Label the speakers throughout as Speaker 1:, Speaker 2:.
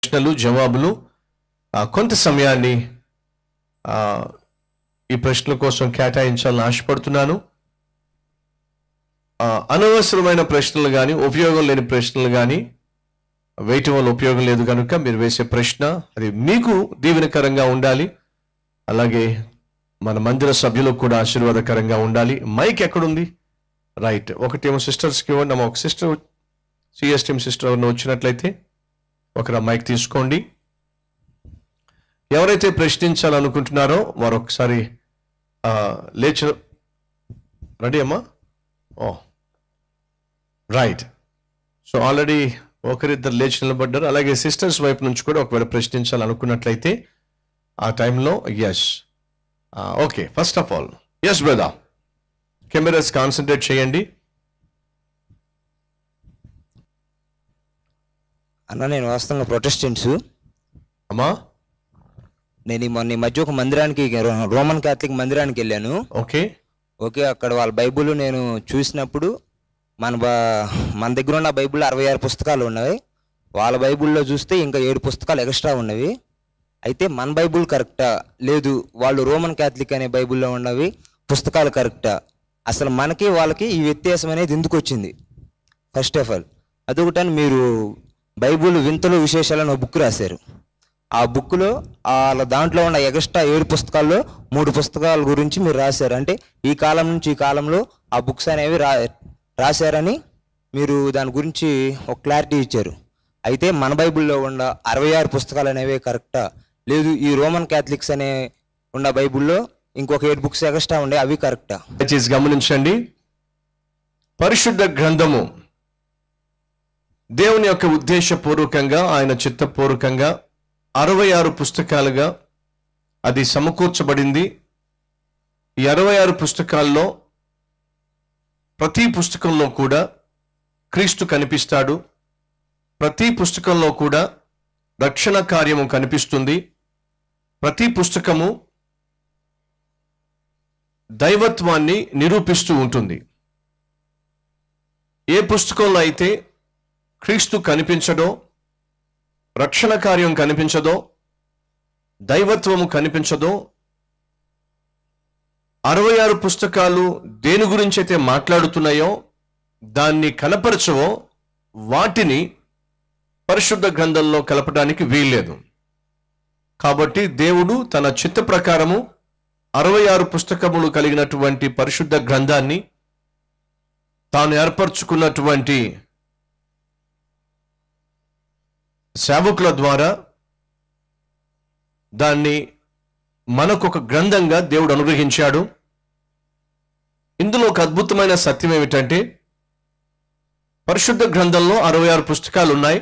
Speaker 1: ప్రశ్నలు జవాబులు ఆ, కొంత సమయాన్ని ఆ, ఈ ప్రశ్నల కోసం కేటాయించాలని ఆశపడుతున్నాను ఆ, అనవసరమైన ప్రశ్నలు కానీ ఉపయోగం లేని ప్రశ్నలు కానీ వేయటం వల్ల ఉపయోగం లేదు కనుక మీరు వేసే ప్రశ్న అది మీకు దీవెనకరంగా ఉండాలి అలాగే మన మందిర సభ్యులకు కూడా ఆశీర్వాదకరంగా ఉండాలి మైక్ ఎక్కడుంది రైట్ ఒకటేమో సిస్టర్స్కి ఇవ్వండి అమ్మ ఒక సిస్టర్ సిఎస్ టీమ్ సిస్టర్ ఎవరైనా వచ్చినట్లయితే ఒకరు మైక్ తీసుకోండి ఎవరైతే ప్రశ్నించాలనుకుంటున్నారో వారు ఒకసారి ఆ, లేచి రెడీ అమ్మా ఓ రైట్ సో ఆల్రెడీ ఒకరిద్దరు లేచి నిలబడ్డారు అలాగే సిస్టర్స్ వైపు నుంచి కూడా ఒకవేళ ప్రశ్నించాలనుకున్నట్లయితే ఆ టైంలో yes okay first of all yes brother cameras concentrate చేయండి
Speaker 2: అన్న నేను వాస్తవంగా ప్రొటెస్టెంట్స్
Speaker 1: అమ్మా
Speaker 2: నేను ఈ మొన్న ఈ మధ్య ఒక మందిరానికి రో- రోమన్ క్యాథలిక్ మందిరానికి వెళ్ళాను
Speaker 1: ఓకే
Speaker 2: ఓకే అక్కడ వాళ్ళ బైబుల్ నేను చూసినప్పుడు మన బా మన దగ్గర ఉన్న బైబిల్ అరవై ఆరు పుస్తకాలు ఉన్నవి వాళ్ళ బైబిల్లో చూస్తే ఇంకా ఏడు పుస్తకాలు ఎక్స్ట్రా ఉన్నవి అయితే మన బైబుల్ కరెక్టా లేదు వాళ్ళు రోమన్ క్యాథలిక్ అనే బైబిల్లో ఉన్నవి పుస్తకాలు కరెక్టా అసలు మనకి వాళ్ళకి ఈ వ్యత్యాసం అనేది ఎందుకు వచ్చింది ఫస్ట్ ఆఫ్ ఆల్ అదొకటని మీరు బైబుల్ వింతలు విశేషాలను ఒక బుక్ రాశారు ఆ బుక్లో వాళ్ళ దాంట్లో ఉన్న ఎక్స్ట్రా ఏడు పుస్తకాల్లో మూడు పుస్తకాల గురించి మీరు రాశారు అంటే ఈ కాలం నుంచి ఈ కాలంలో ఆ బుక్స్ అనేవి రా రాశారని మీరు దాని గురించి ఒక క్లారిటీ ఇచ్చారు అయితే మన బైబిల్లో ఉన్న అరవై ఆరు పుస్తకాలు అనేవి కరెక్టా లేదు ఈ రోమన్ క్యాథలిక్స్ అనే ఉన్న బైబిల్లో ఇంకొక ఏడు బుక్స్ ఎక్స్ట్రా ఉండే అవి కరెక్టా
Speaker 1: దయచేసి గమనించండి పరిశుద్ధ గ్రంథము దేవుని యొక్క ఉద్దేశపూర్వకంగా ఆయన చిత్తపూర్వకంగా అరవై ఆరు పుస్తకాలుగా అది సమకూర్చబడింది ఈ అరవై ఆరు పుస్తకాల్లో ప్రతి పుస్తకంలో కూడా క్రీస్తు కనిపిస్తాడు ప్రతి పుస్తకంలో కూడా రక్షణ కార్యము కనిపిస్తుంది ప్రతి పుస్తకము దైవత్వాన్ని నిరూపిస్తూ ఉంటుంది ఏ పుస్తకంలో అయితే క్రీస్తు కనిపించడో రక్షణ కార్యం కనిపించదో దైవత్వము కనిపించదో అరవై ఆరు పుస్తకాలు దేని గురించి అయితే మాట్లాడుతున్నాయో దాన్ని కనపరచవో వాటిని పరిశుద్ధ గ్రంథంలో కలపడానికి వీల్లేదు కాబట్టి దేవుడు తన చిత్త ప్రకారము అరవై ఆరు పుస్తకములు కలిగినటువంటి పరిశుద్ధ గ్రంథాన్ని తాను ఏర్పరచుకున్నటువంటి సేవకుల ద్వారా దాన్ని మనకు ఒక గ్రంథంగా దేవుడు అనుగ్రహించాడు ఇందులో ఒక అద్భుతమైన సత్యం ఏమిటంటే పరిశుద్ధ గ్రంథంలో అరవై ఆరు పుస్తకాలు ఉన్నాయి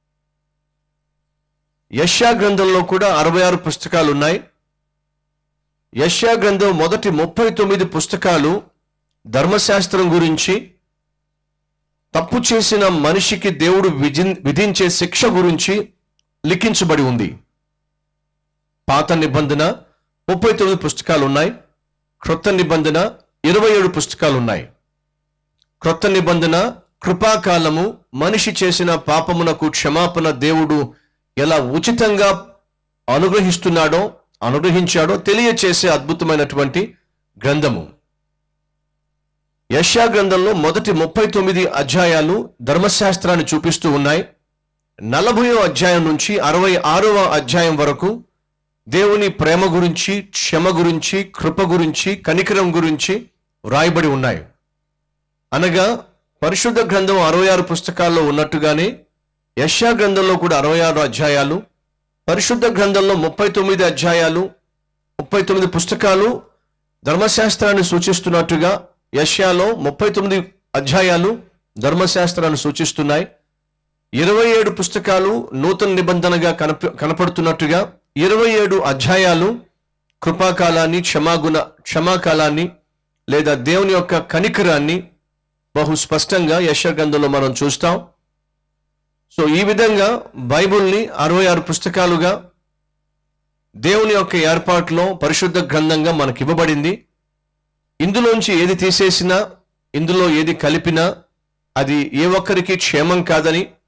Speaker 1: యష్యా గ్రంథంలో కూడా అరవై ఆరు పుస్తకాలు ఉన్నాయి యష్యా గ్రంథం మొదటి ముప్పై తొమ్మిది పుస్తకాలు ధర్మశాస్త్రం గురించి తప్పు చేసిన మనిషికి దేవుడు విధి- విధించే శిక్ష గురించి లిఖించబడి ఉంది పాత నిబంధన ముప్పై తొమ్మిది పుస్తకాలు ఉన్నాయి క్రొత్త నిబంధన ఇరవై ఏడు పుస్తకాలు ఉన్నాయి క్రొత్త నిబంధన కృపాకాలము మనిషి చేసిన పాపమునకు క్షమాపణ దేవుడు ఎలా ఉచితంగా అనుగ్రహిస్తున్నాడో అనుగ్రహించాడో తెలియచేసే అద్భుతమైనటువంటి గ్రంథము యష్యా గ్రంథంలో మొదటి ముప్పై తొమ్మిది అధ్యాయాలు ధర్మశాస్త్రాన్ని చూపిస్తూ ఉన్నాయి నలభయో అధ్యాయం నుంచి అరవై ఆరవ అధ్యాయం వరకు దేవుని ప్రేమ గురించి క్షమ గురించి కృప గురించి కనికరం గురించి వ్రాయబడి ఉన్నాయి అనగా పరిశుద్ధ గ్రంథం అరవై ఆరు పుస్తకాల్లో ఉన్నట్టుగానే యష్యా గ్రంథంలో కూడా అరవై ఆరు అధ్యాయాలు పరిశుద్ధ గ్రంథంలో ముప్పై తొమ్మిది అధ్యాయాలు ముప్పై తొమ్మిది పుస్తకాలు ధర్మశాస్త్రాన్ని సూచిస్తున్నట్టుగా యష్యాలో ముప్పై తొమ్మిది అధ్యాయాలు ధర్మశాస్త్రాన్ని సూచిస్తున్నాయి ఇరవై ఏడు పుస్తకాలు నూతన నిబంధనగా కనప కనపడుతున్నట్టుగా ఇరవై ఏడు అధ్యాయాలు కృపాకాలాన్ని క్షమాగుణ క్షమాకాలాన్ని లేదా దేవుని యొక్క కనికరాన్ని బహు స్పష్టంగా యశ గ్రంథంలో మనం చూస్తాం సో ఈ విధంగా బైబుల్ని అరవై ఆరు పుస్తకాలుగా దేవుని యొక్క ఏర్పాటులో పరిశుద్ధ గ్రంథంగా మనకి ఇవ్వబడింది ఇందులోంచి ఏది తీసేసినా ఇందులో ఏది కలిపినా అది ఏ ఒక్కరికి క్షేమం కాదని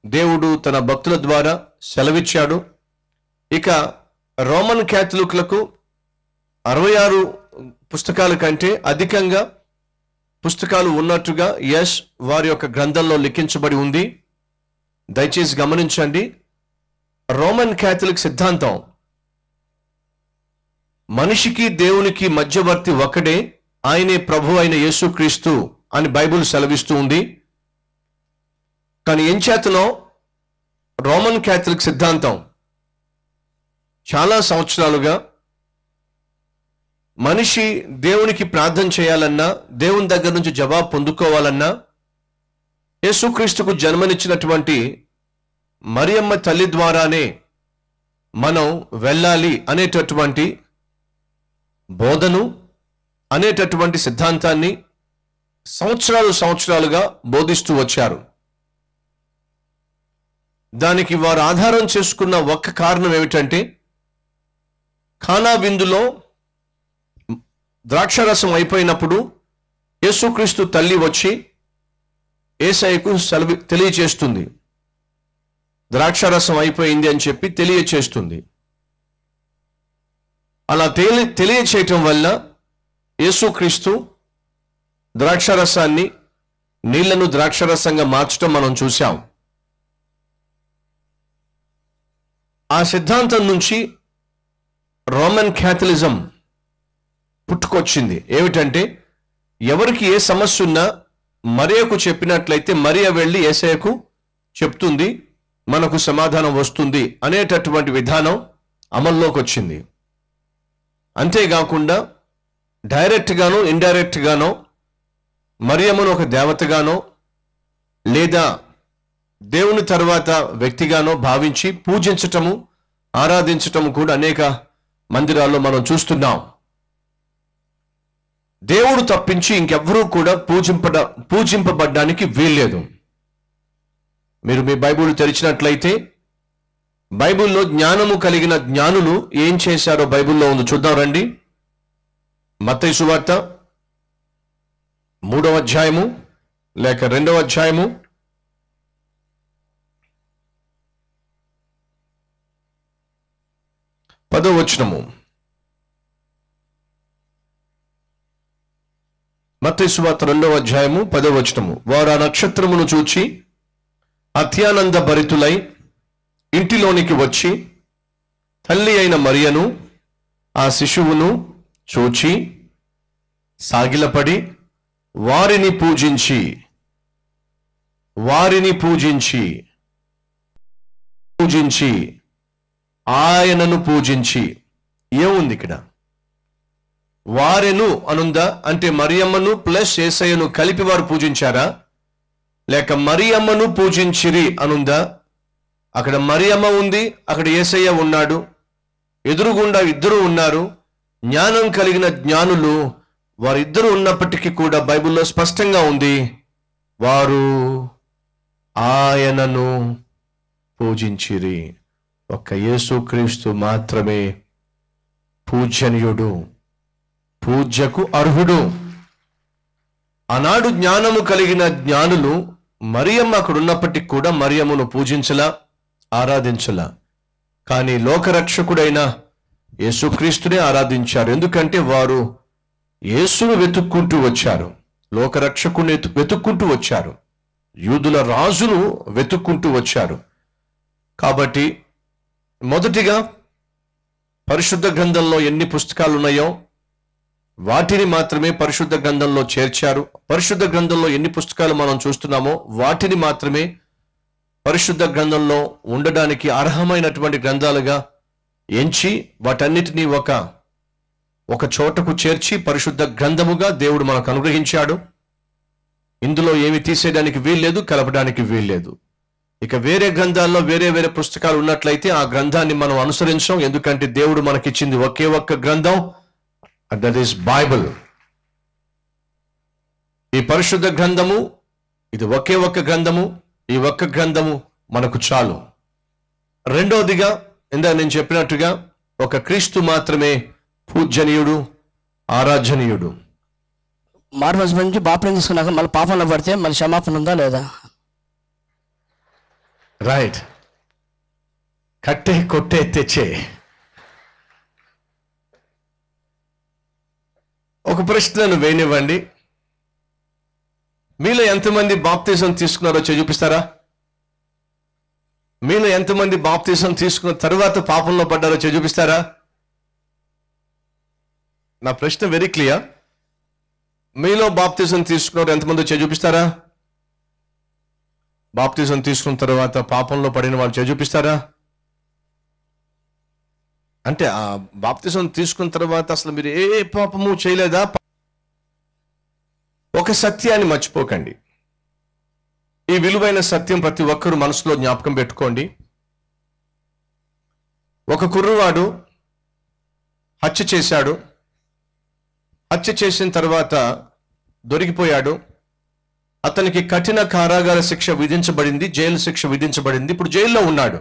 Speaker 1: దేవుడు తన భక్తుల ద్వారా సెలవిచ్చాడు ఇక రోమన్ క్యాథలిక్లకు అరవై ఆరు పుస్తకాల కంటే అధికంగా పుస్తకాలు ఉన్నట్టుగా ఎస్ వారి యొక్క గ్రంథంలో లిఖించబడి ఉంది దయచేసి గమనించండి రోమన్ క్యాథలిక్ సిద్ధాంతం మనిషికి దేవునికి మధ్యవర్తి ఒకడే ఆయనే ప్రభు అయిన యేసుక్రీస్తు అని బైబిల్ సెలవిస్తూ ఉంది కానీ ఏం చేతనో రోమన్ క్యాథలిక్ సిద్ధాంతం చాలా సంవత్సరాలుగా మనిషి దేవునికి ప్రార్థన చేయాలన్నా దేవుని దగ్గర నుంచి జవాబు పొందుకోవాలన్నా యేసుక్రీస్తుకు జన్మనిచ్చినటువంటి మరియమ్మ తల్లి ద్వారానే మనం వెళ్ళాలి అనేటటువంటి బోధను అనేటటువంటి సిద్ధాంతాన్ని సంవత్సరాలు సంవత్సరాలుగా బోధిస్తూ వచ్చారు దానికి వారు ఆధారం చేసుకున్న ఒక్క కారణం ఏమిటంటే ఖానా విందులో ద్రాక్షరసం అయిపోయినప్పుడు యేసుక్రీస్తు తల్లి వచ్చి ఏసైకు సెలవి తెలియచేస్తుంది ద్రాక్షరసం అయిపోయింది అని చెప్పి తెలియచేస్తుంది అలా తెలియ తెలియచేయటం వల్ల యేసుక్రీస్తు ద్రాక్షరసాన్ని నీళ్లను ద్రాక్షరసంగా మార్చడం మనం చూసాం ఆ సిద్ధాంతం నుంచి రోమన్ క్యాథలిజం పుట్టుకొచ్చింది ఏమిటంటే ఎవరికి ఏ సమస్య ఉన్నా మరియకు చెప్పినట్లయితే మరియ వెళ్ళి ఏసయ్యకు చెప్తుంది మనకు సమాధానం వస్తుంది అనేటటువంటి విధానం అమల్లోకి వచ్చింది అంతేకాకుండా డైరెక్ట్ గానో ఇండైరెక్ట్ గానో మరియమ్మను ఒక దేవతగానో లేదా దేవుని తర్వాత వ్యక్తిగానో భావించి పూజించటము ఆరాధించటము కూడా అనేక మందిరాల్లో మనం చూస్తున్నాం దేవుడు తప్పించి ఇంకెవ్వరూ కూడా పూజింపడ పూజింపబడ్డానికి వీల్లేదు మీరు మీ బైబిల్ తెరిచినట్లయితే బైబిల్లో జ్ఞానము కలిగిన జ్ఞానులు ఏం చేశారో బైబిల్లో ఉంది చూద్దాం రండి మత్తయి సువార్త మూడవ అధ్యాయము లేక రెండవ అధ్యాయము పదో వచనము మత్తయి సువార్త రెండవ అధ్యాయము పదో వచనము వారు ఆ నక్షత్రమును చూచి అత్యానంద భరితులై ఇంటిలోనికి వచ్చి తల్లి అయిన మరియను ఆ శిశువును చూచి సాగిలపడి వారిని పూజించి వారిని పూజించి పూజించి ఆయనను పూజించి ఏముంది ఇక్కడ వారెను అనుందా అంటే మరియమ్మను ప్లస్ ఏసయ్యను కలిపి వారు పూజించారా లేక మరియమ్మను పూజించిరి అనుందా అక్కడ మరియమ్మ ఉంది అక్కడ ఏసయ్య ఉన్నాడు ఎదురుగుండా ఇద్దరు ఉన్నారు జ్ఞానం కలిగిన జ్ఞానులు వారిద్దరు ఉన్నప్పటికీ కూడా బైబిల్లో స్పష్టంగా ఉంది వారు ఆయనను పూజించిరి ఒక్క యేసుక్రీస్తు మాత్రమే పూజనీయుడు పూజకు అర్హుడు ఆనాడు జ్ఞానము కలిగిన జ్ఞానులు మరియమ్మ అక్కడ ఉన్నప్పటికీ కూడా మరియమ్మను పూజించలా ఆరాధించలా కానీ లోకరక్షకుడైన యేసుక్రీస్తునే ఆరాధించారు ఎందుకంటే వారు యేసును వెతుక్కుంటూ వచ్చారు లోకరక్షకుని వెతు- వెతుక్కుంటూ వచ్చారు యూదుల రాజును వెతుక్కుంటూ వచ్చారు కాబట్టి మొదటిగా పరిశుద్ధ గ్రంథంలో ఎన్ని పుస్తకాలు ఉన్నాయో వాటిని మాత్రమే పరిశుద్ధ గ్రంథంలో చేర్చారు పరిశుద్ధ గ్రంథంలో ఎన్ని పుస్తకాలు మనం చూస్తున్నామో వాటిని మాత్రమే పరిశుద్ధ గ్రంథంలో ఉండడానికి అర్హమైనటువంటి గ్రంథాలుగా ఎంచి వాటన్నిటినీ ఒక ఒక చోటకు చేర్చి పరిశుద్ధ గ్రంథముగా దేవుడు మనకు అనుగ్రహించాడు ఇందులో ఏమి తీసేయడానికి వీల్లేదు కలపడానికి వీల్లేదు ఇక వేరే గ్రంథాల్లో వేరే వేరే పుస్తకాలు ఉన్నట్లయితే ఆ గ్రంథాన్ని మనం అనుసరించాం ఎందుకంటే దేవుడు మనకిచ్చింది ఒకే ఒక్క గ్రంథం దట్ ఈస్ బైబిల్ ఈ పరిశుద్ధ గ్రంథము ఇది ఒకే ఒక్క గ్రంథము ఈ ఒక్క గ్రంథము మనకు చాలు రెండవదిగా ఇందా నేను చెప్పినట్టుగా ఒక క్రీస్తు మాత్రమే పూజనీయుడు ఆరాధనీయుడు
Speaker 3: మారు మనసు నుంచి బాప్యం తీసుకున్నాక మళ్ళీ పాపంలో పడితే మళ్ళీ క్షమాపణ ఉందా లేదా
Speaker 1: రైట్ కట్టే కొట్టే తెచ్చే ఒక ప్రశ్నను వేయనివ్వండి మీలో ఎంతమంది బాప్తిజం తీసుకున్నారో చెయ్యి చూపిస్తారా మీలో ఎంతమంది బాప్తిజం తీసుకున్న తర్వాత పాపంలో పడ్డారో చెయ్యి చూపిస్తారా నా ప్రశ్న వెరీ క్లియర్ మీలో బాప్తిజం తీసుకున్నారు ఎంతమంది చెయ్యి చూపిస్తారా బాప్తిజం తీసుకున్న తర్వాత పాపంలో పడిన వాళ్ళు చెయ్యి చూపిస్తారా అంటే ఆ బాప్తిజం తీసుకున్న తర్వాత అసలు మీరు ఏ పాపము చేయలేదా ఒక సత్యాన్ని మర్చిపోకండి ఈ విలువైన సత్యం ప్రతి ఒక్కరూ మనసులో జ్ఞాపకం పెట్టుకోండి ఒక కుర్రవాడు హత్య చేశాడు హత్య చేసిన తర్వాత దొరికిపోయాడు అతనికి కఠిన కారాగార శిక్ష విధించబడింది జైలు శిక్ష విధించబడింది ఇప్పుడు జైల్లో ఉన్నాడు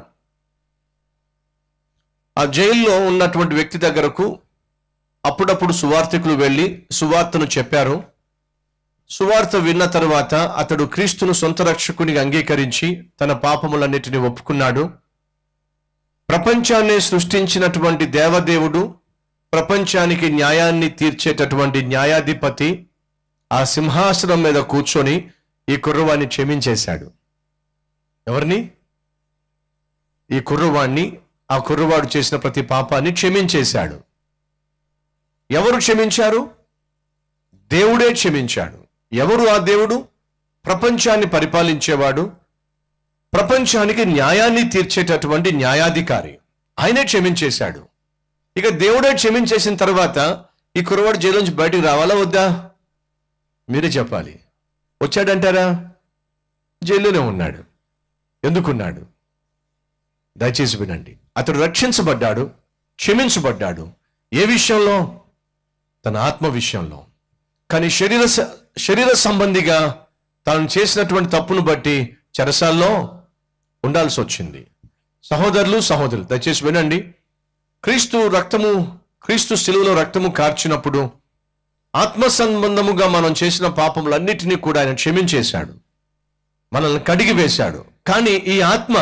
Speaker 1: ఆ జైల్లో ఉన్నటువంటి వ్యక్తి దగ్గరకు అప్పుడప్పుడు సువార్థికులు వెళ్ళి సువార్తను చెప్పారు సువార్త విన్న తర్వాత అతడు క్రీస్తును సొంత రక్షకునిగా అంగీకరించి తన పాపములన్నిటిని ఒప్పుకున్నాడు ప్రపంచాన్ని సృష్టించినటువంటి దేవదేవుడు ప్రపంచానికి న్యాయాన్ని తీర్చేటటువంటి న్యాయాధిపతి ఆ సింహాసనం మీద కూర్చొని ఈ కుర్రవాణ్ణి క్షమించేశాడు ఎవరిని ఈ కుర్రవాణ్ణి ఆ కుర్రవాడు చేసిన ప్రతి పాపాన్ని క్షమించేశాడు ఎవరు క్షమించారు దేవుడే క్షమించాడు ఎవరు ఆ దేవుడు ప్రపంచాన్ని పరిపాలించేవాడు ప్రపంచానికి న్యాయాన్ని తీర్చేటటువంటి న్యాయాధికారి ఆయనే క్షమించేశాడు ఇక దేవుడే క్షమించేసిన తర్వాత ఈ కుర్రవాడు జైలు నుంచి బయటికి రావాలా వద్దా మీరే చెప్పాలి వచ్చాడంటారా జైల్లోనే ఉన్నాడు ఎందుకున్నాడు దయచేసి వినండి అతడు రక్షించబడ్డాడు క్షమించబడ్డాడు ఏ విషయంలో తన ఆత్మ విషయంలో కానీ శరీర స- శరీర సంబంధిగా తాను చేసినటువంటి తప్పును బట్టి చెరసాల్లో ఉండాల్సి వచ్చింది సహోదరులు సహోదరులు దయచేసి వినండి క్రీస్తు రక్తము క్రీస్తు శిలువలో రక్తము కార్చినప్పుడు ఆత్మ సంబంధముగా మనం చేసిన పాపములన్నిటినీ కూడా ఆయన క్షమించేశాడు మనల్ని కడిగి వేశాడు కానీ ఈ ఆత్మ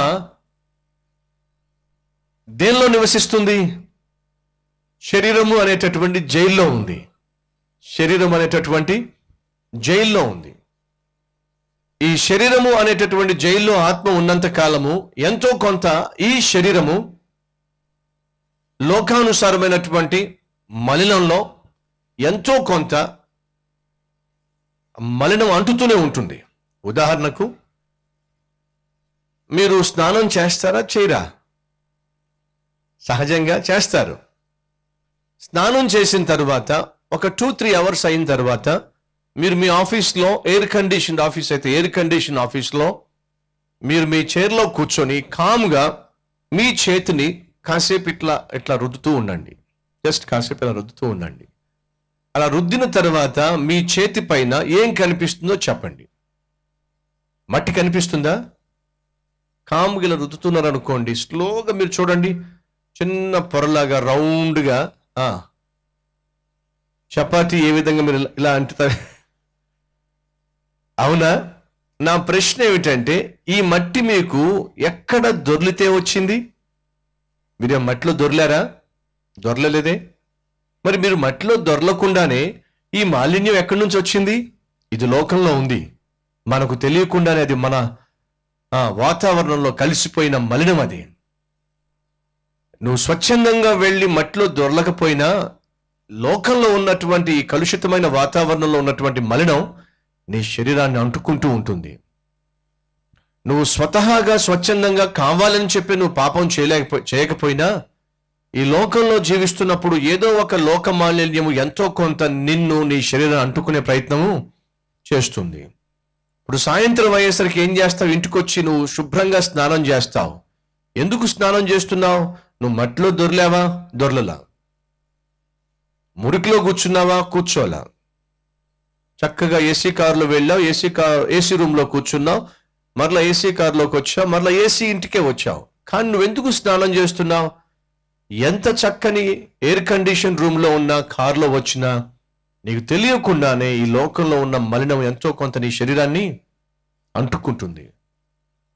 Speaker 1: దేనిలో నివసిస్తుంది శరీరము అనేటటువంటి జైల్లో ఉంది శరీరం అనేటటువంటి జైల్లో ఉంది ఈ శరీరము అనేటటువంటి జైల్లో ఆత్మ ఉన్నంత కాలము ఎంతో కొంత ఈ శరీరము లోకానుసారమైనటువంటి మలినంలో ఎంతో కొంత మలినం అంటుతూనే ఉంటుంది ఉదాహరణకు మీరు స్నానం చేస్తారా చేయరా సహజంగా చేస్తారు స్నానం చేసిన తర్వాత ఒక టూ త్రీ అవర్స్ అయిన తర్వాత మీరు మీ ఆఫీస్లో ఎయిర్ కండిషన్ ఆఫీస్ అయితే ఎయిర్ కండిషన్ ఆఫీస్లో మీరు మీ చైర్లో కూర్చొని కామ్గా మీ చేతిని కాసేపు ఇట్లా ఇట్లా రుద్దుతూ ఉండండి జస్ట్ కాసేపు ఇలా రుద్దుతూ ఉండండి అలా రుద్దిన తర్వాత మీ చేతి పైన ఏం కనిపిస్తుందో చెప్పండి మట్టి కనిపిస్తుందా కామ్గా ఇలా రుద్దుతున్నారు అనుకోండి స్లోగా మీరు చూడండి చిన్న పొరలాగా రౌండ్గా ఆ, చపాతీ ఏ విధంగా మీరు ఇలా- ఇలా అంటుతారు అవునా నా ప్రశ్న ఏమిటంటే ఈ మట్టి మీకు ఎక్కడ దొర్లితే వచ్చింది మీరు ఆ మట్టిలో దొర్లారా దొరలలేదే మరి మీరు మట్టిలో దొరలకుండానే ఈ మాలిన్యం ఎక్కడి నుంచి వచ్చింది ఇది లోకంలో ఉంది మనకు తెలియకుండానే అది మన ఆ, వాతావరణంలో కలిసిపోయిన మలినం అది నువ్వు స్వచ్ఛందంగా వెళ్ళి మట్టిలో దొరలకపోయినా లోకంలో ఉన్నటువంటి ఈ కలుషితమైన వాతావరణంలో ఉన్నటువంటి మలినం నీ శరీరాన్ని అంటుకుంటూ ఉంటుంది నువ్వు స్వతహాగా స్వచ్ఛందంగా కావాలని చెప్పి నువ్వు పాపం చేయలేకపో చేయకపోయినా ఈ లోకంలో జీవిస్తున్నప్పుడు ఏదో ఒక లోక మాలిన్యము ఎంతో కొంత నిన్ను నీ శరీరం అంటుకునే ప్రయత్నము చేస్తుంది ఇప్పుడు సాయంత్రం అయ్యేసరికి ఏం చేస్తావు ఇంటికి వచ్చి నువ్వు శుభ్రంగా స్నానం చేస్తావు ఎందుకు స్నానం చేస్తున్నావు నువ్వు మట్టిలో దొర్లావా దొర్లలా మురికిలో కూర్చున్నావా కూర్చోలా చక్కగా ఏసీ కారులో వెళ్ళావు ఏసీ కార్ ఏసీ రూమ్లో కూర్చున్నావు మరలా ఏసీ కారులోకి వచ్చావు మరలా ఏసీ ఇంటికే వచ్చావు కానీ నువ్వెందుకు స్నానం చేస్తున్నావు ఎంత చక్కని ఎయిర్ కండిషన్ రూమ్లో ఉన్న కారులో వచ్చినా నీకు తెలియకుండానే ఈ లోకంలో ఉన్న మలినం ఎంతో కొంత నీ శరీరాన్ని అంటుకుంటుంది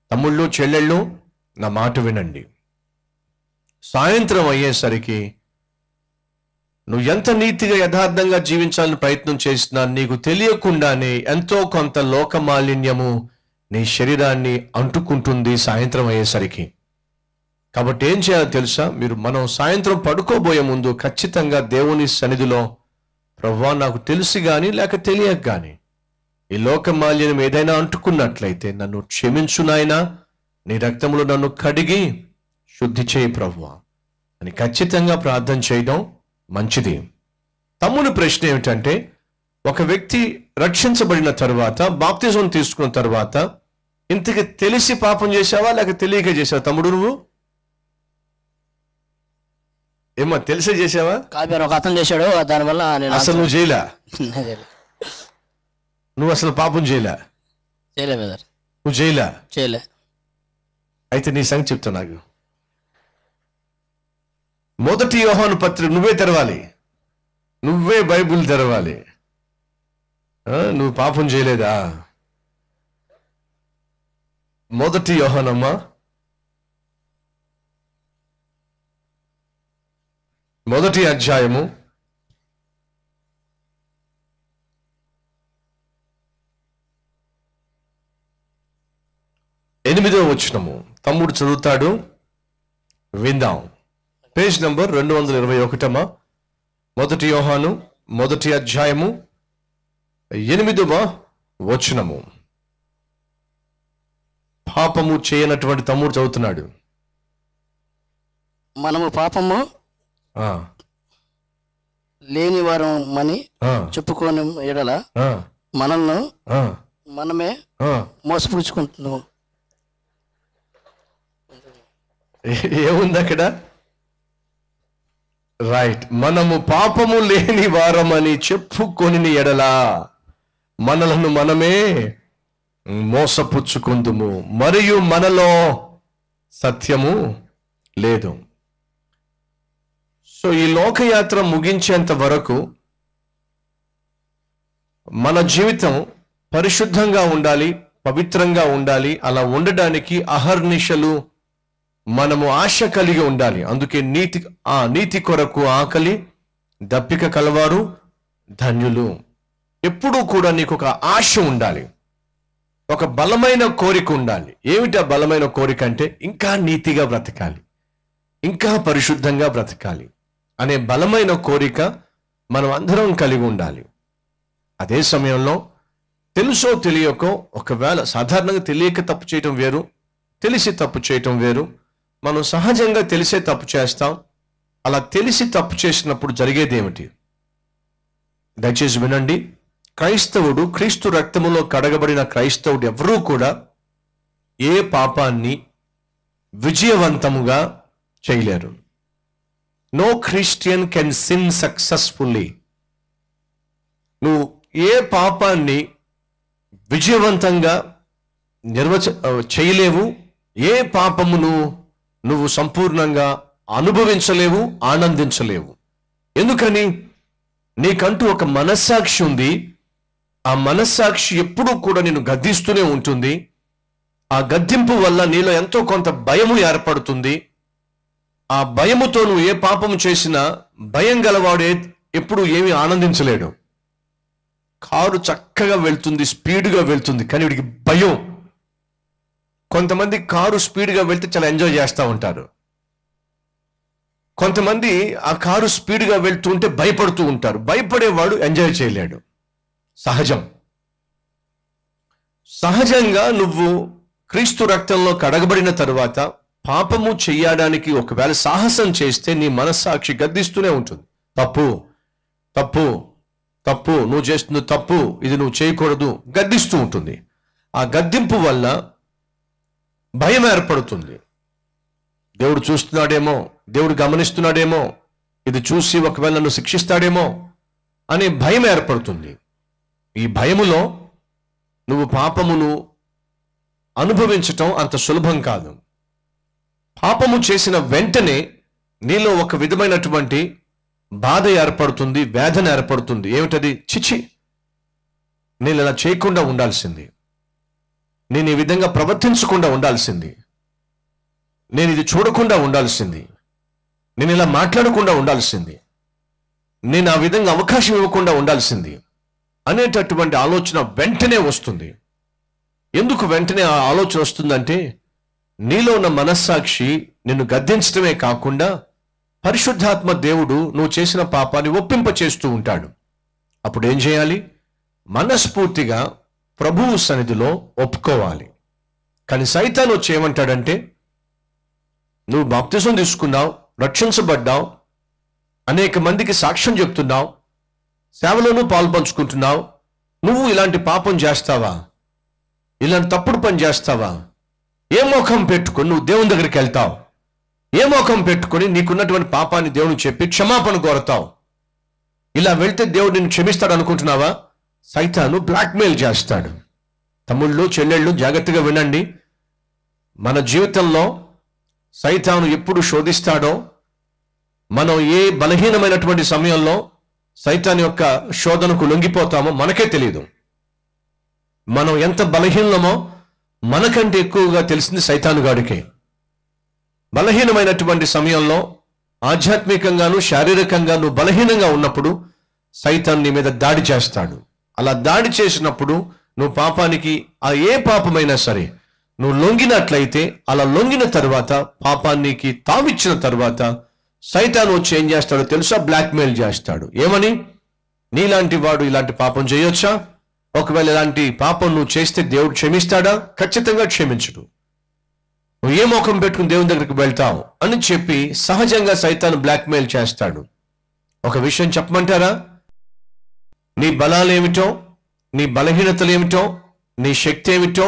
Speaker 1: తమ్ముళ్ళు చెల్లెళ్ళు నా మాట వినండి సాయంత్రం అయ్యేసరికి నువ్వు ఎంత నీతిగా యథార్థంగా జీవించాలని ప్రయత్నం చేసినా నీకు తెలియకుండానే ఎంతో కొంత లోక మాలిన్యము నీ శరీరాన్ని అంటుకుంటుంది సాయంత్రం అయ్యేసరికి కాబట్టి ఏం చేయాలో తెలుసా మీరు మనం సాయంత్రం పడుకోబోయే ముందు ఖచ్చితంగా దేవుని సన్నిధిలో ప్రవ్వా నాకు తెలిసి గాని లేక తెలియక గాని ఈ లోక మాలిన్యం ఏదైనా అంటుకున్నట్లయితే నన్ను క్షమించు నాయనా నీ రక్తములో నన్ను కడిగి శుద్ధి చేయి ప్రవ్వా అని ఖచ్చితంగా ప్రార్థన చేయడం మంచిది తమ్ముని ప్రశ్న ఏమిటంటే ఒక వ్యక్తి రక్షించబడిన తర్వాత బాప్తిజం తీసుకున్న తర్వాత ఇంతకి తెలిసి పాపం చేశావా లేక తెలియక చేసావా తమ్ముడు నువ్వు ఏమో తెలిసే చేసావా
Speaker 3: కాపీ ఒక అతను చేశాడు దానివల్ల నేను
Speaker 1: అసలు నువ్వు చేయలే
Speaker 3: చేయలే.
Speaker 1: నువ్వు అసలు పాపం చేయలే
Speaker 3: చేయలే బ్రదర్
Speaker 1: నువ్వు చేయలే
Speaker 3: చేయలే
Speaker 1: అయితే నీ సంగతి చెప్తా నాకు మొదటి యోహాను పత్రిక నువ్వే తెరవాలి నువ్వే బైబిల్ తెరవాలి ఆ, నువ్వు పాపం చేయలేదా మొదటి యోహానమ్మా మొదటి అధ్యాయము ఎనిమిదో వచనము తమ్ముడు చదువుతాడు విందాం పేజ్ నంబర్ రెండు వందల ఇరవై ఒకటమ్మా మొదటి యోహాను మొదటి అధ్యాయము ఎనిమిదవ వచనము పాపము చేయనటువంటి తమ్ముడు చదువుతున్నాడు
Speaker 3: మనము పాపము
Speaker 1: ఆ,
Speaker 3: లేని వారం మని
Speaker 1: ఆ,
Speaker 3: చెప్పుకొని ఎడల
Speaker 1: ఆ,
Speaker 3: మనల్ని
Speaker 1: ఆ,
Speaker 3: మనమే
Speaker 1: ఆ.
Speaker 3: మోసపుచ్చుకుంటున్నాం
Speaker 1: ఏ- ఏముంది అక్కడ రైట్ మనము పాపము లేని వారమని చెప్పుకొని ఎడలా మనలను మనమే మోసపుచ్చుకుందుము మరియు మనలో సత్యము లేదు సో ఈ లోకయాత్ర ముగించేంత వరకు మన జీవితం పరిశుద్ధంగా ఉండాలి పవిత్రంగా ఉండాలి అలా ఉండడానికి అహర్నిశలు మనము ఆశ కలిగి ఉండాలి అందుకే నీతి ఆ నీతి కొరకు ఆకలి దప్పిక కలవారు ధన్యులు ఎప్పుడూ కూడా నీకు ఒక ఆశ ఉండాలి ఒక బలమైన కోరిక ఉండాలి ఏమిటి ఆ బలమైన కోరిక అంటే ఇంకా నీతిగా బ్రతకాలి ఇంకా పరిశుద్ధంగా బ్రతకాలి అనే బలమైన కోరిక మనం అందరం కలిగి ఉండాలి అదే సమయంలో తెలుసో తెలియకో ఒకవేళ సాధారణంగా తెలియక తప్పు చేయటం వేరు తెలిసి తప్పు చేయటం వేరు మనం సహజంగా తెలిసే తప్పు చేస్తాం అలా తెలిసి తప్పు చేసినప్పుడు జరిగేది ఏమిటి దయచేసి వినండి క్రైస్తవుడు క్రీస్తు రక్తములో కడగబడిన క్రైస్తవుడు ఎవరూ కూడా ఏ పాపాన్ని విజయవంతముగా చేయలేరు no Christian can sin successfully నువ్వు ఏ పాపాన్ని విజయవంతంగా నిర్వచ ఆ, చేయలేవు ఏ పాపమును నువ్వు సంపూర్ణంగా అనుభవించలేవు ఆనందించలేవు ఎందుకని నీకంటూ ఒక మనస్సాక్షి ఉంది ఆ మనస్సాక్షి ఎప్పుడూ కూడా నేను గద్దిస్తూనే ఉంటుంది ఆ గద్దింపు వల్ల నీలో ఎంతో కొంత భయము ఏర్పడుతుంది ఆ భయముతో నువ్వు ఏ పాపము చేసినా భయం గలవాడే ఎప్పుడు ఏమీ ఆనందించలేడు కారు చక్కగా వెళ్తుంది స్పీడ్గా వెళ్తుంది కానీ వీడికి భయం కొంతమంది కారు స్పీడ్గా వెళ్తే చాలా ఎంజాయ్ చేస్తూ ఉంటారు కొంతమంది ఆ కారు స్పీడ్గా వెళ్తుంటే భయపడుతూ ఉంటారు భయపడేవాడు ఎంజాయ్ చేయలేడు సహజం సహజంగా నువ్వు క్రీస్తు రక్తంలో కడగబడిన తరువాత పాపము చెయ్యడానికి ఒకవేళ సాహసం చేస్తే నీ మనస్సాక్షి గద్దిస్తూనే ఉంటుంది తప్పు తప్పు తప్పు నువ్వు చేస్తుంది తప్పు ఇది నువ్వు చేయకూడదు గద్దిస్తూ ఉంటుంది ఆ గద్దింపు వల్ల భయం ఏర్పడుతుంది దేవుడు చూస్తున్నాడేమో దేవుడు గమనిస్తున్నాడేమో ఇది చూసి ఒకవేళ నన్ను శిక్షిస్తాడేమో అనే భయం ఏర్పడుతుంది ఈ భయములో నువ్వు పాపమును అనుభవించటం అంత సులభం కాదు పాపము చేసిన వెంటనే నీలో ఒక విధమైనటువంటి బాధ ఏర్పడుతుంది వేదన ఏర్పడుతుంది ఏమిటది చిచి నేను ఇలా చేయకుండా ఉండాల్సింది నేను ఈ విధంగా ప్రవర్తించకుండా ఉండాల్సింది నేను ఇది చూడకుండా ఉండాల్సింది నేను ఇలా మాట్లాడకుండా ఉండాల్సింది నేను ఆ విధంగా అవకాశం ఇవ్వకుండా ఉండాల్సింది అనేటటువంటి ఆలోచన వెంటనే వస్తుంది ఎందుకు వెంటనే ఆ ఆలోచన వస్తుందంటే నీలో ఉన్న మనస్సాక్షి నిన్ను గద్దించడమే కాకుండా పరిశుద్ధాత్మ దేవుడు నువ్వు చేసిన పాపాన్ని ఒప్పింప చేస్తూ ఉంటాడు అప్పుడు ఏం చేయాలి మనస్ఫూర్తిగా ప్రభువు సన్నిధిలో ఒప్పుకోవాలి కానీ సైతాన్ వచ్చి ఏమంటాడంటే నువ్వు బాప్తిజం తీసుకున్నావు రక్షించబడ్డావు అనేక మందికి సాక్ష్యం చెప్తున్నావు సేవలోనూ పాలు పంచుకుంటున్నావు నువ్వు ఇలాంటి పాపం చేస్తావా ఇలాంటి తప్పుడు పని చేస్తావా ఏ మోఖం పెట్టుకొని నువ్వు దేవుని దగ్గరికి వెళ్తావు ఏ మోఖం పెట్టుకొని నీకున్నటువంటి పాపాన్ని దేవునికి చెప్పి క్షమాపణ కోరతావు ఇలా వెళ్తే దేవుడు నిన్ను క్షమిస్తాడు అనుకుంటున్నావా సైతాను బ్లాక్మెయిల్ చేస్తాడు తమ్ముళ్ళు చెల్లెళ్ళు జాగ్రత్తగా వినండి మన జీవితంలో సైతాను ఎప్పుడు శోధిస్తాడో మనం ఏ బలహీనమైనటువంటి సమయంలో సైతాన్ యొక్క శోధనకు లొంగిపోతామో మనకే తెలియదు మనం ఎంత బలహీనమో మనకంటే ఎక్కువగా తెలిసింది సైతాను గాడికే బలహీనమైనటువంటి సమయంలో ఆధ్యాత్మికంగాను శారీరకంగాను బలహీనంగా ఉన్నప్పుడు సైతాన్ నీ మీద దాడి చేస్తాడు అలా దాడి చేసినప్పుడు నువ్వు పాపానికి ఆ ఏ పాపమైనా సరే నువ్వు లొంగినట్లయితే అలా లొంగిన తర్వాత పాపానికి తావిచ్చిన తర్వాత సైతాన్ వచ్చి ఏం చేస్తాడో తెలుసా బ్లాక్మెయిల్ చేస్తాడు ఏమని నీలాంటి వాడు ఇలాంటి పాపం చేయొచ్చా ఒకవేళ ఇలాంటి పాపం నువ్వు చేస్తే దేవుడు క్షమిస్తాడా ఖచ్చితంగా క్షమించడు నువ్వు ఏ మోకం పెట్టుకుని దేవుని దగ్గరికి వెళ్తావు అని చెప్పి సహజంగా సైతాను బ్లాక్మెయిల్ చేస్తాడు ఒక విషయం చెప్పమంటారా నీ బలాలేమిటో నీ బలహీనతలు ఏమిటో నీ శక్తి ఏమిటో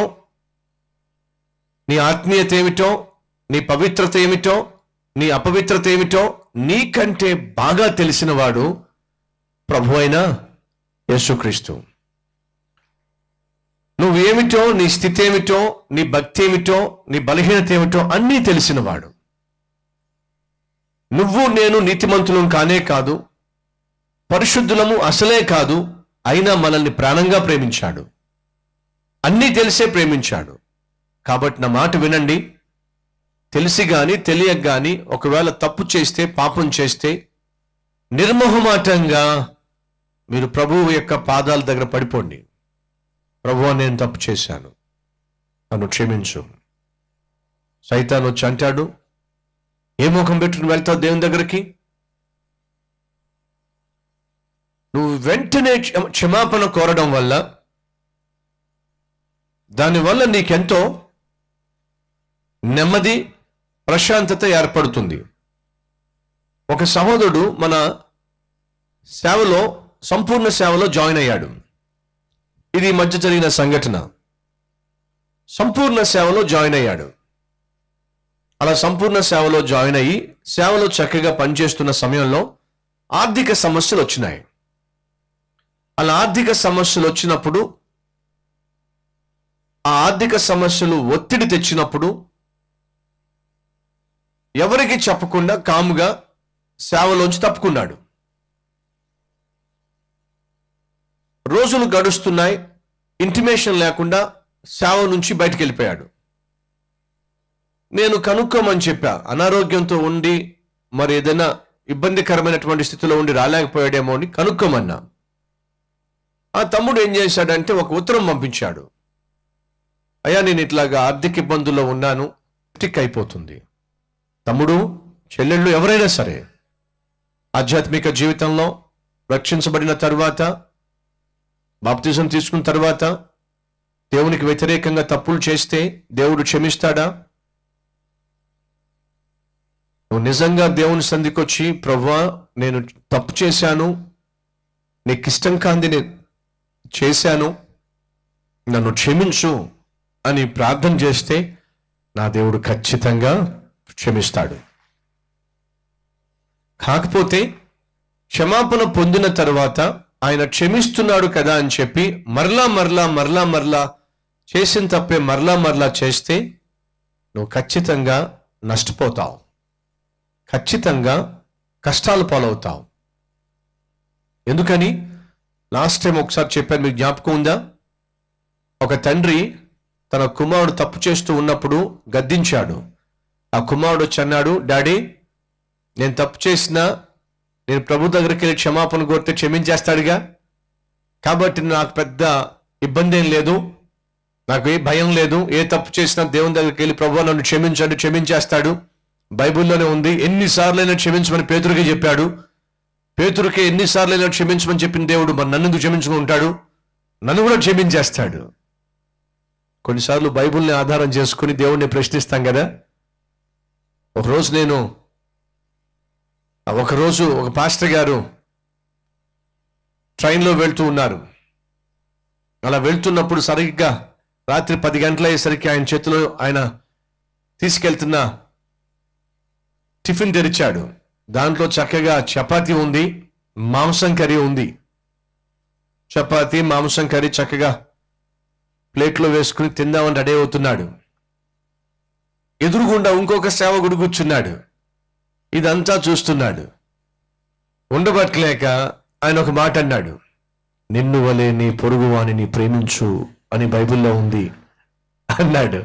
Speaker 1: నీ ఆత్మీయత ఏమిటో నీ పవిత్రత ఏమిటో నీ అపవిత్రత ఏమిటో నీకంటే బాగా తెలిసినవాడు ప్రభు అయిన యేసుక్రీస్తు నువ్వేమిటో నీ స్థితి ఏమిటో నీ భక్తి ఏమిటో నీ బలహీనత ఏమిటో అన్నీ తెలిసినవాడు నువ్వు నేను నీతిమంతులం కానే కాదు పరిశుద్ధులము అసలే కాదు అయినా మనల్ని ప్రాణంగా ప్రేమించాడు అన్నీ తెలిసే ప్రేమించాడు కాబట్టి నా మాట వినండి తెలిసి గాని తెలియక గాని ఒకవేళ తప్పు చేస్తే పాపం చేస్తే నిర్మోహమాటంగా మీరు ప్రభువు యొక్క పాదాల దగ్గర పడిపోండి ప్రభువా నేను తప్పు చేశాను నన్ను క్షమించు సైతాన్ వచ్చి అంటాడు ఏ ముఖం పెట్టుకుని వెళ్తావు దేవుని దగ్గరికి నువ్వు వెంటనే క్షమ- క్షమాపణ కోరడం వల్ల దానివల్ల నీకెంతో నెమ్మది ప్రశాంతత ఏర్పడుతుంది ఒక సహోదరుడు మన సేవలో సంపూర్ణ సేవలో జాయిన్ అయ్యాడు ఇది ఈ మధ్య జరిగిన సంఘటన సంపూర్ణ సేవలో జాయిన్ అయ్యాడు అలా సంపూర్ణ సేవలో జాయిన్ అయ్యి సేవలో చక్కగా పనిచేస్తున్న సమయంలో ఆర్థిక సమస్యలు వచ్చినాయి అలా ఆర్థిక సమస్యలు వచ్చినప్పుడు ఆ ఆర్థిక సమస్యలు ఒత్తిడి తెచ్చినప్పుడు ఎవరికి చెప్పకుండా కాముగా సేవలోంచి తప్పుకున్నాడు రోజులు గడుస్తున్నాయి ఇంటిమేషన్ లేకుండా సేవ నుంచి బయటికి వెళ్ళిపోయాడు నేను కనుక్కోమని చెప్పా అనారోగ్యంతో ఉండి మరి ఏదైనా ఇబ్బందికరమైనటువంటి స్థితిలో ఉండి రాలేకపోయాడేమో అని కనుక్కోమన్నా ఆ తమ్ముడు ఏం చేశాడంటే ఒక ఉత్తరం పంపించాడు అయ్యా నేను ఇట్లాగా ఆర్థిక ఇబ్బందుల్లో ఉన్నాను టిక్ అయిపోతుంది తమ్ముడు చెల్లెళ్ళు ఎవరైనా సరే ఆధ్యాత్మిక జీవితంలో రక్షించబడిన తరువాత బాప్తిజం తీసుకున్న తర్వాత దేవునికి వ్యతిరేకంగా తప్పులు చేస్తే దేవుడు క్షమిస్తాడా నువ్వు నిజంగా దేవుని సంధికొచ్చి ప్రవ్వా నేను తప్పు చేశాను నీకు ఇష్టం కాంది నేను చేశాను నన్ను క్షమించు అని ప్రార్థన చేస్తే నా దేవుడు ఖచ్చితంగా క్షమిస్తాడు కాకపోతే క్షమాపణ పొందిన తర్వాత ఆయన క్షమిస్తున్నాడు కదా అని చెప్పి మరలా మరలా మరలా మరలా చేసిన తప్పే మరలా మరలా చేస్తే నువ్వు ఖచ్చితంగా నష్టపోతావు ఖచ్చితంగా కష్టాలు పాలవుతావు ఎందుకని లాస్ట్ టైం ఒకసారి చెప్పాను మీకు జ్ఞాపకం ఉందా ఒక తండ్రి తన కుమారుడు తప్పు చేస్తూ ఉన్నప్పుడు గద్దించాడు ఆ కుమారుడు వచ్చి అన్నాడు డాడీ నేను తప్పు చేసినా నేను ప్రభు దగ్గరికి వెళ్ళి క్షమాపణ కోరితే క్షమించేస్తాడుగా కాబట్టి నాకు పెద్ద ఇబ్బంది ఏం లేదు నాకు ఏ భయం లేదు ఏ తప్పు చేసినా దేవుని దగ్గరికి వెళ్ళి ప్రభు నన్ను క్షమించండి క్షమించేస్తాడు బైబిల్లోనే ఉంది ఎన్నిసార్లైనా క్షమించమని పేతురికి చెప్పాడు పేతురికి ఎన్నిసార్లైనా క్షమించమని చెప్పిన దేవుడు మరి నన్ను ఎందుకు క్షమించుకుంటాడు నన్ను కూడా క్షమించేస్తాడు కొన్నిసార్లు బైబిల్ని ఆధారం చేసుకుని దేవుణ్ణి ప్రశ్నిస్తాం కదా ఒకరోజు నేను ఒకరోజు ఒక పాస్టర్ గారు ట్రైన్లో వెళ్తూ ఉన్నారు అలా వెళ్తున్నప్పుడు సరిగ్గా రాత్రి పది గంటల అయ్యేసరికి ఆయన చేతిలో ఆయన తీసుకెళ్తున్న టిఫిన్ తెరిచాడు దాంట్లో చక్కగా చపాతీ ఉంది మాంసం కర్రీ ఉంది చపాతీ మాంసం కర్రీ చక్కగా ప్లేట్లో వేసుకుని తిందామని రెడీ అవుతున్నాడు ఎదురుగుండా ఇంకొక సేవకుడు కూర్చున్నాడు ఇదంతా చూస్తున్నాడు ఉండబట్టలేక ఆయన ఒక మాట అన్నాడు నిన్ను వలే నీ పొరుగు వాణిని ప్రేమించు అని బైబిల్లో ఉంది అన్నాడు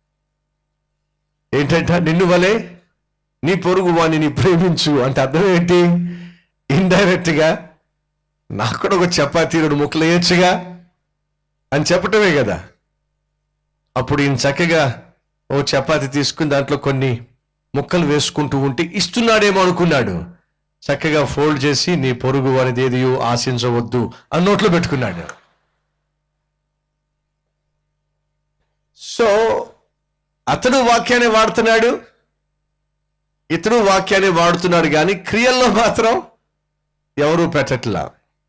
Speaker 1: ఏంటంట నిన్ను వలే నీ పొరుగు వాణిని ప్రేమించు అంటే అర్థం ఏంటి ఇండైరెక్ట్ గా నాకు కూడా ఒక చపాతీ రెండు ముక్కలు వేయచ్చుగా అని చెప్పటమే కదా అప్పుడు ఈయన చక్కగా ఓ చపాతి తీసుకుని దాంట్లో కొన్ని ముక్కలు వేసుకుంటూ ఉంటే ఇస్తున్నాడేమో అనుకున్నాడు చక్కగా ఫోల్డ్ చేసి నీ పొరుగు అనేది ఏదియో ఆశించవద్దు అని నోట్లో పెట్టుకున్నాడు సో అతడు వాక్యాన్ని వాడుతున్నాడు ఇతడు వాక్యాన్ని వాడుతున్నాడు కానీ క్రియల్లో మాత్రం ఎవరూ పెట్టట్లా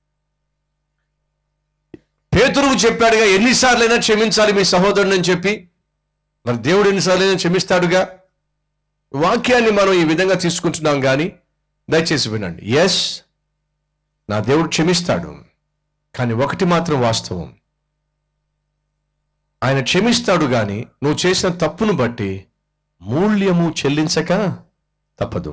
Speaker 1: పేతురువు చెప్పాడుగా ఎన్నిసార్లైనా క్షమించాలి మీ సహోదరుని అని చెప్పి మరి దేవుడు ఎన్నిసార్లైనా క్షమిస్తాడుగా వాక్యాన్ని మనం ఈ విధంగా తీసుకుంటున్నాం కానీ దయచేసి వినండి ఎస్ నా దేవుడు క్షమిస్తాడు కానీ ఒకటి మాత్రం వాస్తవం ఆయన క్షమిస్తాడు కానీ నువ్వు చేసిన తప్పును బట్టి మూల్యము చెల్లించక తప్పదు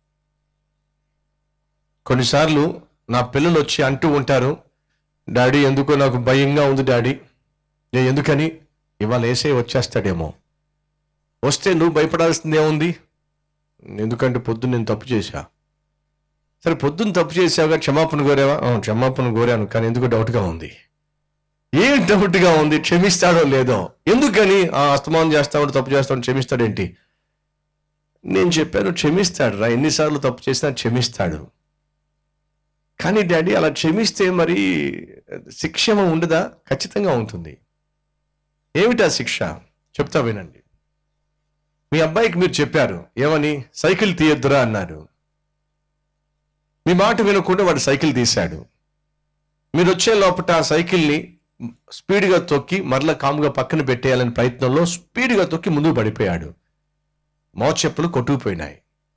Speaker 1: కొన్నిసార్లు నా పిల్లలు వచ్చి అంటూ ఉంటారు డాడీ ఎందుకో నాకు భయంగా ఉంది డాడీ "ఏ, ఎందుకని ఇవాళ వేసే వచ్చేస్తాడేమో వస్తే నువ్వు భయపడాల్సిందే ఉంది ఎందుకంటే పొద్దున్న నేను తప్పు చేశా సరే పొద్దున్న తప్పు చేసావుగా క్షమాపణ కోరావా "అవును, క్షమాపణ కోరాను కానీ ఎందుకు డౌట్గా ఉంది ఏం డౌట్గా ఉంది క్షమిస్తాడో లేదో ఎందుకని ఆ అస్తమానం చేస్తాడు తప్పు చేస్తాడు క్షమిస్తాడేంటి నేను చెప్పాను క్షమిస్తాడు రా ఎన్నిసార్లు తప్పు చేసినా క్షమిస్తాడు కానీ డాడీ అలా క్షమిస్తే మరి శిక్ష ఉండదా ఖచ్చితంగా ఉంటుంది ఏమిటా శిక్ష చెప్తా వినండి మీ అబ్బాయికి మీరు చెప్పారు ఏమని సైకిల్ తీయొద్దురా అన్నారు మీ మాట వినకుండా వాడు సైకిల్ తీశాడు మీరు వచ్చే లోపల ఆ సైకిల్ని స్పీడ్గా తొక్కి మరల కాముగా పక్కన పెట్టేయాలని ప్రయత్నంలో స్పీడ్గా తొక్కి ముందుకు పడిపోయాడు మోచెప్పులు కొట్టుకుపోయినాయి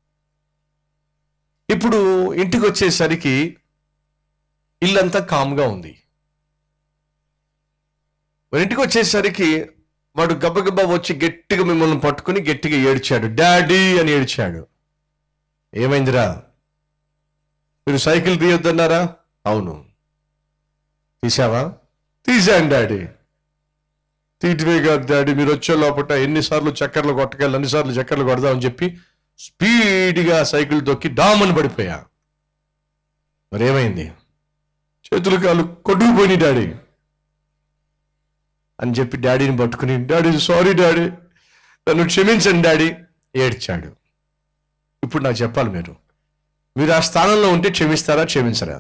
Speaker 1: ఇప్పుడు ఇంటికి వచ్చేసరికి ఇల్లంతా కామ్గా ఉంది మరి ఇంటికి వచ్చేసరికి వాడు గబగబా వచ్చి గట్టిగా మిమ్మల్ని పట్టుకుని గట్టిగా ఏడ్చాడు డాడీ అని ఏడ్చాడు ఏమైందిరా మీరు సైకిల్ తీయొద్దన్నారా అవును తీసావా తీశాను డాడీ తీటివే కాదు డాడీ మీరు వచ్చే లోపల ఎన్నిసార్లు చక్కర్లు కొట్టగలను అన్నిసార్లు చక్కర్లు కొడదామని చెప్పి స్పీడ్గా సైకిల్ తొక్కి డామని పడిపోయా మరేమైంది చేతులు కాలు కొట్టుకుపోయినాయి డాడీ అని చెప్పి డాడీని పట్టుకుని డాడీ సారీ డాడీ నన్ను క్షమించండి డాడీ ఏడ్చాడు ఇప్పుడు నాకు చెప్పాలి మీరు మీరు ఆ స్థానంలో ఉంటే క్షమిస్తారా క్షమించరా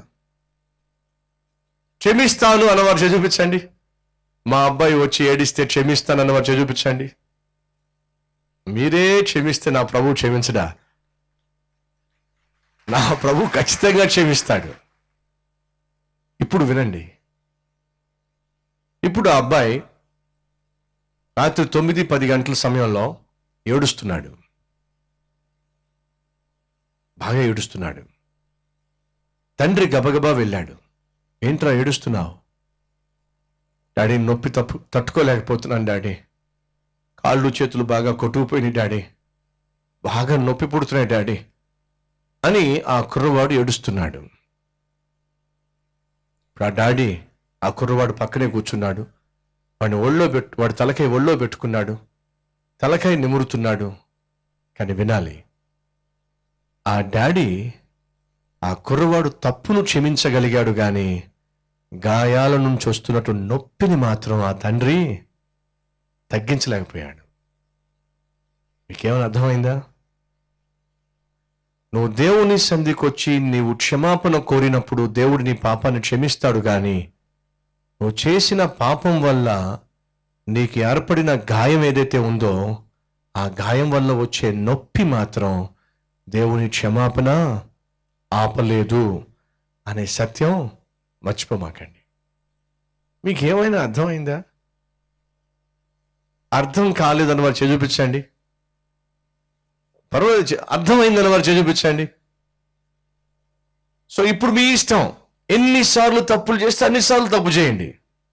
Speaker 1: క్షమిస్తాను అన్నవారు చేయి చూపించండి మా అబ్బాయి వచ్చి ఏడిస్తే క్షమిస్తాను అన్నవారు చేయి చూపించండి మీరే క్షమిస్తే నా ప్రభు క్షమించడా నా ప్రభు ఖచ్చితంగా క్షమిస్తాడు ఇప్పుడు వినండి ఇప్పుడు ఆ అబ్బాయి రాత్రి తొమ్మిది పది గంటల సమయంలో ఏడుస్తున్నాడు బాగా ఏడుస్తున్నాడు తండ్రి గబగబా వెళ్ళాడు ఏంట్రా ఏడుస్తున్నావు డాడీ నొప్పి తప్పు తట్టుకోలేకపోతున్నాను డాడీ కాళ్ళు చేతులు బాగా కొట్టుకుపోయినాయి డాడీ బాగా నొప్పి పుడుతున్నాయి డాడీ అని ఆ కుర్రవాడు ఏడుస్తున్నాడు ఇప్పుడు ఆ డాడీ ఆ కుర్రవాడు పక్కనే కూర్చున్నాడు వాడిని ఒళ్ళో పెట్టు వాడు తలకాయ ఒళ్ళో పెట్టుకున్నాడు తలకాయ నిమురుతున్నాడు కానీ వినాలి ఆ డాడీ ఆ కుర్రవాడు తప్పును క్షమించగలిగాడు గాని గాయాల నుంచి వస్తున్నట్టు నొప్పిని మాత్రం ఆ తండ్రి తగ్గించలేకపోయాడు మీకేమైనా అర్థమైందా నువ్వు దేవుని సంధికొచ్చి నీవు క్షమాపణ కోరినప్పుడు దేవుడు నీ పాపాన్ని క్షమిస్తాడు గాని నువ్వు చేసిన పాపం వల్ల నీకు ఏర్పడిన గాయం ఏదైతే ఉందో ఆ గాయం వల్ల వచ్చే నొప్పి మాత్రం దేవుని క్షమాపణ ఆపలేదు అనే సత్యం మర్చిపోమాకండి మీకు ఏమైనా అర్థమైందా అర్థం కాలేదని వారు చూపించండి పర్వాలేదు చే- అర్థమైందని వారు చూపించండి సో ఇప్పుడు మీ ఇష్టం ఎన్నిసార్లు తప్పులు చేస్తే అన్నిసార్లు తప్పు చేయండి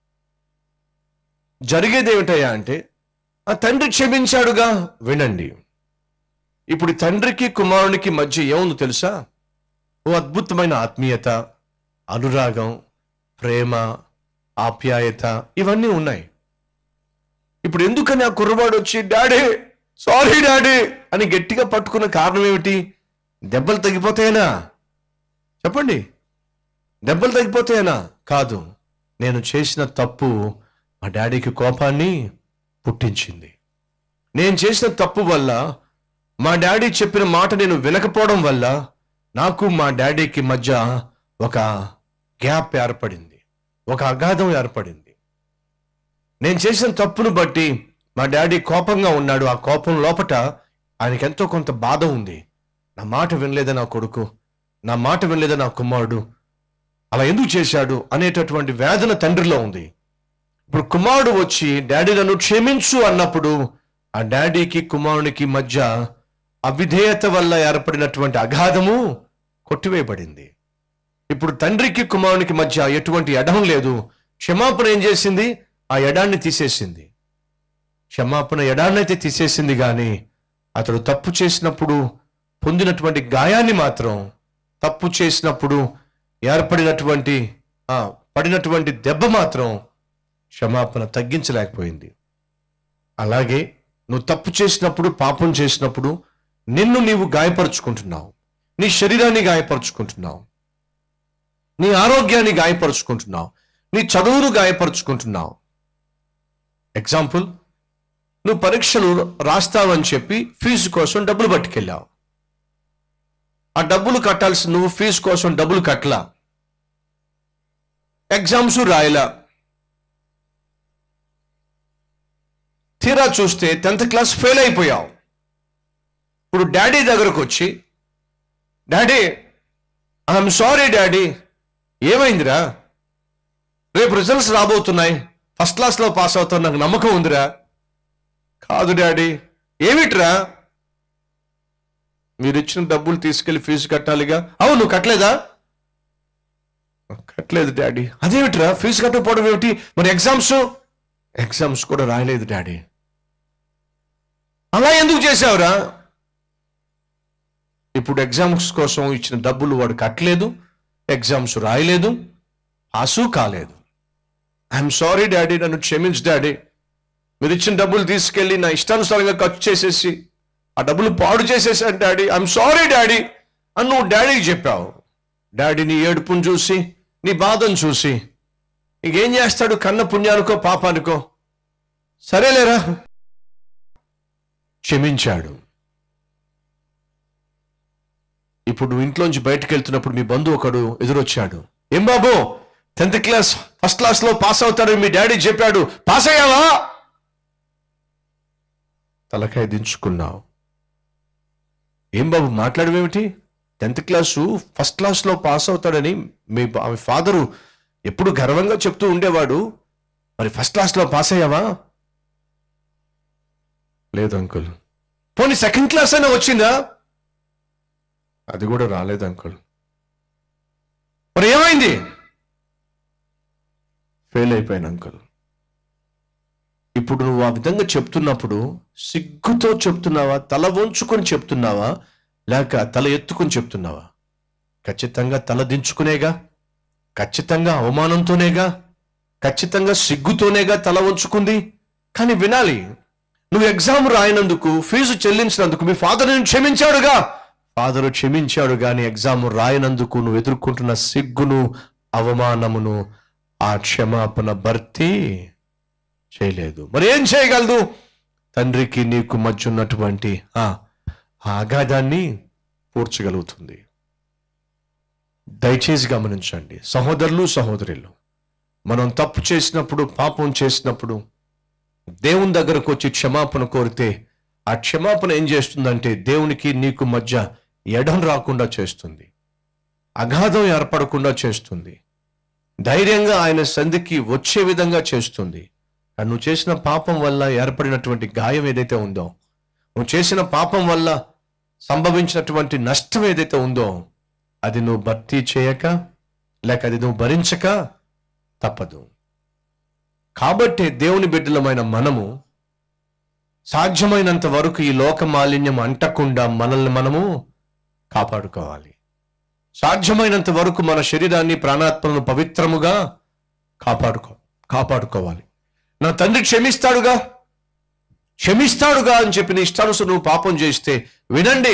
Speaker 1: జరిగేది ఏమిటయ్యా అంటే ఆ తండ్రి క్షమించాడుగా వినండి ఇప్పుడు ఈ తండ్రికి కుమారునికి మధ్య ఏముందో తెలుసా ఓ అద్భుతమైన ఆత్మీయత అనురాగం ప్రేమ ఆప్యాయత ఇవన్నీ ఉన్నాయి ఇప్పుడు ఎందుకని ఆ కుర్రవాడు వచ్చి డాడీ సారీ డాడీ అని గట్టిగా పట్టుకున్న కారణం ఏమిటి దెబ్బలు తగ్గిపోతాయనా చెప్పండి దెబ్బలు తగ్గిపోతాయనా కాదు నేను చేసిన తప్పు మా డాడీకి కోపాన్ని పుట్టించింది నేను చేసిన తప్పు వల్ల మా డాడీ చెప్పిన మాట నేను వినకపోవడం వల్ల నాకు మా డాడీకి మధ్య ఒక గ్యాప్ ఏర్పడింది ఒక అగాధం ఏర్పడింది నేను చేసిన తప్పును బట్టి మా డాడీ కోపంగా ఉన్నాడు ఆ కోపం లోపట ఆయనకి ఎంతో కొంత బాధ ఉంది నా మాట వినలేదా నా కొడుకు నా మాట వినలేదా నా కుమారుడు అలా ఎందుకు చేశాడు అనేటటువంటి వేదన తండ్రిలో ఉంది ఇప్పుడు కుమారుడు వచ్చి డాడీ నన్ను క్షమించు అన్నప్పుడు ఆ డాడీకి కుమారునికి మధ్య అవిధేయత వల్ల ఏర్పడినటువంటి అగాధము కొట్టివేయబడింది ఇప్పుడు తండ్రికి కుమారునికి మధ్య ఎటువంటి ఎడం లేదు క్షమాపణ ఏం చేసింది ఆ ఎడాన్ని తీసేసింది క్షమాపణ ఎడాన్నైతే తీసేసింది కానీ అతడు తప్పు చేసినప్పుడు పొందినటువంటి గాయాన్ని మాత్రం తప్పు చేసినప్పుడు ఏర్పడినటువంటి ఆ, పడినటువంటి దెబ్బ మాత్రం క్షమాపణ తగ్గించలేకపోయింది అలాగే నువ్వు తప్పు చేసినప్పుడు పాపం చేసినప్పుడు నిన్ను నీవు గాయపరుచుకుంటున్నావు నీ శరీరాన్ని గాయపరుచుకుంటున్నావు నీ ఆరోగ్యాన్ని గాయపరుచుకుంటున్నావు నీ చదువును గాయపరుచుకుంటున్నావు ఎగ్జాంపుల్ నువ్వు పరీక్షలు రాస్తావని చెప్పి ఫీజు కోసం డబ్బులు పట్టుకెళ్ళావు ఆ డబ్బులు కట్టాల్సి నువ్వు ఫీజు కోసం డబ్బులు కట్టలా ఎగ్జామ్స్ రాయలా తీరా చూస్తే టెన్త్ క్లాస్ ఫెయిల్ అయిపోయావు ఇప్పుడు డాడీ దగ్గరకు వచ్చి డాడీ ఐఎమ్ సారీ డాడీ ఏమైందిరా రేపు రిజల్ట్స్ రాబోతున్నాయి ఫస్ట్ క్లాస్లో పాస్ అవుతావు నాకు నమ్మకం ఉందిరా కాదు డాడీ ఏమిట్రా మీరు ఇచ్చిన డబ్బులు తీసుకెళ్లి ఫీజు కట్టాలిగా అవును నువ్వు కట్టలేదా కట్టలేదు డాడీ అదేమిట్రా ఫీజు కట్టకపోవడం ఏమిటి మరి ఎగ్జామ్స్ ఎగ్జామ్స్ కూడా రాయలేదు డాడీ అలా ఎందుకు చేసావురా ఇప్పుడు ఎగ్జామ్స్ కోసం ఇచ్చిన డబ్బులు వాడు కట్టలేదు ఎగ్జామ్స్ రాయలేదు పాసు కాలేదు ఐఎమ్ సారీ డాడీ నన్ను క్షమించు డాడీ మీరు ఇచ్చిన డబ్బులు తీసుకెళ్ళి నా ఇష్టానుసారంగా ఖర్చు చేసేసి ఆ డబ్బులు పాడు చేసేసాను డాడీ ఐఎమ్ సారీ డాడీ అని నువ్వు డాడీకి చెప్పావు డాడీ నీ ఏడుపును చూసి నీ బాధను చూసి ఇంకేం చేస్తాడు కన్న పుణ్యానికో పాపానికో సరేలేరా క్షమించాడు ఇప్పుడు నువ్వు ఇంట్లోంచి బయటకు వెళ్తున్నప్పుడు మీ బంధువు ఒకడు ఎదురొచ్చాడు ఏం బాబు టెన్త్ క్లాస్ ఫస్ట్ క్లాస్ లో పాస్ అవుతాడని మీ డాడీ చెప్పాడు పాస్ అయ్యావా తలకాయ దించుకున్నావు ఏం బాబు మాట్లాడవేమిటి టెన్త్ క్లాసు ఫస్ట్ క్లాస్లో పాస్ అవుతాడని మీ బా- మీ ఫాదరు ఎప్పుడు గర్వంగా చెప్తూ ఉండేవాడు మరి ఫస్ట్ క్లాస్లో పాస్ అయ్యావా లేదు అంకుల్ పోనీ సెకండ్ క్లాస్ అయినా వచ్చిందా అది కూడా రాలేదు అంకుల్ మరి ఏమైంది ఫెయిల్ అయిపోయాను అంకుల్ ఇప్పుడు నువ్వు ఆ విధంగా చెప్తున్నప్పుడు సిగ్గుతో చెప్తున్నావా తల వంచుకొని చెప్తున్నావా లేక తల ఎత్తుకొని చెప్తున్నావా ఖచ్చితంగా తల దించుకునేగా ఖచ్చితంగా అవమానంతోనేగా ఖచ్చితంగా సిగ్గుతోనేగా తల ఉంచుకుంది కానీ వినాలి నువ్వు ఎగ్జామ్ రాయనందుకు ఫీజు చెల్లించినందుకు మీ ఫాదర్ నేను క్షమించాడుగా ఫాదర్ క్షమించాడు కానీ ఎగ్జామ్ రాయనందుకు నువ్వు ఎదుర్కొంటున్న సిగ్గును అవమానమును ఆ క్షమాపణ భర్తీ చేయలేదు మరి ఏం చేయగలదు తండ్రికి నీకు మధ్య ఉన్నటువంటి ఆ ఆ అగాధాన్ని పూడ్చగలుగుతుంది దయచేసి గమనించండి సహోదరులు సహోదరులు మనం తప్పు చేసినప్పుడు పాపం చేసినప్పుడు దేవుని దగ్గరకు వచ్చి క్షమాపణ కోరితే ఆ క్షమాపణ ఏం చేస్తుందంటే దేవునికి నీకు మధ్య ఎడం రాకుండా చేస్తుంది అగాధం ఏర్పడకుండా చేస్తుంది ధైర్యంగా ఆయన సంధికి వచ్చే విధంగా చేస్తుంది కానీ నువ్వు చేసిన పాపం వల్ల ఏర్పడినటువంటి గాయం ఏదైతే ఉందో నువ్వు చేసిన పాపం వల్ల సంభవించినటువంటి నష్టం ఏదైతే ఉందో అది నువ్వు భర్తీ చేయక లేక అది నువ్వు భరించక తప్పదు కాబట్టి దేవుని బిడ్డలమైన మనము సాధ్యమైనంత వరకు ఈ లోక మాలిన్యం అంటకుండా మనల్ని మనము కాపాడుకోవాలి సాధ్యమైనంత వరకు మన శరీరాన్ని ప్రాణాత్మలను పవిత్రముగా కాపాడుకో కాపాడుకోవాలి నా తండ్రి క్షమిస్తాడుగా క్షమిస్తాడుగా అని చెప్పి నీ ఇష్టానుసారం నువ్వు పాపం చేస్తే వినండి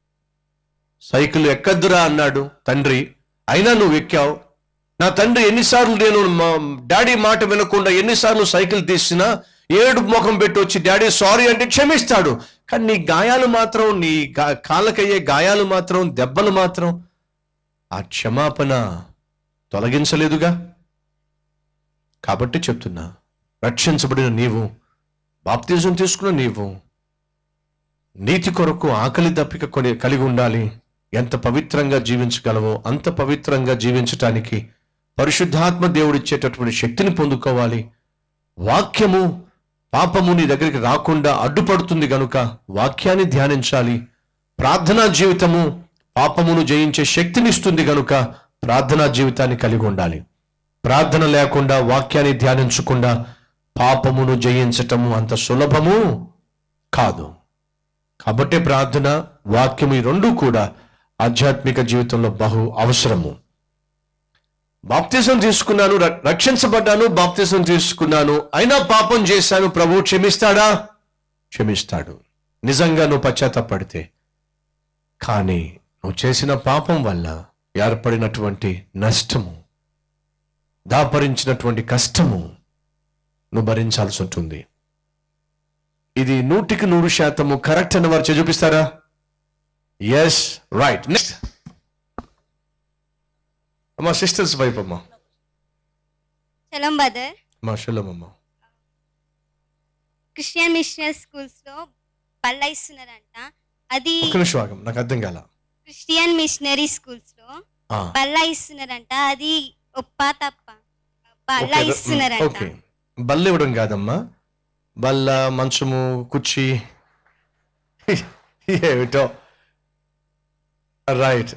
Speaker 1: సైకిల్ ఎక్కద్దురా అన్నాడు తండ్రి అయినా నువ్వు ఎక్కావు నా తండ్రి ఎన్నిసార్లు నేను మా డాడీ మాట వినకుండా ఎన్నిసార్లు సైకిల్ తీసినా ఏడు ముఖం పెట్టి వచ్చి డాడీ సారీ అంటే క్షమిస్తాడు కానీ నీ గాయాలు మాత్రం నీ గా- కాళ్ళకయ్యే గాయాలు మాత్రం దెబ్బలు మాత్రం ఆ క్షమాపణ తొలగించలేదుగా కాబట్టి చెప్తున్నా రక్షించబడిన నీవు బాప్తిజం తీసుకున్న నీవు నీతి కొరకు ఆకలి దప్పిక కొని కలిగి ఉండాలి ఎంత పవిత్రంగా జీవించగలవో అంత పవిత్రంగా జీవించటానికి పరిశుద్ధాత్మ దేవుడిచ్చేటటువంటి శక్తిని పొందుకోవాలి వాక్యము పాపము నీ దగ్గరికి రాకుండా అడ్డుపడుతుంది గనుక వాక్యాన్ని ధ్యానించాలి ప్రార్థనా జీవితము పాపమును జయించే శక్తినిస్తుంది గనుక ప్రార్థనా జీవితాన్ని కలిగి ఉండాలి ప్రార్థన లేకుండా వాక్యాన్ని ధ్యానించకుండా పాపమును జయించటము అంత సులభము కాదు కాబట్టి ప్రార్థన వాక్యము ఈ రెండు కూడా ఆధ్యాత్మిక జీవితంలో బహు అవసరము బాప్తిజం తీసుకున్నాను ర- రక్షించబడ్డాను బాప్తిజం తీసుకున్నాను అయినా పాపం చేశాను ప్రభు క్షమిస్తాడా క్షమిస్తాడు నిజంగా నువ్వు పశ్చాత్తపడితే కానీ నువ్వు చేసిన పాపం వల్ల ఏర్పడినటువంటి నష్టము దాపరించినటువంటి కష్టము నువ్వు భరించాల్సి ఉంటుంది ఇది నూటికి నూరు శాతము కరెక్ట్ అని వారు చూపిస్తారా ఎస్ రైట్ నెక్స్ట్ అమ్మా సిస్టర్స్ వైపు అమ్మా
Speaker 4: చలం బదర్
Speaker 1: మా శులమమ్మ
Speaker 4: క్రిస్టియన్ మిషనరీ స్కూల్స్ లో పళ్ళ ఇస్తున్నారంట అది
Speaker 1: ఒక్క నిమిషం ఆగం నాకు అర్థం కాల
Speaker 4: క్రిస్టియన్ మిషనరీ స్కూల్స్ లో
Speaker 1: ఆ,
Speaker 4: పళ్ళ ఇస్తున్నారంట అది ఒప్ప తప్ప పళ్ళ
Speaker 1: ఓకే,
Speaker 4: ఇస్తున్నారంట
Speaker 1: ఓకే బల్ల ఇవ్వడం కాదమ్మా బల్ల మంచము కుర్చీ ఏమిటో రైట్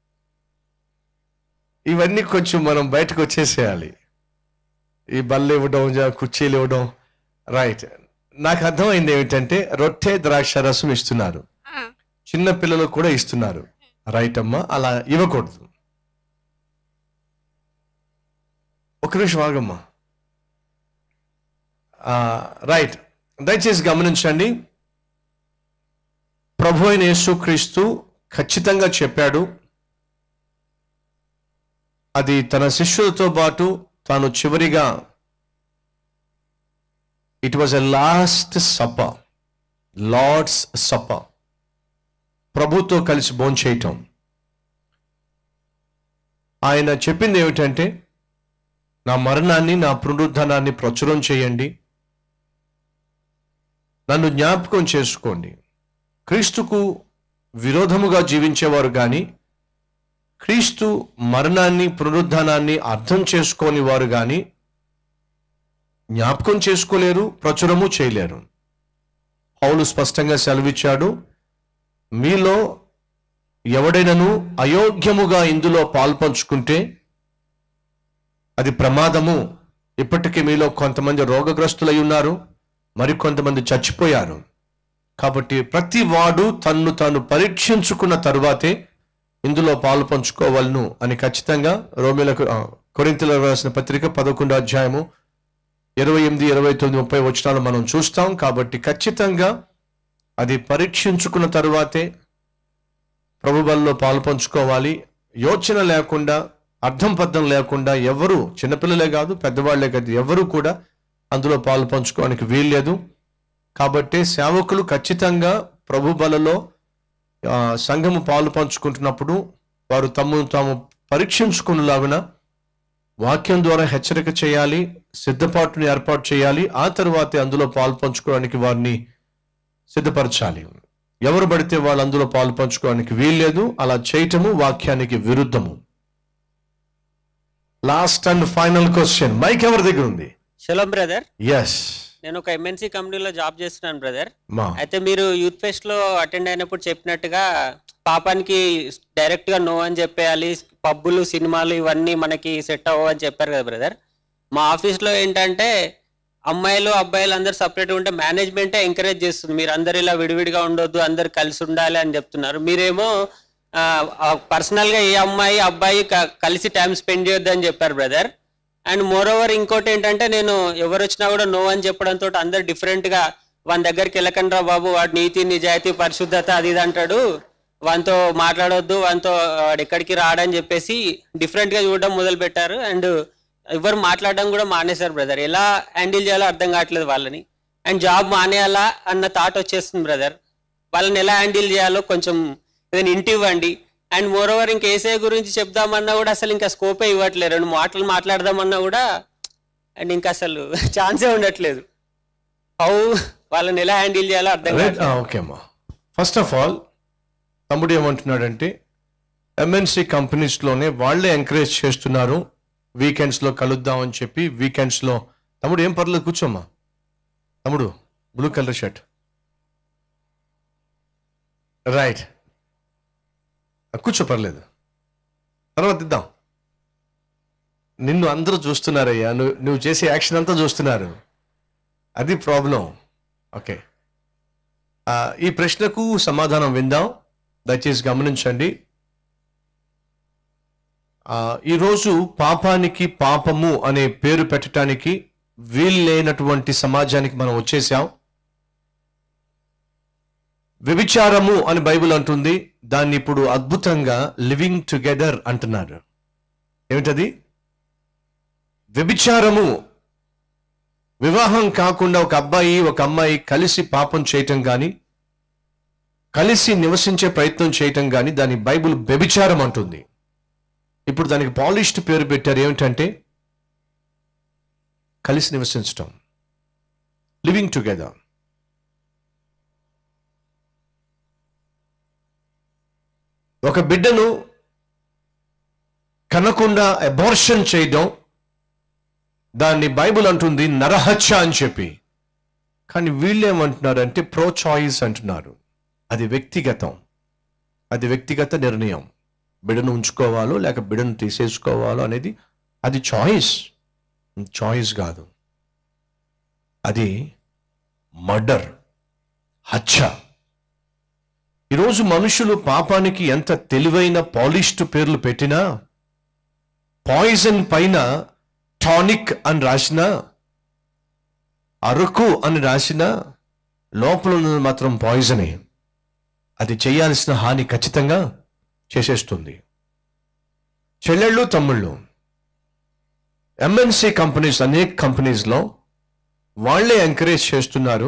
Speaker 1: ఇవన్నీ కొంచెం మనం బయటకు వచ్చేసేయాలి ఈ బల్ల ఇవ్వడం జా- కుర్చీలు ఇవ్వడం రైట్ నాకు అర్థమైంది ఏమిటంటే రొట్టె ద్రాక్ష రసం ఇస్తున్నారు
Speaker 4: ఆ,
Speaker 1: చిన్న పిల్లలకు కూడా ఇస్తున్నారు రైట్ అమ్మా అలా ఇవ్వకూడదు ఒక నిమిషం ఆగమ్మా ఆ, రైట్ దయచేసి గమనించండి ప్రభు అయిన యేసుక్రీస్తు ఖచ్చితంగా చెప్పాడు అది తన శిష్యులతో పాటు తాను చివరిగా it was a last supper lord's supper ప్రభుతో కలిసి భోంచేయటం ఆయన చెప్పింది ఏమిటంటే నా మరణాన్ని నా పునరుద్ధరణాన్ని ప్రచురం చేయండి నన్ను జ్ఞాపకం చేసుకోండి క్రీస్తుకు విరోధముగా జీవించేవారు కానీ క్రీస్తు మరణాన్ని పునరుద్ధానాన్ని అర్థం చేసుకోని వారు కానీ జ్ఞాపకం చేసుకోలేరు ప్రచురము చేయలేరు పౌలు స్పష్టంగా సెలవిచ్చాడు మీలో ఎవడైనను అయోగ్యముగా ఇందులో పాల్పంచుకుంటే అది ప్రమాదము ఇప్పటికీ మీలో కొంతమంది రోగగ్రస్తులై ఉన్నారు మరికొంతమంది చచ్చిపోయారు కాబట్టి ప్రతి వాడు తన్ను తాను పరీక్షించుకున్న తరువాతే ఇందులో పాలు పంచుకోవాలను అని ఖచ్చితంగా రోమిలకు ఆ, కొరింతలో రాసిన పత్రిక పదకొండో అధ్యాయము ఇరవై ఎనిమిది ఇరవై తొమ్మిది ముప్పై వచనాలు మనం చూస్తాం కాబట్టి ఖచ్చితంగా అది పరీక్షించుకున్న తరువాతే ప్రభు బలలో పాలు పంచుకోవాలి యోచన లేకుండా అర్థం పద్ధం లేకుండా ఎవరు చిన్నపిల్లలే కాదు పెద్దవాళ్లే కాదు ఎవరు కూడా అందులో పాలు పంచుకోవడానికి వీల్లేదు కాబట్టి సేవకులు ఖచ్చితంగా ప్రభు బలలో ఆ, సంఘము పాలు పంచుకుంటున్నప్పుడు వారు తమను తాము పరీక్షించుకునేలాగున వాక్యం ద్వారా హెచ్చరిక చేయాలి సిద్ధపాటుని ఏర్పాటు చేయాలి ఆ తర్వాతే అందులో పాలు పంచుకోవడానికి వారిని సిద్ధపరచాలి ఎవరు పడితే వాళ్ళు అందులో పాలు పంచుకోవడానికి వీల్లేదు అలా చేయటము వాక్యానికి విరుద్ధము last and final question mic ఎవరి దగ్గర ఉంది
Speaker 5: షలో బ్రదర్
Speaker 1: ఎస్
Speaker 5: నేను ఒక ఎంఎన్సీ కంపెనీలో జాబ్ చేస్తున్నాను బ్రదర్
Speaker 1: మా
Speaker 5: అయితే మీరు యూత్ ఫెస్ట్ లో అటెండ్ అయినప్పుడు చెప్పినట్టుగా పాపానికి డైరెక్ట్ గా నో అని చెప్పేయాలి పబ్బులు సినిమాలు ఇవన్నీ మనకి సెట్ అవ్వవు అని చెప్పారు కదా బ్రదర్ మా ఆఫీస్ లో ఏంటంటే అమ్మాయిలు అబ్బాయిలు అందరు సపరేట్ ఉంటే మేనేజ్మెంటే ఎంకరేజ్ చేస్తుంది మీరు అందరు ఇలా విడివిడిగా ఉండొద్దు అందరు కలిసి ఉండాలి అని చెప్తున్నారు మీరేమో పర్సనల్ గా ఏ అమ్మాయి అబ్బాయి క- కలిసి టైం స్పెండ్ చేయొద్దు అని చెప్పారు బ్రదర్ అండ్ మోర్ ఓవర్ ఇంకోటి ఏంటంటే నేను ఎవరు వచ్చినా కూడా నో అని చెప్పడంతో అందరు డిఫరెంట్ గా వాని దగ్గరికి వెళ్ళకండి రా బాబు వాడు నీతి నిజాయితీ పరిశుద్ధత అది ఇది అంటాడు వానితో మాట్లాడొద్దు వానితో వాడు ఎక్కడికి రాడని చెప్పేసి డిఫరెంట్ గా చూడడం మొదలు పెట్టారు అండ్ ఎవరు మాట్లాడడం కూడా మానేశారు బ్రదర్ ఎలా హ్యాండిల్ చేయాలో అర్థం కావట్లేదు వాళ్ళని అండ్ జాబ్ మానేయాలా అన్న థాట్ వచ్చేస్తుంది బ్రదర్ వాళ్ళని ఎలా హ్యాండిల్ చేయాలో కొంచెం ఏదైనా ఇంటి ఇవ్వండి అండ్ మోర్ ఓవర్ ఇంక ఏసఐ గురించి చెప్దామన్నా కూడా అసలు ఇంకా స్కోపే ఇవ్వట్లేదు రెండు మాటలు మాట్లాడదామన్నా కూడా అండ్ ఇంకా అసలు ఛాన్సే ఉండట్లేదు హౌ వాళ్ళని ఎలా హ్యాండిల్ చేయాలో అర్థం కావట్లేదు
Speaker 1: ఓకే అమ్మా ఫస్ట్ ఆఫ్ ఆల్ తమ్ముడు ఏమంటున్నాడంటే ఎంఎన్సి కంపెనీస్లోనే వాళ్ళే ఎంకరేజ్ చేస్తున్నారు వీకెండ్స్లో కలుద్దాం అని చెప్పి వీకెండ్స్లో తమ్ముడు ఏం పర్లేదు కూర్చోమ్మా తమ్ముడు బ్లూ కలర్ షర్ట్ రైట్ కూర్చో పర్లేదు తర్వాత ఇద్దాం నిన్ను అందరూ చూస్తున్నారయ్యా నువ్వు నువ్వు చేసే యాక్షన్ అంతా చూస్తున్నారు అది ప్రాబ్లం ఓకే ఆ, ఈ ప్రశ్నకు సమాధానం విందాం దయచేసి గమనించండి ఆ, ఈరోజు పాపానికి పాపము అనే పేరు పెట్టడానికి వీల్లేనటువంటి సమాజానికి మనం వచ్చేసాం వ్యభిచారము అని బైబిల్ అంటుంది దాన్ని ఇప్పుడు అద్భుతంగా లివింగ్ టుగెదర్ అంటున్నారు ఏమిటది వ్యభిచారము వివాహం కాకుండా ఒక అబ్బాయి ఒక అమ్మాయి కలిసి పాపం చేయటం కానీ కలిసి నివసించే ప్రయత్నం చేయటం కానీ దాని బైబిల్ వ్యభిచారం అంటుంది ఇప్పుడు దానికి పాలిష్డ్ పేరు పెట్టారు ఏమిటంటే కలిసి నివసించటం లివింగ్ టుగెదర్ ఒక బిడ్డను కనకుండా అబార్షన్ చేయడం దాన్ని బైబిల్ అంటుంది నరహత్య అని చెప్పి కానీ వీళ్ళు ఏమంటున్నారంటే ప్రో చాయిస్ అంటున్నారు అది వ్యక్తిగతం అది వ్యక్తిగత నిర్ణయం బిడను ఉంచుకోవాలో లేక బిడను తీసేసుకోవాలో అనేది అది చాయిస్ చాయిస్ కాదు అది మర్డర్ హత్య ఈరోజు మనుషులు పాపానికి ఎంత తెలివైన పాలిష్డ్ పేర్లు పెట్టినా పాయిజన్ పైన టానిక్ అని రాసిన అరకు అని రాసిన లోపల ఉన్నది మాత్రం పాయిజనే అది చేయాల్సిన హాని ఖచ్చితంగా చేసేస్తుంది చెల్లెళ్ళు తమ్ముళ్ళు ఎంఎన్సి కంపెనీస్ అనేక కంపెనీస్లో వాళ్ళే ఎంకరేజ్ చేస్తున్నారు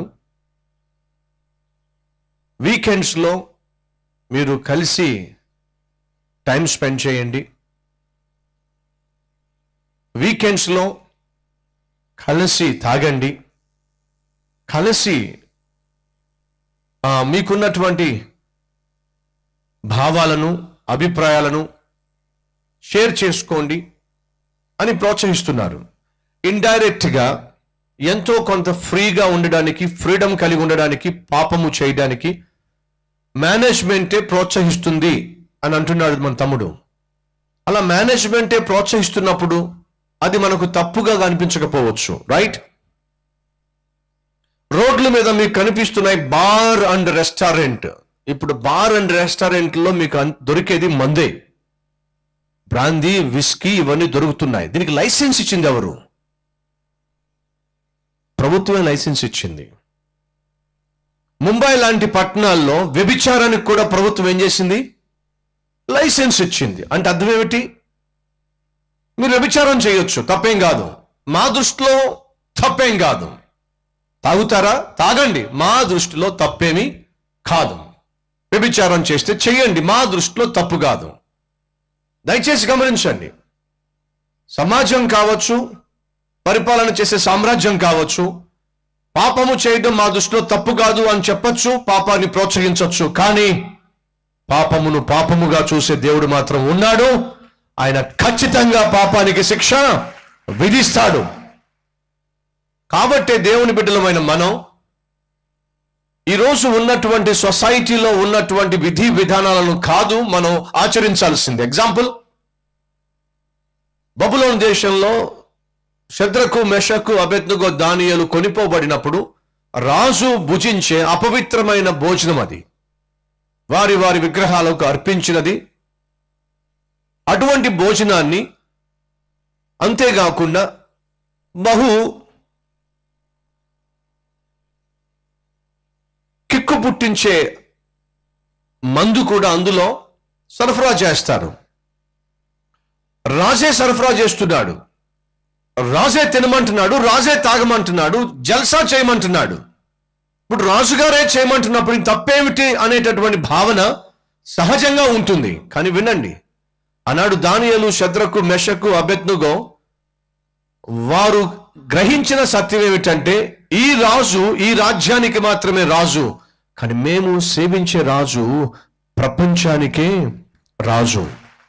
Speaker 1: వీకెండ్స్లో మీరు కలిసి టైం స్పెండ్ చేయండి వీకెండ్స్లో కలిసి తాగండి కలిసి ఆ, మీకున్నటువంటి భావాలను అభిప్రాయాలను షేర్ చేసుకోండి అని ప్రోత్సహిస్తున్నారు ఇండైరెక్ట్గా ఎంతో కొంత ఫ్రీగా ఉండడానికి ఫ్రీడమ్ కలిగి ఉండడానికి పాపము చేయడానికి మేనేజ్మెంటే ప్రోత్సహిస్తుంది అని అంటున్నాడు మన తమ్ముడు అలా మేనేజ్మెంటే ప్రోత్సహిస్తున్నప్పుడు అది మనకు తప్పుగా కనిపించకపోవచ్చు రైట్ రోడ్ల మీద మీకు కనిపిస్తున్నాయి బార్ అండ్ రెస్టారెంట్ ఇప్పుడు బార్ అండ్ రెస్టారెంట్లో మీకు అన్- దొరికేది మందే బ్రాందీ విస్కీ ఇవన్నీ దొరుకుతున్నాయి దీనికి లైసెన్స్ ఇచ్చింది ఎవరు ప్రభుత్వమే లైసెన్స్ ఇచ్చింది ముంబై లాంటి పట్టణాల్లో వ్యభిచారానికి కూడా ప్రభుత్వం ఏం చేసింది లైసెన్స్ ఇచ్చింది అంటే అర్థం ఏమిటి మీరు వ్యభిచారం చేయొచ్చు తప్పేం కాదు మా దృష్టిలో తప్పేం కాదు తాగుతారా తాగండి మా దృష్టిలో తప్పేమీ కాదు వ్యభిచారం చేస్తే చెయ్యండి మా దృష్టిలో తప్పు కాదు దయచేసి గమనించండి సమాజం కావచ్చు పరిపాలన చేసే సామ్రాజ్యం కావచ్చు పాపము చేయడం మా దృష్టిలో తప్పు కాదు అని చెప్పొచ్చు పాపాన్ని ప్రోత్సహించవచ్చు కానీ పాపమును పాపముగా చూసే దేవుడు మాత్రం ఉన్నాడు ఆయన ఖచ్చితంగా పాపానికి శిక్ష విధిస్తాడు కాబట్టే దేవుని బిడ్డలమైన మనం ఈరోజు ఉన్నటువంటి సొసైటీలో ఉన్నటువంటి విధి విధానాలను కాదు మనం ఆచరించాల్సింది ఎగ్జాంపుల్ బబులోన్ దేశంలో శద్రకు మెషకు అభెత్నుగో దానియలు కొనిపోబడినప్పుడు రాజు భుజించే అపవిత్రమైన భోజనం అది వారి వారి విగ్రహాలకు అర్పించినది అటువంటి భోజనాన్ని అంతేకాకుండా బహు కిక్కు పుట్టించే మందు కూడా అందులో సరఫరా చేస్తారు రాజే సరఫరా చేస్తున్నాడు రాజే తినమంటున్నాడు రాజే తాగమంటున్నాడు జల్సా చేయమంటున్నాడు ఇప్పుడు రాజుగారే చేయమంటున్నప్పుడు ఇంక తప్పేమిటి అనేటటువంటి భావన సహజంగా ఉంటుంది కానీ వినండి ఆనాడు దానియలు శద్రకు మెషకు అభెత్నుగో వారు గ్రహించిన సత్యం ఏమిటంటే ఈ రాజు ఈ రాజ్యానికి మాత్రమే రాజు కానీ మేము సేవించే రాజు ప్రపంచానికే రాజు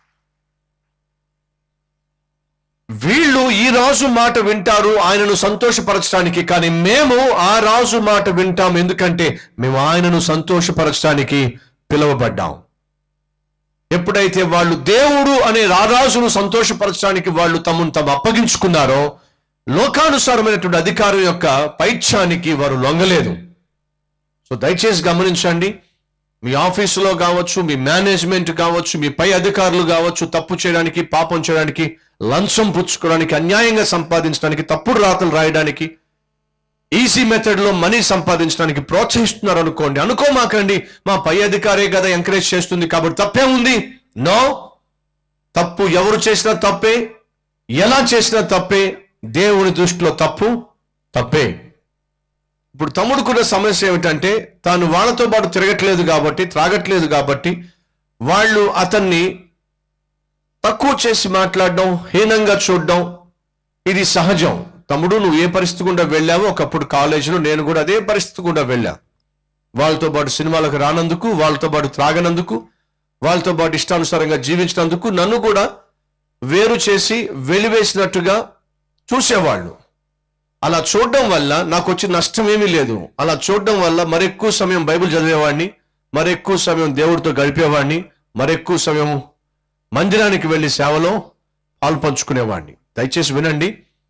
Speaker 1: వీళ్ళు ఈ రాజు మాట వింటారు ఆయనను సంతోషపరచడానికి కానీ మేము ఆ రాజు మాట వింటాం ఎందుకంటే మేము ఆయనను సంతోషపరచడానికి పిలువబడ్డాం ఎప్పుడైతే వాళ్ళు దేవుడు అనే రారాజును సంతోషపరచడానికి వాళ్ళు తమను తాము అప్పగించుకున్నారో లోకానుసారమైనటువంటి అధికారం యొక్క పైత్యానికి వారు లొంగలేదు సో దయచేసి గమనించండి మీ ఆఫీసులో కావచ్చు మీ మేనేజ్మెంట్ కావచ్చు మీ పై అధికారులు కావచ్చు తప్పు చేయడానికి పాపం చేయడానికి లంచం పుచ్చుకోవడానికి అన్యాయంగా సంపాదించడానికి తప్పుడు రాతలు రాయడానికి ఈజీ మెథడ్ లో మనీ సంపాదించడానికి ప్రోత్సహిస్తున్నారు అనుకోండి అనుకోమాకండి మా పై అధికారే కదా ఎంకరేజ్ చేస్తుంది కాబట్టి తప్పే ఉంది నో తప్పు ఎవరు చేసినా తప్పే ఎలా చేసినా తప్పే దేవుని దృష్టిలో తప్పు తప్పే ఇప్పుడు తమ్ముడుకున్న సమస్య ఏమిటంటే తాను వాళ్ళతో పాటు తిరగట్లేదు కాబట్టి త్రాగట్లేదు కాబట్టి వాళ్ళు అతన్ని తక్కువ చేసి మాట్లాడడం హీనంగా చూడడం ఇది సహజం తమ్ముడు నువ్వు ఏ పరిస్థితి గుండా వెళ్ళావో ఒకప్పుడు కాలేజీలో నేను కూడా అదే పరిస్థితి గుండా వెళ్ళా వాళ్ళతో పాటు సినిమాలకు రానందుకు వాళ్ళతో పాటు త్రాగనందుకు వాళ్ళతో పాటు ఇష్టానుసారంగా జీవించినందుకు నన్ను కూడా వేరు చేసి వెలివేసినట్టుగా చూసేవాళ్ళు అలా చూడడం వల్ల నాకు వచ్చిన నష్టం ఏమీ లేదు అలా చూడడం వల్ల మరెక్కువ సమయం బైబిల్ చదివేవాడిని మరెక్కువ సమయం దేవుడితో గడిపేవాడిని మరెక్కువ సమయం మందిరానికి వెళ్ళి సేవలో పాల్పంచుకునేవాడిని దయచేసి వినండి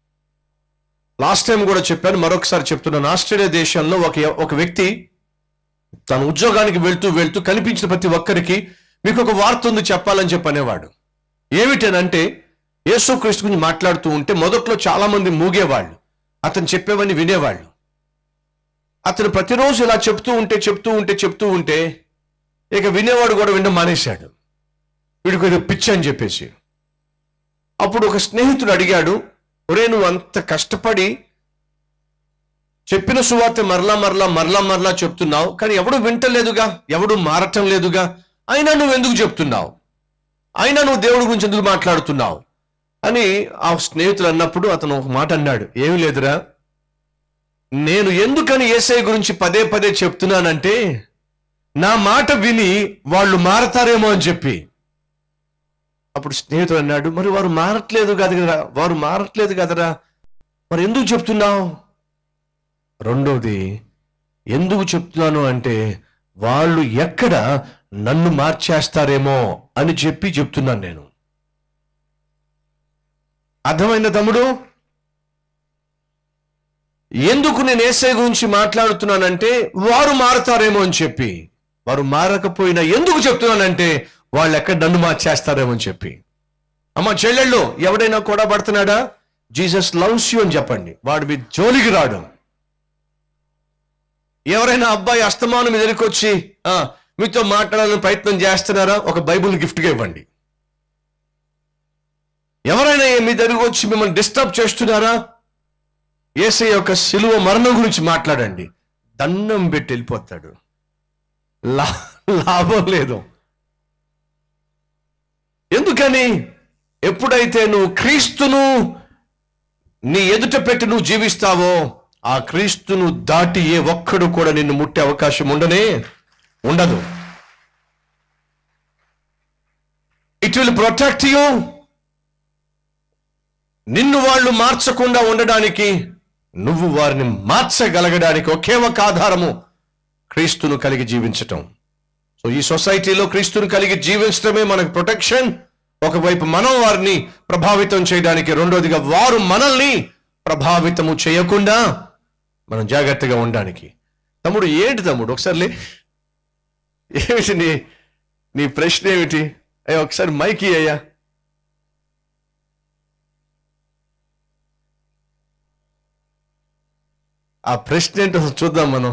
Speaker 1: లాస్ట్ టైం కూడా చెప్పాను మరొకసారి చెప్తున్నాను ఆస్ట్రేలియా దేశంలో ఒక ఒక వ్యక్తి తన ఉద్యోగానికి వెళ్తూ వెళ్తూ కనిపించిన ప్రతి ఒక్కరికి మీకు ఒక వార్త ఉంది చెప్పాలని చెప్పి అనేవాడు ఏమిటనంటే యేసుక్రీస్తు గురించి మాట్లాడుతూ ఉంటే మొదట్లో చాలా మంది మూగేవాళ్ళు అతను చెప్పేవన్నీ వినేవాళ్ళు అతను ప్రతిరోజు ఇలా చెప్తూ ఉంటే చెప్తూ ఉంటే చెప్తూ ఉంటే ఇక వినేవాడు కూడా వినడం మానేశాడు వీడికి ఏదో పిచ్చి అని చెప్పేసి అప్పుడు ఒక స్నేహితుడు అడిగాడు ఒరే నువ్వు అంత కష్టపడి చెప్పిన సువార్త మరలా మరలా మరలా మరలా చెప్తున్నావు కానీ ఎవడు వింటలేదుగా ఎవడు మారటం లేదుగా అయినా నువ్వు ఎందుకు చెప్తున్నావు అయినా నువ్వు దేవుడి గురించి ఎందుకు మాట్లాడుతున్నావు అని ఆ స్నేహితుడు అన్నప్పుడు అతను ఒక మాట అన్నాడు ఏమి లేదురా నేను ఎందుకని ఏసఐ గురించి పదే పదే చెప్తున్నానంటే నా మాట విని వాళ్ళు మారతారేమో అని చెప్పి అప్పుడు స్నేహితుడు అన్నాడు మరి వారు మారట్లేదు కదరా వారు మారట్లేదు కదరా మరి ఎందుకు చెప్తున్నావు రెండోది ఎందుకు చెప్తున్నాను అంటే వాళ్ళు ఎక్కడ నన్ను మార్చేస్తారేమో అని చెప్పి చెప్తున్నాను నేను అర్థమైందా తమ్ముడు ఎందుకు నేను ఏసై గురించి మాట్లాడుతున్నానంటే వారు మారతారేమో అని చెప్పి వారు మారకపోయినా ఎందుకు చెప్తున్నానంటే వాళ్ళు ఎక్కడ నన్ను మార్చేస్తారేమో అని చెప్పి అమ్మ చెల్లెళ్ళు ఎవడైనా కూడా పడుతున్నాడా జీసస్ లవ్స్ యూ అని చెప్పండి వాడు మీ జోలికి రాడు ఎవరైనా అబ్బాయి అస్తమానం మీ దగ్గరికి వచ్చి "ఆ, మీతో మాట్లాడాలని ప్రయత్నం చేస్తున్నారా ఒక బైబుల్ గిఫ్ట్గా ఇవ్వండి ఎవరైనా మీ దగ్గరికి వచ్చి మిమ్మల్ని డిస్టర్బ్ చేస్తున్నారా ఏసై యొక్క సిలువ మరణం గురించి మాట్లాడండి దండం పెట్టి వెళ్ళిపోతాడు లా లాభం లేదు ఎందుకని ఎప్పుడైతే నువ్వు క్రీస్తును నీ ఎదుట పెట్టి నువ్వు జీవిస్తావో ఆ క్రీస్తును దాటి ఏ ఒక్కడు కూడా నిన్ను ముట్టే అవకాశం ఉండనే ఉండదు ఇట్ విల్ ప్రొటెక్ట్ యూ నిన్ను వాళ్ళు మార్చకుండా ఉండడానికి నువ్వు వారిని మార్చగలగడానికి ఒకే ఒక ఆధారము క్రీస్తును కలిగి జీవించటం సో ఈ సొసైటీలో క్రీస్తును కలిగి జీవించడమే మనకు ప్రొటెక్షన్ ఒకవైపు మనం వారిని ప్రభావితం చేయడానికి రెండోదిగా వారు మనల్ని ప్రభావితము చేయకుండా మనం జాగ్రత్తగా ఉండడానికి తమ్ముడు ఏంటి తమ్ముడు ఒకసారి లే ఏమిటి నీ నీ ప్రశ్న ఏమిటి అయ్యా ఒకసారి మైకి అయ్యా ఆ ప్రశ్న ఏంటో అసలు చూద్దాం మనం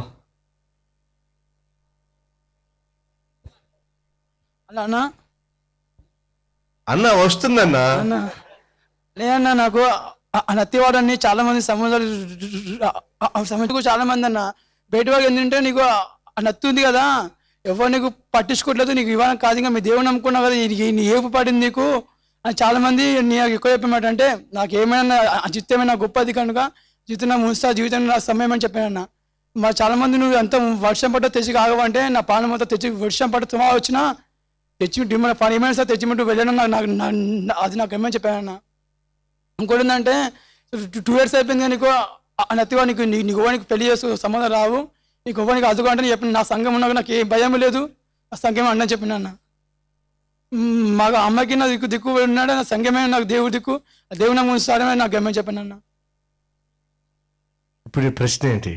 Speaker 6: అలా అన్నా
Speaker 1: అన్న వస్తుందన్నా
Speaker 6: అన్న లేదన్నా నాకు ఆ- ఆ నత్తివాడని చాలా మంది సంబంధాలు సమస్యకు చాలా మంది అన్న బయట వాళ్ళు ఏంటంటే నీకు ఆ నత్తి ఉంది కదా ఎవరు నీకు పట్టించుకోవట్లేదు నీకు ఇవ్వడం కాదు ఇంకా మీ దేవుని నమ్ముకున్నావు కదా నీకు నీ ఏపు పడింది నీకు అని చాలా మంది నీకు ఎక్కువ చెప్పమాట అంటే నాకు ఏమైనా ఆ జీవితమే నా గొప్పది కనుక జీవితం నా మున్సా జీవితం నా సమయం అని చెప్పానన్న మరి చాలా మంది నువ్వు ఎంత వర్షం పడ్డ తెచ్చి కాగవంటే నా పానం అంతా తెచ్చి వర్షం పడ్డ తుమా వచ్చినా తెచ్చి డిమాండ్ పని ఏమైనా సార్ తెచ్చిమంటూ వెళ్ళడం నాకు నాకు నా- నా- అది నాకు ఏమైనా చెప్పానన్న ఇంకోటి ఏంటంటే టూ ఇయర్స్ అయిపోయింది కానీ నీకు ఆ నత్తిగా నీకు నీ- నీకు నీకు పెళ్లి చేస్తూ సంబంధం రావు నీకు ఎవరికి అదుగు అంటే నేను చెప్పిన నా సంఘం ఉన్నాక నాకు ఏ భయం లేదు ఆ సంఘం అన్న చెప్పిన అన్న మ్, మాకు అమ్మకి నా దిక్కు దిక్కు ఉన్నాడు నా సంఘమే నాకు దేవుడి దిక్కు ఆ దేవుడు నాకు ముందు నాకు ఏమని చెప్పాను అన్న
Speaker 1: ఇప్పుడు ఈ ప్రశ్న ఏంటి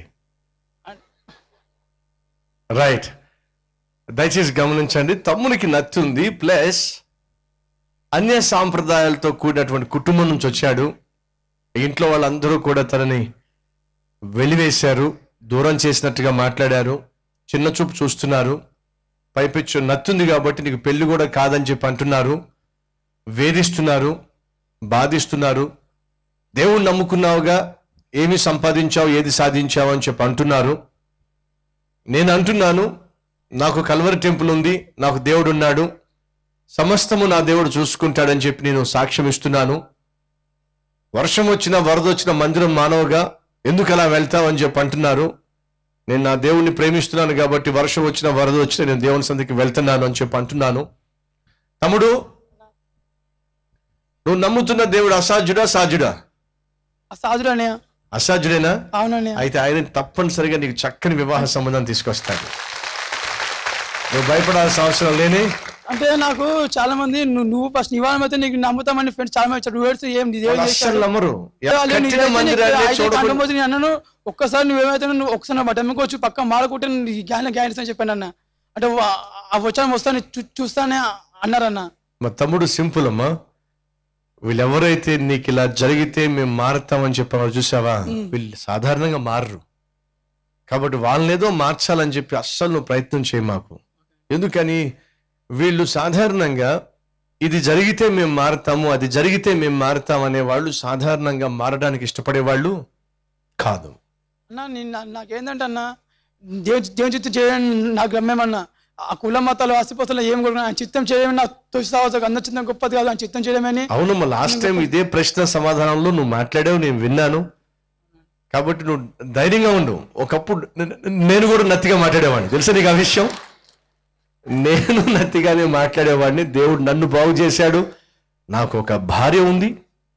Speaker 1: రైట్ దయచేసి గమనించండి తమ్మునికి నత్తి ఉంది ప్లస్ అన్య సాంప్రదాయాలతో కూడినటువంటి కుటుంబం నుంచి వచ్చాడు ఇంట్లో వాళ్ళందరూ కూడా తనని వెలివేశారు దూరం చేసినట్టుగా మాట్లాడారు చిన్న చూపు చూస్తున్నారు పైపెచ్చు నత్తుంది కాబట్టి నీకు పెళ్లి కూడా కాదని చెప్పి అంటున్నారు వేధిస్తున్నారు బాధిస్తున్నారు దేవుణ్ణి నమ్ముకున్నావుగా ఏమి సంపాదించావు ఏది సాధించావు అని చెప్పి అంటున్నారు నేను అంటున్నాను నాకు కల్వరి టెంపుల్ ఉంది నాకు దేవుడు ఉన్నాడు సమస్తము నా దేవుడు చూసుకుంటాడని చెప్పి నేను సాక్ష్యం ఇస్తున్నాను వర్షం వచ్చినా వరద వచ్చిన మందిరం మానవుగా ఎందుకు అలా వెళ్తావని చెప్పి అంటున్నారు నేను నా దేవుణ్ణి ప్రేమిస్తున్నాను కాబట్టి వర్షం వచ్చినా వరద వచ్చినా నేను దేవుని సందికి వెళ్తున్నాను అని చెప్పి అంటున్నాను తమ్ముడు నువ్వు నమ్ముతున్న దేవుడు అసాధ్యుడా సాధ్యుడా
Speaker 6: ఆ సాధుడు అన్నయ్య
Speaker 1: అసాధ్యుడేనా
Speaker 6: అవునన్నయ్య
Speaker 1: అయితే ఆయన తప్పనిసరిగా నీకు చక్కని వివాహ సంబంధం తీసుకొస్తాడు నువ్వు భయపడాల్సిన అవసరం లేని
Speaker 6: అంటే నాకు చాలా మంది నువ్వు నువ్వు ఫస్ట్ నివారణ అయితే నీకు నమ్ముతామని ఫ్రెండ్స్ చాలా మంది వచ్చారు టూ ఇయర్స్ ఏం నీ దేవుడు
Speaker 1: వాళ్ళు
Speaker 6: చేశాడు.
Speaker 1: అస్సలు నమ్మరు
Speaker 6: వాళ్ళు
Speaker 1: కట్టిన
Speaker 6: నీకైతే
Speaker 1: మందిరాన్ని
Speaker 6: నీకు ఐదు
Speaker 1: చూడకుండా
Speaker 6: గంటల ముందు నేను అన్నాను ఒక్కసారి నువ్వేమైతే నువ్వు ఒకసారి నా బట్టమ్మకి వచ్చి పక్క మాలకుంటే గ్యాన్ గ్యారెంటీ అని చెప్పాను అన్న అంటే వా- ఆ వచ్చాను వస్తాను చూ- చూస్తానే అన్నారన్న
Speaker 1: మా తమ్ముడు సింపుల్ అమ్మా వీళ్ళెవరైతే నీకు ఇలా జరిగితే మేము మారుతామని చెప్పారో చూసావా వీళ్ళు సాధారణంగా మారరు కాబట్టి వాళ్ళనేదో మార్చాలని చెప్పి అస్సలు నువ్వు ప్రయత్నం చేయి మాకు ఎందుకని వీళ్ళు సాధారణంగా ఇది జరిగితే మేము మారుతాము అది జరిగితే మేము మారుతాం అనే వాళ్ళు సాధారణంగా మారడానికి ఇష్టపడే వాళ్ళు కాదు
Speaker 6: అన్న నేను నా- నాకేందంటే అన్న దేవుని దేవుని చిత్తం చేయడం నా గమ్యమన్న ఆ కుల మతాలు ఆస్తిపోతలు ఏం కూడా ఆయన చిత్తం చేయడం నా తొలి సావచ్చు అందరి చిత్తం గొప్పది కాదు ఆయన చిత్తం చేయడమని
Speaker 1: అవునమ్మా లాస్ట్ టైం ఇదే ప్రశ్న సమాధానంలో నువ్వు మాట్లాడావు నేను విన్నాను కాబట్టి నువ్వు ధైర్యంగా ఉండు ఒకప్పుడు నే- నేను కూడా నత్తిగా మాట్లాడేవాడిని తెలుసా నీకు ఆ విషయం నేను నత్తిగానే మాట్లాడేవాడిని దేవుడు నన్ను బాగు చేశాడు నాకు ఒక భార్య ఉంది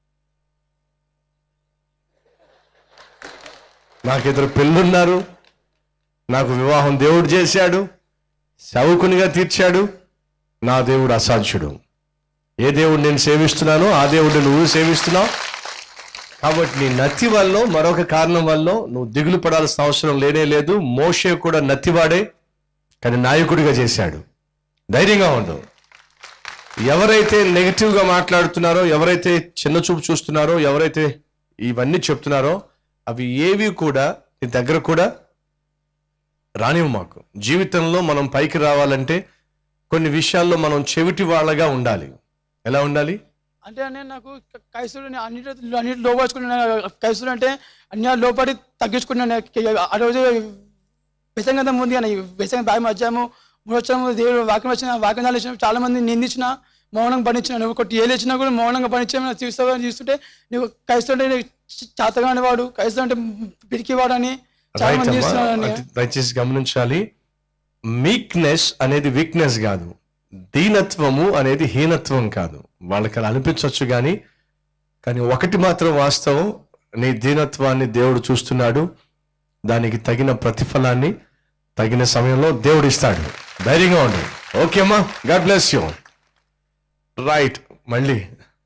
Speaker 1: నాకు ఇద్దరు పిల్లున్నారు నాకు వివాహం దేవుడు చేశాడు సౌకునిగా తీర్చాడు నా దేవుడు అసాధ్యుడు ఏ దేవుడు నేను సేవిస్తున్నానో ఆ దేవుడు నువ్వు సేవిస్తున్నావు కాబట్టి నీ నత్తి వల్ల మరొక కారణం వల్ల నువ్వు దిగులు పడాల్సిన అవసరం లేనే లేదు మోషే కూడా నత్తివాడే కానీ నాయకుడిగా చేశాడు ధైర్యంగా ఉండు ఎవరైతే నెగిటివ్ గా మాట్లాడుతున్నారో ఎవరైతే చిన్న చూపు చూస్తున్నారో ఎవరైతే ఇవన్నీ చెప్తున్నారో అవి ఏవి కూడా నీ దగ్గర కూడా రానివ్వు మాకు జీవితంలో మనం పైకి రావాలంటే కొన్ని విషయాల్లో మనం చెవిటి వాళ్ళగా ఉండాలి ఎలా ఉండాలి
Speaker 6: అంటే నేను నాకు కైసుడు అన్నిటి అన్నిటి లోపరుచుకున్నాను కైసుడు అంటే అన్ని లోపడి తగ్గించుకున్నాను ఆ రోజు వ్యసంగంత ముందు కానీ వ్యసంగం బాగా వచ్చాము మూడొచ్చాము దేవుడు వాక్యం వచ్చిన వాక్యం ఇచ్చిన చాలా మంది నిందించిన మౌనంగా పనిచ్చిన నువ్వు ఒకటి ఏలు ఇచ్చినా కూడా మౌనంగా పనిచ్చాము చూస్తావు చూస్తుంటే నువ్వు కైస్తుంటే చేతగాని వాడు కైస్తు అంటే పిరికివాడు అని చాలా
Speaker 1: రైట్
Speaker 6: మంది
Speaker 1: అమ్మా
Speaker 6: చూస్తున్నారని
Speaker 1: అది దయచేసి గమనించాలి మీక్నెస్ అనేది వీక్నెస్ కాదు దీనత్వము అనేది హీనత్వం కాదు వాళ్ళకి అలా అనిపించవచ్చు కానీ కానీ ఒకటి మాత్రం వాస్తవం నీ దీనత్వాన్ని దేవుడు చూస్తున్నాడు దానికి తగిన ప్రతిఫలాన్ని తగిన సమయంలో దేవుడు ఇస్తాడు ధైర్యంగా ఉండు ఓకే అమ్మా గాడ్ బ్లెస్ యూ రైట్ మళ్ళీ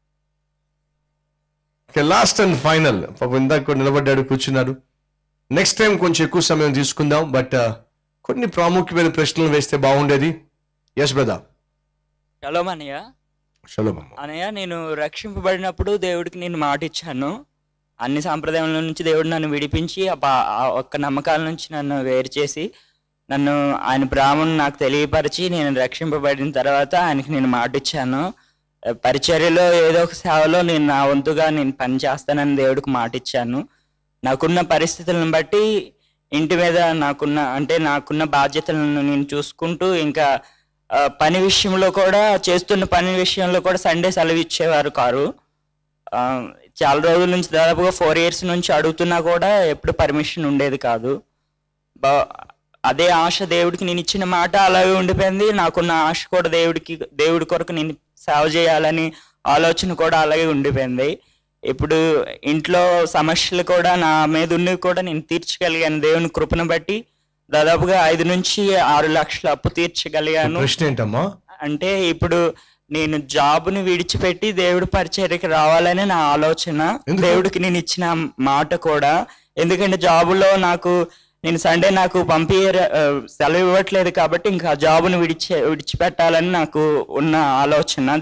Speaker 1: లాస్ట్ అండ్ ఫైనల్ పాపం ఇందాక కూడా నిలబడ్డాడు కూర్చున్నాడు నెక్స్ట్ టైం కొంచెం ఎక్కువ సమయం తీసుకుందాం బట్ కొన్ని ప్రాముఖ్యమైన ప్రశ్నలు వేస్తే బాగుండేది యశ్ బ్రదా
Speaker 7: హలో అనయ్య
Speaker 1: చలో
Speaker 7: అనయ్య నేను రక్షింపబడినప్పుడు దేవుడికి నేను మాట ఇచ్చాను అన్ని సాంప్రదాయాల నుంచి దేవుడు నన్ను విడిపించి ఆ పా- ఆ ఒక్క నమ్మకాల నుంచి నన్ను వేరు చేసి నన్ను ఆయన ప్రేమను నాకు తెలియపరిచి నేను రక్షింపబడిన తర్వాత ఆయనకి నేను మాట ఇచ్చాను ఆ, పరిచర్యలో ఏదో ఒక సేవలో నేను నా వంతుగా నేను పని చేస్తానని దేవుడికి మాట ఇచ్చాను నాకున్న పరిస్థితులను బట్టి ఇంటి మీద నాకున్న అంటే నాకున్న బాధ్యతలను నేను చూసుకుంటూ ఇంకా ఆ, పని విషయంలో కూడా చేస్తున్న పని విషయంలో కూడా సండే సెలవు ఇచ్చేవారు కారు ఆ, చాలా రోజుల నుంచి దాదాపుగా ఫోర్ ఇయర్స్ నుంచి అడుగుతున్నా కూడా ఎప్పుడు పర్మిషన్ ఉండేది కాదు బా అదే ఆశ దేవుడికి నేను ఇచ్చిన మాట అలాగే ఉండిపోయింది నాకున్న ఆశ కూడా దేవుడికి దేవుడి కొరకు నేను సేవ చేయాలని ఆలోచన కూడా అలాగే ఉండిపోయింది ఇప్పుడు ఇంట్లో సమస్యలు కూడా నా మీద ఉన్నవి కూడా నేను తీర్చగలిగాను దేవుని కృపను బట్టి దాదాపుగా ఐదు నుంచి ఆరు లక్షల అప్పు తీర్చగలిగాను
Speaker 1: ప్రశ్న ఏంటమ్మా
Speaker 7: అంటే ఇప్పుడు నేను జాబ్ని విడిచిపెట్టి దేవుడి పరిచర్యకి రావాలని నా ఆలోచన
Speaker 1: ఎందుకు?
Speaker 7: దేవుడికి నేను ఇచ్చిన మాట కూడా ఎందుకంటే జాబులో నాకు నేను సండే నాకు పంపి సెలవు ఇవ్వట్లేదు కాబట్టి ఇంకా జాబును విడిచి విడిచిపెట్టాలని నాకు ఉన్న ఆలోచన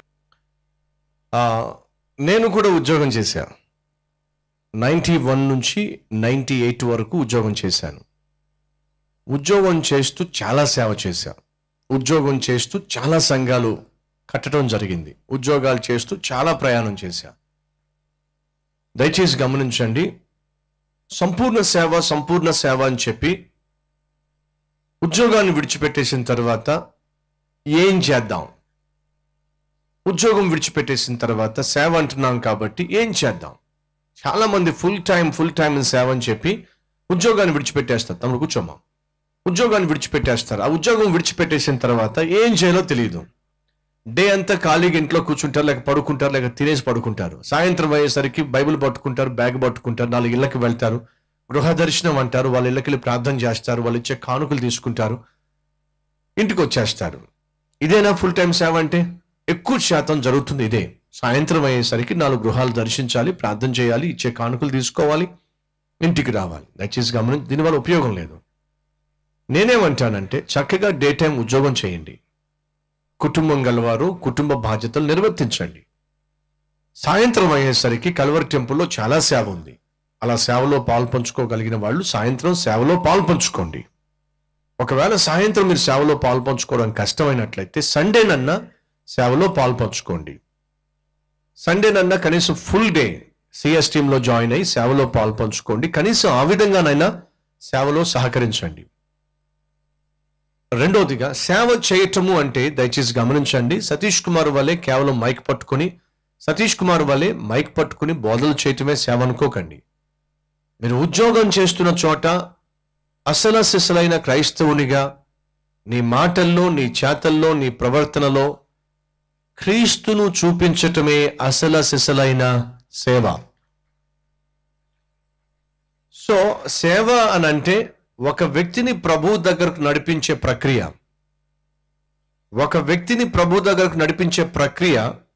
Speaker 1: ఆ, నేను కూడా ఉద్యోగం చేశాను నైంటీ వన్ నుంచి నైంటీ ఎయిట్ వరకు ఉద్యోగం చేశాను ఉద్యోగం చేస్తూ చాలా సేవ చేశాను ఉద్యోగం చేస్తూ చాలా సంఘాలు కట్టడం జరిగింది ఉద్యోగాలు చేస్తూ చాలా ప్రయాణం చేశాను దయచేసి గమనించండి సంపూర్ణ సేవ సంపూర్ణ సేవ అని చెప్పి ఉద్యోగాన్ని విడిచిపెట్టేసిన తర్వాత ఏం చేద్దాం ఉద్యోగం విడిచిపెట్టేసిన తర్వాత సేవ అంటున్నాం కాబట్టి ఏం చేద్దాం చాలా మంది ఫుల్ టైం ఫుల్ టైం సేవ అని చెప్పి ఉద్యోగాన్ని విడిచిపెట్టేస్తారు తమను కూర్చోమా ఉద్యోగాన్ని విడిచిపెట్టేస్తారు ఆ ఉద్యోగం విడిచిపెట్టేసిన తర్వాత ఏం చేయాలో తెలియదు డే అంతా ఖాళీగా ఇంట్లో కూర్చుంటారు లేక పడుకుంటారు లేక తినేసి పడుకుంటారు సాయంత్రం అయ్యేసరికి బైబిల్ పట్టుకుంటారు బ్యాగ్ పట్టుకుంటారు నాలుగు ఇళ్ళకి వెళ్తారు గృహ దర్శనం అంటారు వాళ్ళ ఇళ్ళకి వెళ్ళి ప్రార్థన చేస్తారు వాళ్ళు ఇచ్చే కానుకలు తీసుకుంటారు ఇంటికి వచ్చేస్తారు ఇదేనా ఫుల్ టైం సేవ అంటే ఎక్కువ శాతం జరుగుతుంది ఇదే సాయంత్రం అయ్యేసరికి నాలుగు గృహాలు దర్శించాలి ప్రార్థన చేయాలి ఇచ్చే కానుకలు తీసుకోవాలి ఇంటికి రావాలి దయచేసి గమనం దీనివల్ల ఉపయోగం లేదు నేనేమంటానంటే చక్కగా డే టైం ఉద్యోగం చేయండి కుటుంబం గలవారు కుటుంబ బాధ్యతలు నిర్వర్తించండి సాయంత్రం అయ్యేసరికి కల్వర్ టెంపుల్లో చాలా సేవ ఉంది అలా సేవలో పాలు పంచుకోగలిగిన వాళ్ళు సాయంత్రం సేవలో పాలు పంచుకోండి ఒకవేళ సాయంత్రం మీరు సేవలో పాలు పంచుకోవడం కష్టమైనట్లయితే సండేనన్నా సేవలో పాలు పంచుకోండి సండేనన్నా కనీసం ఫుల్ డే సిఎస్ టీంలో జాయిన్ అయ్యి సేవలో పాలు పంచుకోండి కనీసం ఆ విధంగానైనా సేవలో సహకరించండి రెండోదిగా సేవ చేయటము అంటే దయచేసి గమనించండి సతీష్ కుమార్ వల్లే కేవలం మైక్ పట్టుకొని సతీష్ కుమార్ వల్లే మైక్ పట్టుకుని బోధలు చేయటమే సేవ అనుకోకండి మీరు ఉద్యోగం చేస్తున్న చోట అసలు సిసలైన క్రైస్తవునిగా నీ మాటల్లో నీ చేతల్లో నీ ప్రవర్తనలో క్రీస్తును చూపించటమే అసలు సిసలైన సేవ సో సేవ అని అంటే ఒక వ్యక్తిని ప్రభు దగ్గరకు నడిపించే ప్రక్రియ ఒక వ్యక్తిని ప్రభు దగ్గరకు నడిపించే ప్రక్రియ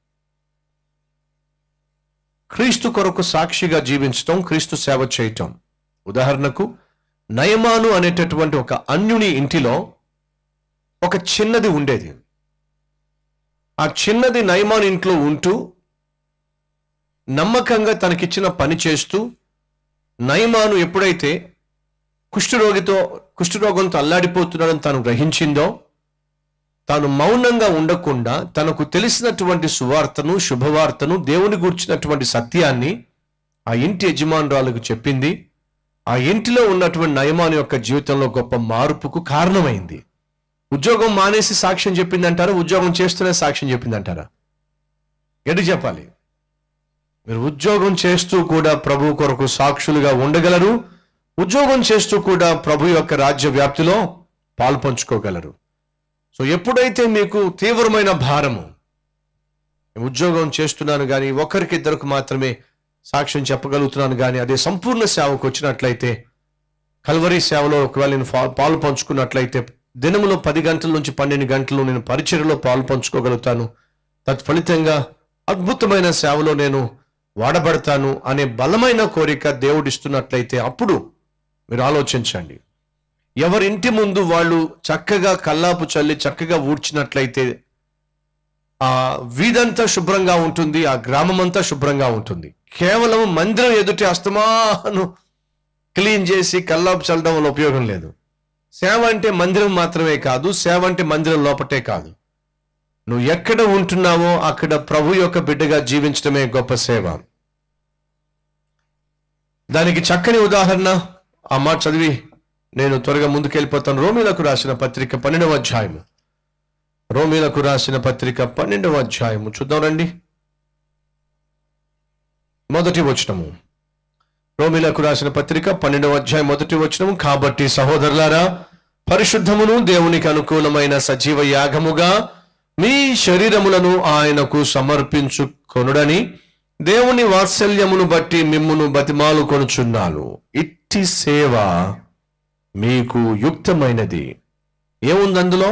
Speaker 1: క్రీస్తు కొరకు సాక్షిగా జీవించటం క్రీస్తు సేవ చేయటం ఉదాహరణకు నయమాను అనేటటువంటి ఒక అన్యుని ఇంటిలో ఒక చిన్నది ఉండేది ఆ చిన్నది నయమాన్ ఇంట్లో ఉంటూ నమ్మకంగా తనకిచ్చిన పని చేస్తూ నయమాను ఎప్పుడైతే కుష్ఠరోగితో కుష్ఠరోగంతో అల్లాడిపోతున్నాడని తాను గ్రహించిందో తాను మౌనంగా ఉండకుండా తనకు తెలిసినటువంటి సువార్తను శుభవార్తను దేవుని గూర్చినటువంటి సత్యాన్ని ఆ ఇంటి యజమానురాలకు చెప్పింది ఆ ఇంటిలో ఉన్నటువంటి నయమాను యొక్క జీవితంలో గొప్ప మార్పుకు కారణమైంది ఉద్యోగం మానేసి సాక్ష్యం చెప్పిందంటారా ఉద్యోగం చేస్తూనే సాక్ష్యం చెప్పిందంటారా ఎటు చెప్పాలి మీరు ఉద్యోగం చేస్తూ కూడా ప్రభు కొరకు సాక్షులుగా ఉండగలరు ఉద్యోగం చేస్తూ కూడా ప్రభు యొక్క రాజ్య వ్యాప్తిలో పాలు పంచుకోగలరు సో ఎప్పుడైతే మీకు తీవ్రమైన భారము ఉద్యోగం చేస్తున్నాను కానీ ఒకరికి ఇద్దరికి మాత్రమే సాక్ష్యం చెప్పగలుగుతున్నాను కానీ అదే సంపూర్ణ సేవకు వచ్చినట్లయితే కల్వరీ సేవలో ఒకవేళ నేను ఫా- పాలు పంచుకున్నట్లయితే దినములో పది గంటల నుంచి పన్నెండు గంటలు నేను పరిచర్యలో పాలు పంచుకోగలుగుతాను తత్ఫలితంగా అద్భుతమైన సేవలో నేను వాడబడతాను అనే బలమైన కోరిక దేవుడిస్తున్నట్లయితే అప్పుడు మీరు ఆలోచించండి ఎవరింటి ముందు వాళ్ళు చక్కగా కల్లాపు చల్లి చక్కగా ఊడ్చినట్లయితే ఆ వీధంతా శుభ్రంగా ఉంటుంది ఆ గ్రామం అంతా శుభ్రంగా ఉంటుంది కేవలం మందిరం ఎదుటి అస్తమాను క్లీన్ చేసి కల్లాపు చల్లడం వల్ల ఉపయోగం లేదు సేవ అంటే మందిరం మాత్రమే కాదు సేవ అంటే మందిరం లోపటే కాదు నువ్వు ఎక్కడ ఉంటున్నావో అక్కడ ప్రభు యొక్క బిడ్డగా జీవించడమే గొప్ప సేవ దానికి చక్కని ఉదాహరణ ఆ మాట చదివి నేను త్వరగా ముందుకెళ్ళిపోతాను రోమిలకు రాసిన పత్రిక పన్నెండవ అధ్యాయము రోమిలకు రాసిన పత్రిక పన్నెండవ అధ్యాయము చూద్దాం రండి మొదటి వచనము రోమిలకు రాసిన పత్రిక పన్నెండవ అధ్యాయం మొదటి వచనము కాబట్టి సహోదరులారా పరిశుద్ధమును దేవునికి అనుకూలమైన సజీవ యాగముగా మీ శరీరములను ఆయనకు సమర్పించుకొనుడని దేవుని వాత్సల్యమును బట్టి మిమ్మును బతిమాలు కొనుచున్నాను ఇట్టి సేవ మీకు యుక్తమైనది ఏముంది అందులో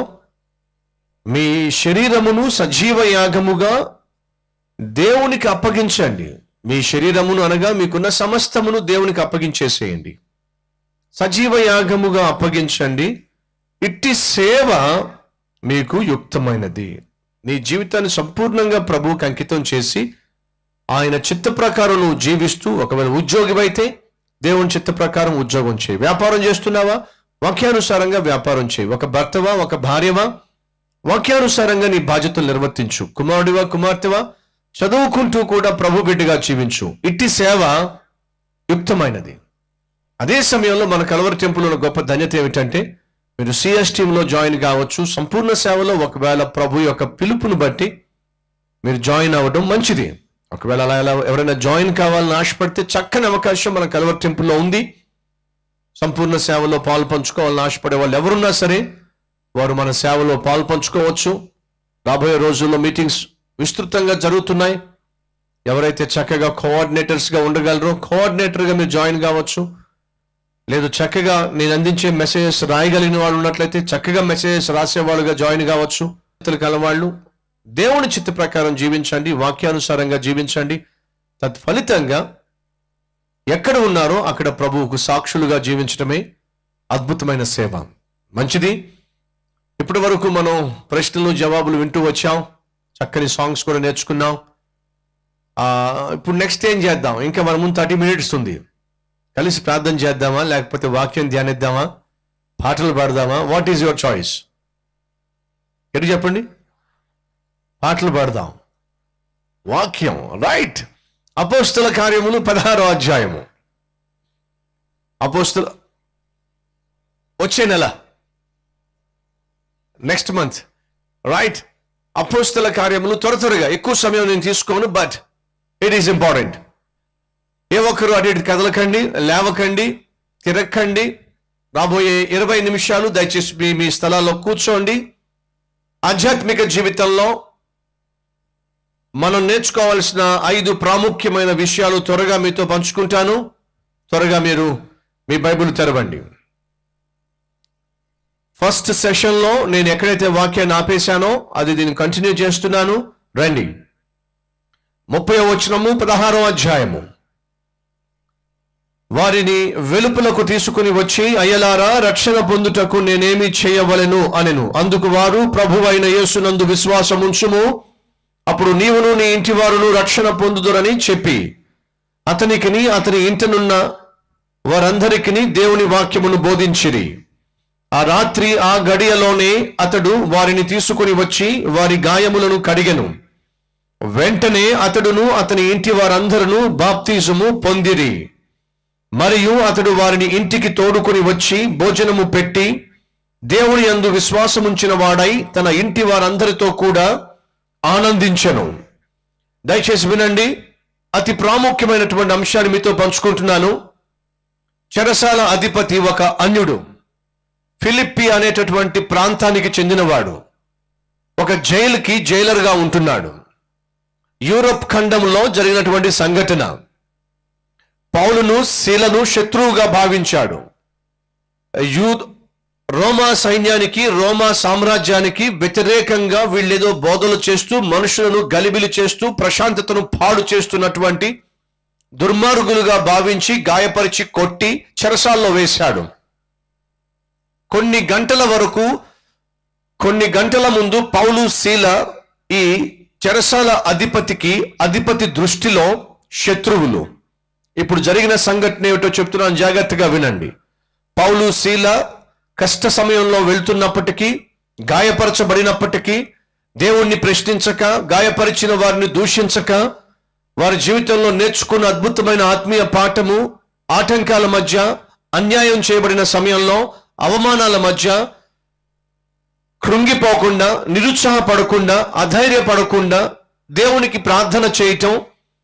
Speaker 1: మీ శరీరమును సజీవ యాగముగా దేవునికి అప్పగించండి మీ శరీరమును అనగా మీకున్న సమస్తమును దేవునికి అప్పగించేసేయండి సజీవ యాగముగా అప్పగించండి ఇట్టి సేవ మీకు యుక్తమైనది నీ జీవితాన్ని సంపూర్ణంగా ప్రభువుకి అంకితం చేసి ఆయన చిత్త ప్రకారం నువ్వు జీవిస్తూ ఒకవేళ ఉద్యోగివైతే దేవుని చిత్త ప్రకారం ఉద్యోగం చేయి వ్యాపారం చేస్తున్నావా వాక్యానుసారంగా వ్యాపారం చేయి ఒక భర్తవా ఒక భార్యవా వాక్యానుసారంగా నీ బాధ్యతలు నిర్వర్తించు కుమారుడివా కుమార్తెవా చదువుకుంటూ కూడా ప్రభు బిడ్డగా జీవించు ఇట్టి సేవ యుక్తమైనది అదే సమయంలో మన కలవరి టెంపుల్ ఉన్న గొప్ప ధన్యత ఏమిటంటే మీరు సిఎస్ టీంలో జాయిన్ కావచ్చు సంపూర్ణ సేవలో ఒకవేళ ప్రభు యొక్క పిలుపుని బట్టి మీరు జాయిన్ అవ్వడం మంచిది ఒకవేళ అలా ఎలా ఎవరైనా జాయిన్ కావాలని ఆశపడితే చక్కని అవకాశం మన కలవరి టెంపుల్లో ఉంది సంపూర్ణ సేవలో పాలు పంచుకోవాలని ఆశపడే వాళ్ళు ఎవరున్నా సరే వారు మన సేవలో పాలు పంచుకోవచ్చు రాబోయే రోజుల్లో మీటింగ్స్ విస్తృతంగా జరుగుతున్నాయి ఎవరైతే చక్కగా కోఆర్డినేటర్స్గా ఉండగలరో కోఆర్డినేటర్గా మీరు జాయిన్ కావచ్చు లేదు చక్కగా నేను అందించే మెసేజెస్ రాయగలిగిన వాళ్ళు ఉన్నట్లయితే చక్కగా మెసేజెస్ రాసేవాళ్ళుగా జాయిన్ కావచ్చు కలవాళ్ళు దేవుని చిత్త ప్రకారం జీవించండి వాక్యానుసారంగా జీవించండి తత్ఫలితంగా ఎక్కడ ఉన్నారో అక్కడ ప్రభువుకు సాక్షులుగా జీవించడమే అద్భుతమైన సేవ మంచిది ఇప్పటి వరకు మనం ప్రశ్నలు జవాబులు వింటూ వచ్చాం చక్కని సాంగ్స్ కూడా నేర్చుకున్నాం ఆ, ఇప్పుడు నెక్స్ట్ ఏం చేద్దాం ఇంకా మన ముందు థర్టీ మినిట్స్ ఉంది కలిసి ప్రార్థన చేద్దామా లేకపోతే వాక్యం ధ్యానిద్దామా పాటలు పాడదామా వాట్ ఈజ్ యువర్ చాయిస్ ఎటు చెప్పండి పాటలు పాడదాం వాక్యం రైట్ అపోస్తుల కార్యములు పదహారో అధ్యాయము అపోస్తుల వచ్చే నెల నెక్స్ట్ మంత్ రైట్ అపోస్తుల కార్యములు త్వర త్వరగా ఎక్కువ సమయం నేను తీసుకోను బట్ ఇట్ ఈస్ ఇంపార్టెంట్ ఏ ఒక్కరు అటు ఇటు కదలకండి లేవకండి తిరక్కండి రాబోయే ఇరవై నిమిషాలు దయచేసి మీ మీ స్థలాల్లో కూర్చోండి ఆధ్యాత్మిక జీవితంలో మనం నేర్చుకోవాల్సిన ఐదు ప్రాముఖ్యమైన విషయాలు త్వరగా మీతో పంచుకుంటాను త్వరగా మీరు మీ బైబిల్ తెరవండి ఫస్ట్ సెషన్లో నేను ఎక్కడైతే వాక్యాన్ని ఆపేశానో అది దీన్ని కంటిన్యూ చేస్తున్నాను రండి ముప్పై వచనము పదహారో అధ్యాయము వారిని వెలుపులకు తీసుకుని వచ్చి అయ్యలారా రక్షణ పొందుటకు నేనేమి చేయవలెను అనెను అందుకు వారు ప్రభువైన యేసునందు విశ్వాసముంచుము అప్పుడు నీవును నీ ఇంటి వారును రక్షణ పొందుదురని చెప్పి అతనికిని అతని ఇంటనున్న వారందరికిని దేవుని వాక్యమును బోధించిరి ఆ రాత్రి ఆ గడియలోనే అతడు వారిని తీసుకుని వచ్చి వారి గాయములను కడిగెను వెంటనే అతడును అతని ఇంటి వారందరూ బాప్తిజము పొందిరి మరియు అతడు వారిని ఇంటికి తోడుకొని వచ్చి భోజనము పెట్టి దేవుని యందు విశ్వాసముంచిన వాడై తన ఇంటి వారందరితో కూడా ఆనందించెను దయచేసి వినండి అతి ప్రాముఖ్యమైనటువంటి అంశాన్ని మీతో పంచుకుంటున్నాను చెరసాల అధిపతి ఒక అన్యుడు ఫిలిప్పి అనేటటువంటి ప్రాంతానికి చెందినవాడు ఒక జైలుకి జైలర్గా ఉంటున్నాడు యూరప్ ఖండంలో జరిగినటువంటి సంఘటన పౌలును శీలను శత్రువుగా భావించాడు యూ రోమా సైన్యానికి రోమా సామ్రాజ్యానికి వ్యతిరేకంగా వీళ్ళేదో బోధలు చేస్తూ మనుషులను గలిబిలి చేస్తూ ప్రశాంతతను పాడు చేస్తున్నటువంటి దుర్మార్గులుగా భావించి గాయపరిచి కొట్టి చెరసాల్లో వేశాడు కొన్ని గంటల వరకు కొన్ని గంటల ముందు పౌలు శీల ఈ చెరసాల అధిపతికి అధిపతి దృష్టిలో శత్రువులు ఇప్పుడు జరిగిన సంఘటన ఏమిటో చెప్తున్నాను జాగ్రత్తగా వినండి పౌలు శీల కష్ట సమయంలో వెళ్తున్నప్పటికీ గాయపరచబడినప్పటికీ దేవుణ్ణి ప్రశ్నించక గాయపరిచిన వారిని దూషించక వారి జీవితంలో నేర్చుకున్న అద్భుతమైన ఆత్మీయ పాఠము ఆటంకాల మధ్య అన్యాయం చేయబడిన సమయంలో అవమానాల మధ్య కృంగిపోకుండా నిరుత్సాహపడకుండా అధైర్యపడకుండా దేవునికి ప్రార్థన చేయటం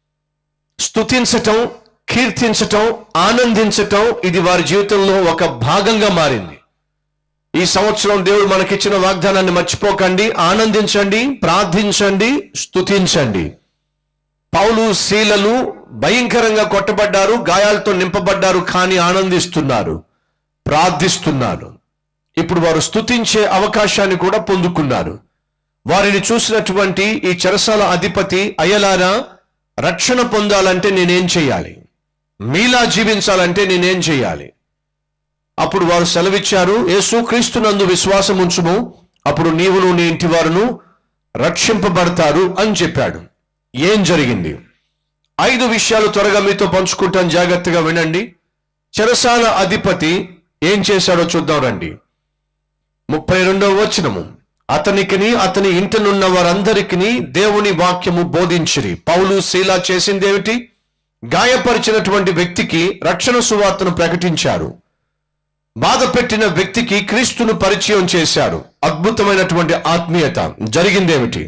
Speaker 1: స్తుతించటం కీర్తించటం ఆనందించటం ఇది వారి జీవితంలో ఒక భాగంగా మారింది ఈ సంవత్సరం దేవుడు మనకిచ్చిన వాగ్దానాన్ని మర్చిపోకండి ఆనందించండి ప్రార్థించండి స్తుతించండి పౌలు శీలలు భయంకరంగా కొట్టబడ్డారు గాయాలతో నింపబడ్డారు కానీ ఆనందిస్తున్నారు ప్రార్థిస్తున్నారు ఇప్పుడు వారు స్తుతించే అవకాశాన్ని కూడా పొందుకున్నారు వారిని చూసినటువంటి ఈ చెరసాల అధిపతి అయ్యలారా రక్షణ పొందాలంటే నేనేం చేయాలి మీలా జీవించాలంటే నేనేం చేయాలి అప్పుడు వారు సెలవిచ్చారు యేసుక్రీస్తునందు విశ్వాసం ఉంచుము అప్పుడు నీవును నీ ఇంటి వారును రక్షింపబడతారు అని చెప్పాడు ఏం జరిగింది ఐదు విషయాలు త్వరగా మీతో పంచుకుంటాను జాగ్రత్తగా వినండి చెరసాల అధిపతి ఏం చేశాడో చూద్దాం రండి ముప్పై రెండవ వచనము అతనికిని అతని ఇంటనున్న వారందరికిని దేవుని వాక్యము బోధించిరి పౌలు శీలా చేసిందేమిటి గాయపరిచినటువంటి వ్యక్తికి రక్షణ సువార్తను ప్రకటించారు బాధ పెట్టిన వ్యక్తికి క్రీస్తును పరిచయం చేశారు అద్భుతమైనటువంటి ఆత్మీయత జరిగిందేమిటి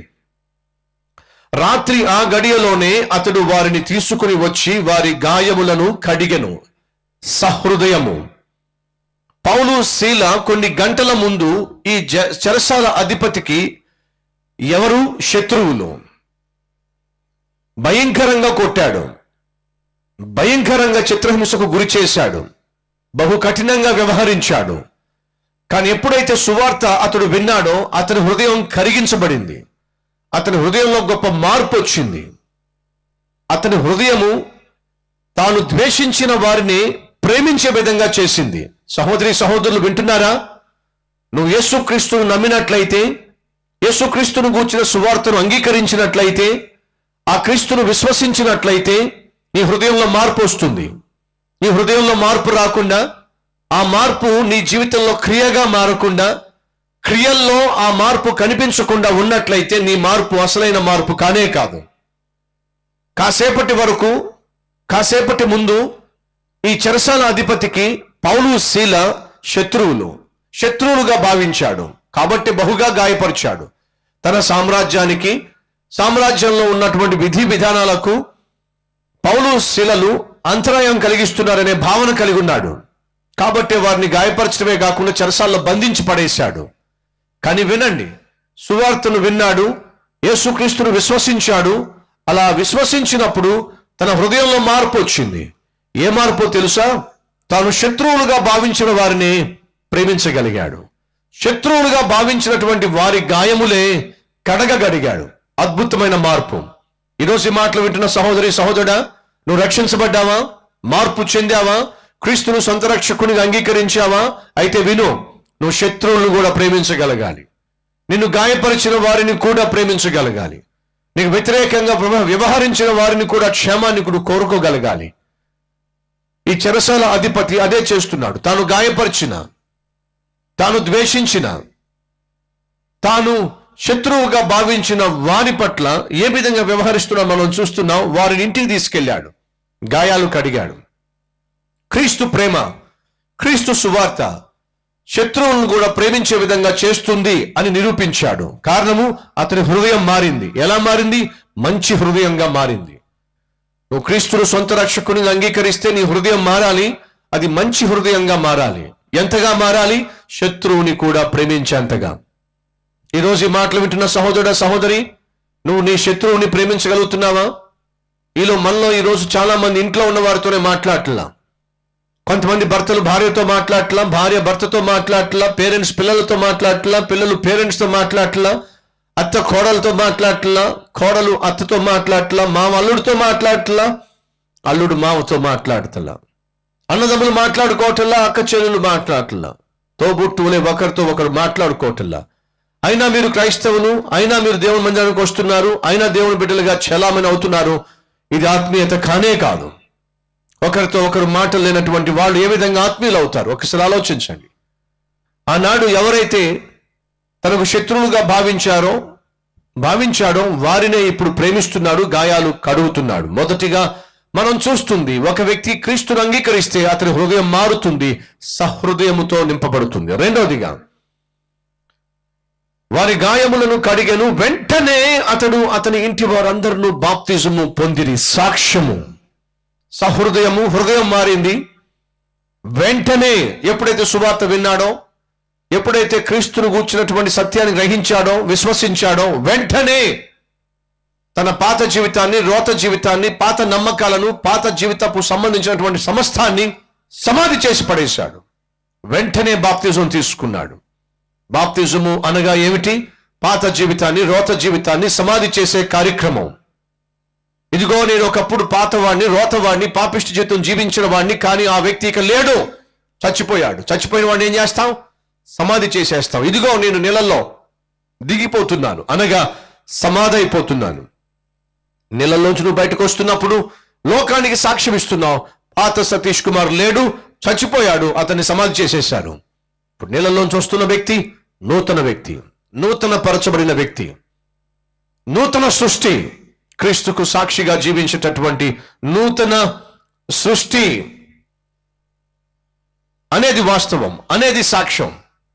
Speaker 1: రాత్రి ఆ గడియలోనే అతడు వారిని తీసుకుని వచ్చి వారి గాయములను కడిగెను సహృదయము పౌలు శీల కొన్ని గంటల ముందు ఈ జ- చెరసాల అధిపతికి ఎవరు శత్రువులు భయంకరంగా కొట్టాడు భయంకరంగా చిత్రహింసకు గురి చేశాడు బహు కఠినంగా వ్యవహరించాడు కానీ ఎప్పుడైతే సువార్త అతడు విన్నాడో అతని హృదయం కరిగించబడింది అతని హృదయంలో గొప్ప మార్పు వచ్చింది అతని హృదయము తాను ద్వేషించిన వారిని ప్రేమించే విధంగా చేసింది సహోదరి సహోదరులు వింటున్నారా నువ్వు యేసుక్రీస్తును నమ్మినట్లయితే యేసుక్రీస్తును గూర్చిన సువార్తను అంగీకరించినట్లయితే ఆ క్రీస్తును విశ్వసించినట్లయితే నీ హృదయంలో మార్పు వస్తుంది నీ హృదయంలో మార్పు రాకుండా ఆ మార్పు నీ జీవితంలో క్రియగా మారకుండా క్రియల్లో ఆ మార్పు కనిపించకుండా ఉన్నట్లయితే నీ మార్పు అసలైన మార్పు కానే కాదు కాసేపటి వరకు కాసేపటి ముందు ఈ చెరసాల అధిపతికి పౌలు శీల శత్రువులు శత్రువులుగా భావించాడు కాబట్టి బహుగా గాయపరిచాడు తన సామ్రాజ్యానికి సామ్రాజ్యంలో ఉన్నటువంటి విధి విధానాలకు పౌలు శిలలు అంతరాయం కలిగిస్తున్నారనే భావన కలిగి ఉన్నాడు కాబట్టి వారిని గాయపరచడమే కాకుండా చెరసాల్లో బంధించి పడేశాడు కానీ వినండి సువార్తను విన్నాడు యేసుక్రీస్తును విశ్వసించాడు అలా విశ్వసించినప్పుడు తన హృదయంలో మార్పు వచ్చింది ఏ మార్పు తెలుసా తాను శత్రువులుగా భావించిన వారిని ప్రేమించగలిగాడు శత్రువులుగా భావించినటువంటి వారి గాయములే కడగగడిగాడు అద్భుతమైన మార్పు ఈరోజు ఈ మాటలు వింటున్న సహోదరి సహోదరుడా నువ్వు రక్షించబడ్డావా మార్పు చెందావా క్రీస్తును సొంత రక్షకునిగా అంగీకరించావా అయితే విను నువ్వు శత్రువులను కూడా ప్రేమించగలగాలి నిన్ను గాయపరిచిన వారిని కూడా ప్రేమించగలగాలి నీకు వ్యతిరేకంగా వ్యవ- వ్యవహరించిన వారిని కూడా క్షేమాన్ని కూడా కోరుకోగలగాలి ఈ చెరసాల అధిపతి అదే చేస్తున్నాడు తాను గాయపరిచిన తాను ద్వేషించిన తాను శత్రువుగా భావించిన వారి పట్ల ఏ విధంగా వ్యవహరిస్తున్నా మనం చూస్తున్నాం వారిని ఇంటికి తీసుకెళ్ళాడు గాయాలు కడిగాడు క్రీస్తు ప్రేమ క్రీస్తు సువార్త శత్రువులను కూడా ప్రేమించే విధంగా చేస్తుంది అని నిరూపించాడు కారణము అతని హృదయం మారింది ఎలా మారింది మంచి హృదయంగా మారింది నువ్వు క్రీస్తును సొంత రక్షకుని అంగీకరిస్తే నీ హృదయం మారాలి అది మంచి హృదయంగా మారాలి ఎంతగా మారాలి శత్రువుని కూడా ప్రేమించేంతగా ఈరోజు ఈ మాటలు వింటున్న సహోదరుడ సహోదరి నువ్వు నీ శత్రువుని ప్రేమించగలుగుతున్నావా ఈలో మనలో ఈరోజు చాలా మంది ఇంట్లో ఉన్న వారితోనే మాట్లాడట్లా కొంతమంది భర్తలు భార్యతో మాట్లాడట్లా భార్య భర్తతో మాట్లాడట్లా పేరెంట్స్ పిల్లలతో మాట్లాడట్లా పిల్లలు పేరెంట్స్తో మాట్లాడట్లా అత్త కోడలతో మాట్లాడట్లా కోడలు అత్తతో మాట్లాడట్లా మామ అల్లుడితో మాట్లాడట్లా అల్లుడు మావతో మాట్లాడతలా అన్నదమ్ములు మాట్లాడుకోవటల్లా అక్క చెల్లెలు మాట్లాడట్లా తోబుట్టువులే ఒకరితో ఒకరు మాట్లాడుకోవటల్లా అయినా మీరు క్రైస్తవులు అయినా మీరు దేవుని మందిరానికి వస్తున్నారు అయినా దేవుని బిడ్డలుగా చలామణి అవుతున్నారు ఇది ఆత్మీయత కానే కాదు ఒకరితో ఒకరు మాటలు లేనటువంటి వాళ్ళు ఏ విధంగా ఆత్మీయులు అవుతారు ఒకసారి ఆలోచించండి ఆనాడు ఎవరైతే తనకు శత్రువులుగా భావించారో భావించాడో వారినే ఇప్పుడు ప్రేమిస్తున్నాడు గాయాలు కడుగుతున్నాడు మొదటిగా మనం చూస్తుంది ఒక వ్యక్తి క్రీస్తును అంగీకరిస్తే అతని హృదయం మారుతుంది సహృదయముతో నింపబడుతుంది రెండవదిగా వారి గాయములను కడిగను వెంటనే అతడు అతని ఇంటి వారందరూ బాప్తిజము పొందిరి సాక్ష్యము సహృదయము హృదయం మారింది వెంటనే ఎప్పుడైతే సువార్త విన్నాడో ఎప్పుడైతే క్రీస్తును కూర్చున్నటువంటి సత్యాన్ని గ్రహించాడో విశ్వసించాడో వెంటనే తన పాత జీవితాన్ని రోత జీవితాన్ని పాత నమ్మకాలను పాత జీవితపు సంబంధించినటువంటి సమస్తాన్ని సమాధి చేసి పడేశాడు వెంటనే బాప్తిజం తీసుకున్నాడు బాప్తిజము అనగా ఏమిటి పాత జీవితాన్ని రోత జీవితాన్ని సమాధి చేసే కార్యక్రమం ఇదిగో నేను ఒకప్పుడు పాతవాడిని రోతవాడిని పాపిష్టి జీవితం జీవించిన వాడిని కానీ ఆ వ్యక్తి ఇక లేడు చచ్చిపోయాడు చచ్చిపోయిన వాడిని ఏం చేస్తాం సమాధి చేసేస్తాం ఇదిగో నేను నీళ్ళల్లో దిగిపోతున్నాను అనగా సమాధి అయిపోతున్నాను నీళ్ళలోంచి నువ్వు బయటకు వస్తున్నప్పుడు లోకానికి సాక్ష్యం ఇస్తున్నావు పాత సతీష్ కుమార్ లేడు చచ్చిపోయాడు అతన్ని సమాధి చేసేశారు ఇప్పుడు నీళ్ళలోంచి వస్తున్న వ్యక్తి నూతన వ్యక్తి నూతన పరచబడిన వ్యక్తి నూతన సృష్టి క్రీస్తుకు సాక్షిగా జీవించేటటువంటి నూతన సృష్టి అనేది వాస్తవం అనేది సాక్ష్యం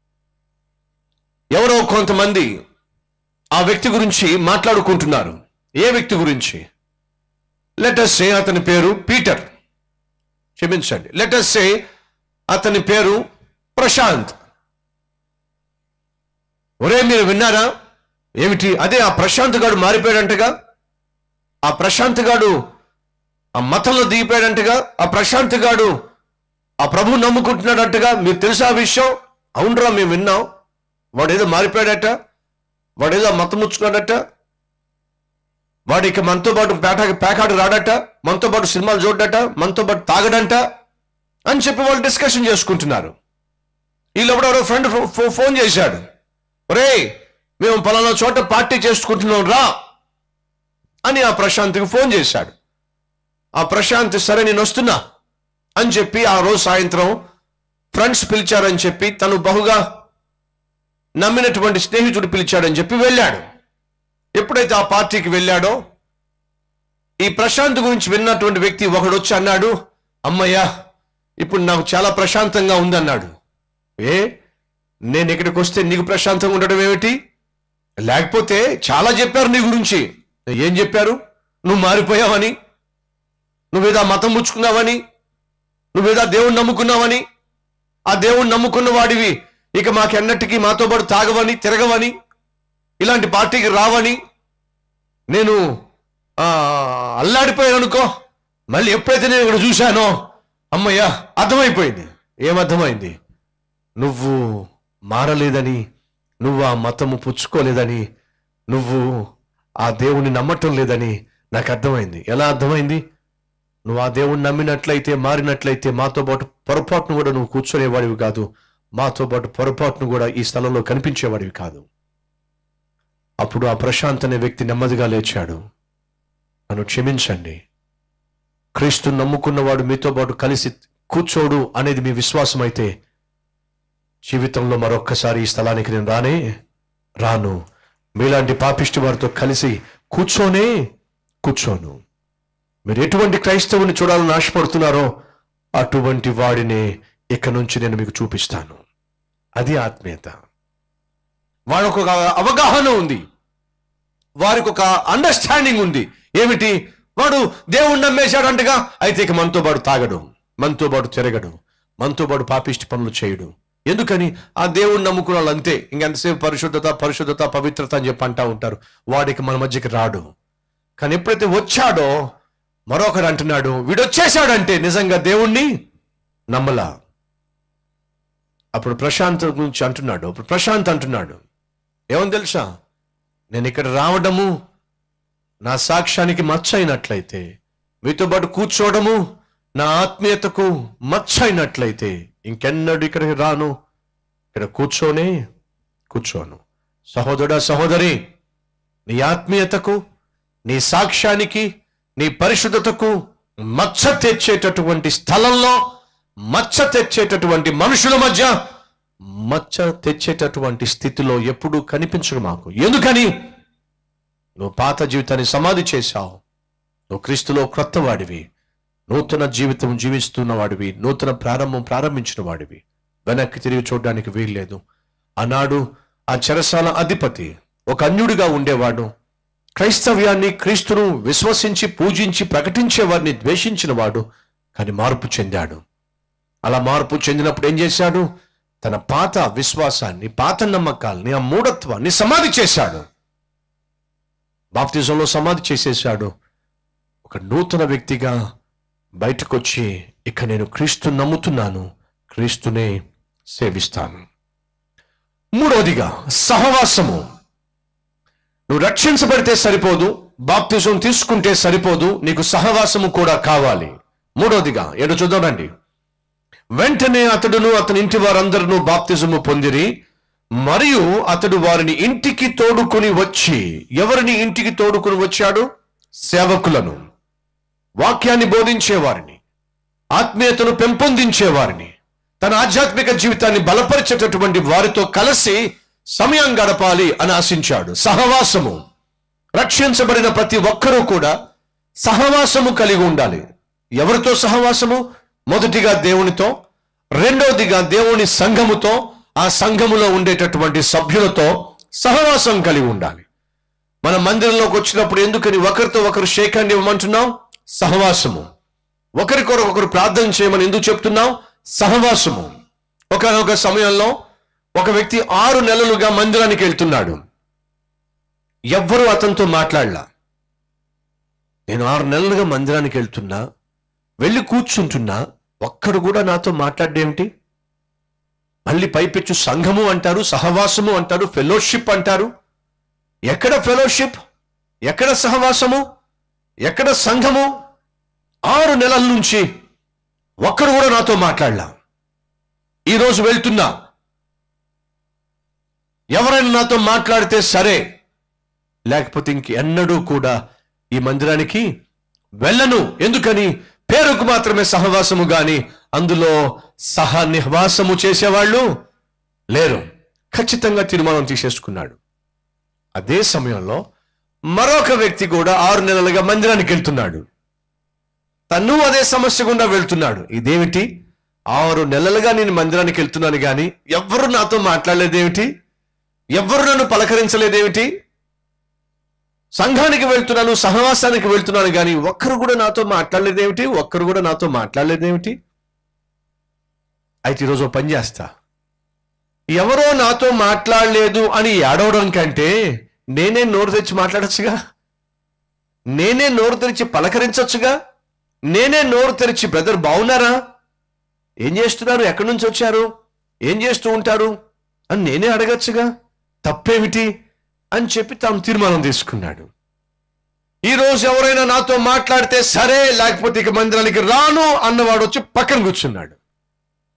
Speaker 1: ఎవరో కొంతమంది ఆ వ్యక్తి గురించి మాట్లాడుకుంటున్నారు ఏ వ్యక్తి గురించి లెటస్ సే అతని పేరు పీటర్ క్షమించండి లెటస్ సే అతని పేరు ప్రశాంత్ ఒరే మీరు విన్నారా ఏమిటి అదే ఆ ప్రశాంత్ గాడు మారిపోయాడంటగా ఆ ప్రశాంత్ గాడు ఆ మతంలో దిగిపోయాడంటగా ఆ ప్రశాంత్ గాడు ఆ ప్రభు నమ్ముకుంటున్నాడంటగా మీకు తెలుసా ఆ విషయం అవునరా మేము విన్నాం వాడేదో మారిపోయాడట వాడేదో మతం ముచ్చుకున్నాడట వాడు ఇక మనతో పాటు పేట పేకాడు రాడట మనతో పాటు సినిమాలు చూడడట మనతో పాటు తాగడంట అని చెప్పి వాళ్ళు డిస్కషన్ చేసుకుంటున్నారు వీళ్ళెవడో ఎవరో ఫ్రెండ్ ఫోన్ చేశాడు ఒరే మేము పలానా చోట పార్టీ చేసుకుంటున్నాం రా అని ఆ ప్రశాంత్కి ఫోన్ చేశాడు ఆ ప్రశాంత్ సరే నేను వస్తున్నా అని చెప్పి ఆ రోజు సాయంత్రం ఫ్రెండ్స్ పిలిచారని చెప్పి తను బహుగా నమ్మినటువంటి స్నేహితుడు పిలిచాడని చెప్పి వెళ్ళాడు ఎప్పుడైతే ఆ పార్టీకి వెళ్ళాడో ఈ ప్రశాంత్ గురించి విన్నటువంటి వ్యక్తి ఒకడు వచ్చి అన్నాడు అమ్మయ్యా ఇప్పుడు నాకు చాలా ప్రశాంతంగా ఉందన్నాడు ఏ నేను ఇక్కడికి వస్తే నీకు ప్రశాంతంగా ఉండడం ఏమిటి లేకపోతే చాలా చెప్పారు నీ గురించి ఏం చెప్పారు నువ్వు మారిపోయావని నువ్వేదో ఆ మతం ముచ్చుకున్నావని నువ్వేదో ఆ దేవుణ్ణి నమ్ముకున్నావని ఆ దేవుణ్ణి నమ్ముకున్న వాడివి ఇక మాకెన్నటికీ మాతో పాటు తాగవని తిరగవని ఇలాంటి పార్టీకి రావని నేను ఆ, అల్లాడిపోయాను అనుకో మళ్ళీ ఎప్పుడైతే నేను ఇక్కడ చూశానో అమ్మయ్యా అర్థమైపోయింది ఏమర్థమైంది నువ్వు మారలేదని నువ్వు ఆ మతము పుచ్చుకోలేదని నువ్వు ఆ దేవుణ్ణి నమ్మటం లేదని నాకు అర్థమైంది ఎలా అర్థమైంది నువ్వు ఆ దేవుణ్ణి నమ్మినట్లయితే మారినట్లయితే మాతో పాటు పొరపాటును కూడా నువ్వు కూర్చునేవాడివి కాదు మాతో పాటు పొరపాటును కూడా ఈ స్థలంలో కనిపించేవాడివి కాదు అప్పుడు ఆ ప్రశాంత్ అనే వ్యక్తి నెమ్మదిగా లేచాడు నన్ను క్షమించండి క్రీస్తు నమ్ముకున్నవాడు మీతో పాటు కలిసి కూర్చోడు అనేది మీ విశ్వాసం అయితే జీవితంలో మరొక్కసారి ఈ స్థలానికి నేను రానే రాను మీలాంటి పాపిష్టి వారితో కలిసి కూర్చోనే కూర్చోను మీరు ఎటువంటి క్రైస్తవుని చూడాలని ఆశపడుతున్నారో అటువంటి వాడినే ఇక నుంచి నేను మీకు చూపిస్తాను అది ఆత్మీయత వాళ్ళకు ఒక అవగాహన ఉంది వారికి ఒక అండర్స్టాండింగ్ ఉంది ఏమిటి వాడు దేవుణ్ణి నమ్మేశాడంటగా అయితే ఇక మనతో పాటు తాగడు మనతో పాటు తిరగడు మనతో పాటు పాపిష్టి పనులు చేయడు ఎందుకని ఆ దేవుణ్ణి నమ్ముకున్న వాళ్ళు అంతే ఇంకెంతసేపు పరిశుద్ధత పరిశుద్ధత పవిత్రత అని చెప్పి అంటా ఉంటారు వాడికి మన మధ్యకి రాడు కానీ ఎప్పుడైతే వచ్చాడో మరొకడు అంటున్నాడు వీడు వచ్చేసాడంటే నిజంగా దేవుణ్ణి నమ్మలా అప్పుడు ప్రశాంత్ గురించి అంటున్నాడు అప్పుడు ప్రశాంత్ అంటున్నాడు ఏమని తెలుసా నేను ఇక్కడ రావడము నా సాక్ష్యానికి మచ్చ అయినట్లయితే మీతో పాటు కూర్చోవడము నా ఆత్మీయతకు మచ్చ అయినట్లయితే ఇంకెన్నడూ ఇక్కడికి రాను ఇక్కడ కూర్చోనే కూర్చోను సహోదరుడా సహోదరి నీ ఆత్మీయతకు నీ సాక్ష్యానికి నీ పరిశుద్ధతకు మచ్చ తెచ్చేటటువంటి స్థలంలో మచ్చ తెచ్చేటటువంటి మనుషుల మధ్య మచ్చ తెచ్చేటటువంటి స్థితిలో ఎప్పుడూ కనిపించడు మాకు ఎందుకని నువ్వు పాత జీవితాన్ని సమాధి చేశావు నువ్వు క్రీస్తులో క్రొత్త వాడివి నూతన జీవితం జీవిస్తున్న వాడివి నూతన ప్రారంభం ప్రారంభించిన వాడివి వెనక్కి తిరిగి చూడడానికి వీల్లేదు ఆనాడు ఆ చెరసాల అధిపతి ఒక అన్యుడిగా ఉండేవాడు క్రైస్తవ్యాన్ని క్రీస్తును విశ్వసించి పూజించి ప్రకటించే వారిని ద్వేషించిన వాడు కానీ మార్పు చెందాడు అలా మార్పు చెందినప్పుడు ఏం చేశాడు తన పాత విశ్వాసాన్ని పాత నమ్మకాల్ని ఆ మూఢత్వాన్ని సమాధి చేశాడు బాప్తిజంలో సమాధి చేసేశాడు ఒక నూతన వ్యక్తిగా బయటకు వచ్చి ఇక నేను క్రీస్తు నమ్ముతున్నాను క్రీస్తునే సేవిస్తాను మూడవదిగా సహవాసము నువ్వు రక్షించబడితే సరిపోదు బాప్తిజం తీసుకుంటే సరిపోదు నీకు సహవాసము కూడా కావాలి మూడవదిగా ఏడు చూద్దామండి వెంటనే అతడును అతని ఇంటి వారందరూ బాప్తిజము పొందిరి మరియు అతడు వారిని ఇంటికి తోడుకొని వచ్చి ఎవరిని ఇంటికి తోడుకొని వచ్చాడు సేవకులను వాక్యాన్ని బోధించేవారిని ఆత్మీయతను పెంపొందించేవారిని తన ఆధ్యాత్మిక జీవితాన్ని బలపరిచేటటువంటి వారితో కలిసి సమయం గడపాలి అని ఆశించాడు సహవాసము రక్షించబడిన ప్రతి ఒక్కరూ కూడా సహవాసము కలిగి ఉండాలి ఎవరితో సహవాసము మొదటిగా దేవునితో రెండవదిగా దేవుని సంఘముతో ఆ సంఘములో ఉండేటటువంటి సభ్యులతో సహవాసం కలిగి ఉండాలి మన మందిరంలోకి వచ్చినప్పుడు ఎందుకని ఒకరితో ఒకరు షేక్ హ్యాండ్ ఇవ్వమంటున్నాం సహవాసము ఒకరికొరకు ఒకరు ప్రార్థన చేయమని ఎందుకు చెప్తున్నాం సహవాసము ఒకనొక సమయంలో ఒక వ్యక్తి ఆరు నెలలుగా మందిరానికి వెళ్తున్నాడు ఎవ్వరూ అతనితో మాట్లాడలా నేను ఆరు నెలలుగా మందిరానికి వెళ్తున్నా వెళ్ళి కూర్చుంటున్నా ఒక్కడు కూడా నాతో మాట్లాడేమిటి మళ్ళీ పైపెచ్చు సంఘము అంటారు సహవాసము అంటారు ఫెలోషిప్ అంటారు ఎక్కడ ఫెలోషిప్ ఎక్కడ సహవాసము ఎక్కడ సంఘము ఆరు నెలల నుంచి ఒక్కడు కూడా నాతో మాట్లాడలా ఈరోజు వెళ్తున్నా ఎవరైనా నాతో మాట్లాడితే సరే లేకపోతే ఇంకెన్నడూ కూడా ఈ మందిరానికి వెళ్ళను ఎందుకని పేరుకు మాత్రమే సహవాసము గాని అందులో సహ నిహవాసము చేసేవాళ్ళు లేరు ఖచ్చితంగా తీర్మానం తీసేసుకున్నాడు అదే సమయంలో మరొక వ్యక్తి కూడా ఆరు నెలలుగా మందిరానికి వెళ్తున్నాడు తను అదే సమస్య గుండా వెళ్తున్నాడు ఇదేమిటి ఆరు నెలలుగా నేను మందిరానికి వెళ్తున్నాను కానీ ఎవ్వరు నాతో మాట్లాడలేదేమిటి ఎవ్వరు నన్ను పలకరించలేదేమిటి సంఘానికి వెళ్తున్నాను సహవాసానికి వెళ్తున్నాను కానీ ఒక్కరు కూడా నాతో మాట్లాడలేదేమిటి ఒక్కరు కూడా నాతో మాట్లాడలేదేమిటి అయితే ఈరోజు ఓ పని చేస్తా ఎవరో నాతో మాట్లాడలేదు అని ఏడవడం కంటే నేనే నోరు తెచ్చి మాట్లాడచ్చుగా నేనే నోరు తెరిచి పలకరించొచ్చుగా నేనే నోరు తెరిచి బ్రదర్ బాగున్నారా ఏం చేస్తున్నారు ఎక్కడి నుంచి వచ్చారు ఏం చేస్తూ ఉంటారు అని నేనే అడగచ్చుగా తప్పేమిటి అని చెప్పి తాను తీర్మానం తీసుకున్నాడు ఈ రోజు ఎవరైనా నాతో మాట్లాడితే సరే లేకపోతే ఇక మందిరానికి రాను అన్నవాడు వచ్చి పక్కన కూర్చున్నాడు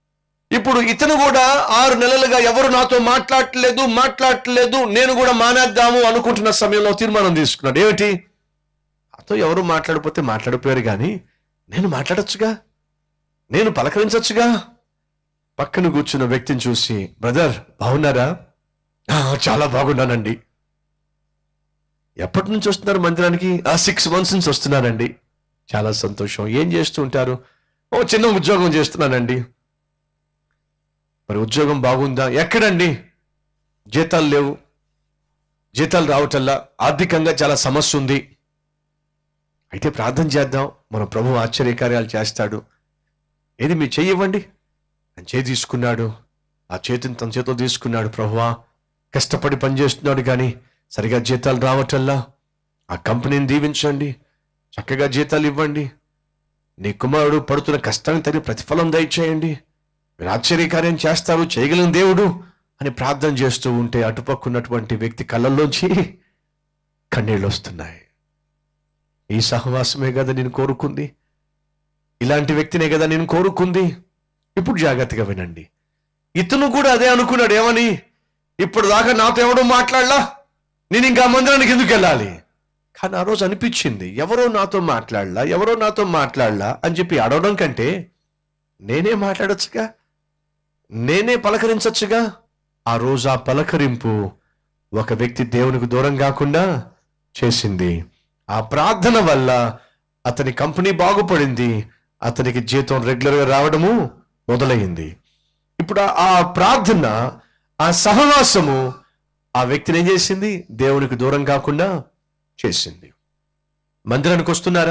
Speaker 1: ఇప్పుడు ఇతను కూడా ఆరు నెలలుగా ఎవరు నాతో మాట్లాడట్లేదు మాట్లాడట్లేదు నేను కూడా మానేద్దాము అనుకుంటున్న సమయంలో తీర్మానం తీసుకున్నాడు ఏమిటి నాతో ఎవరు మాట్లాడిపోతే మాట్లాడిపోయారు కానీ నేను మాట్లాడొచ్చుగా నేను పలకరించొచ్చుగా పక్కన కూర్చున్న వ్యక్తిని చూసి బ్రదర్ బాగున్నారా "ఆ, చాలా బాగున్నానండి ఎప్పటి నుంచి వస్తున్నారు మందిరానికి ఆ సిక్స్ మంత్స్ నుంచి వస్తున్నానండి చాలా సంతోషం ఏం చేస్తూ ఉంటారు ఓ చిన్న ఉద్యోగం చేస్తున్నానండి మరి ఉద్యోగం బాగుందా ఎక్కడండి జీతాలు లేవు జీతాలు రావటల్లా ఆర్థికంగా చాలా సమస్య ఉంది అయితే ప్రార్థన చేద్దాం మన ప్రభు ఆశ్చర్యకార్యాలు చేస్తాడు ఏది మీ చెయ్యి ఇవ్వండి అని చేయి తీసుకున్నాడు ఆ చేతిని తన చేతితో తీసుకున్నాడు ప్రభువా కష్టపడి పనిచేస్తున్నాడు కానీ సరిగా జీతాలు రావటల్లా ఆ కంపెనీని దీవించండి చక్కగా జీతాలు ఇవ్వండి నీ కుమారుడు పడుతున్న కష్టానికి తగిన ప్రతిఫలం దయచేయండి మీరు ఆశ్చర్యకార్యం చేస్తారు చేయగలిగిన దేవుడు అని ప్రార్థన చేస్తూ ఉంటే అటుపక్కున్నటువంటి వ్యక్తి కళ్ళల్లోంచి కన్నీళ్ళు వస్తున్నాయి ఈ సహవాసమే కదా నేను కోరుకుంది ఇలాంటి వ్యక్తినే కదా నేను కోరుకుంది ఇప్పుడు జాగ్రత్తగా వినండి ఇతను కూడా అదే అనుకున్నాడు ఏమని ఇప్పుడు దాకా నాతో ఎవడో మాట్లాడలా నేను ఇంకా మందిరానికి ఎందుకు వెళ్ళాలి కానీ ఆ రోజు అనిపించింది ఎవరో నాతో మాట్లాడలా ఎవరో నాతో మాట్లాడలా అని చెప్పి అడవడం కంటే నేనే మాట్లాడొచ్చుగా నేనే పలకరించొచ్చుగా ఆ రోజు ఆ పలకరింపు ఒక వ్యక్తి దేవునికి దూరం కాకుండా చేసింది ఆ ప్రార్థన వల్ల అతని కంపెనీ బాగుపడింది అతనికి జీతం రెగ్యులర్గా రావడము మొదలైంది ఇప్పుడు ఆ- ఆ ప్రార్థన ఆ సహవాసము ఆ వ్యక్తిని ఏం చేసింది దేవునికి దూరం కాకుండా చేసింది మందిరానికి వస్తున్నారా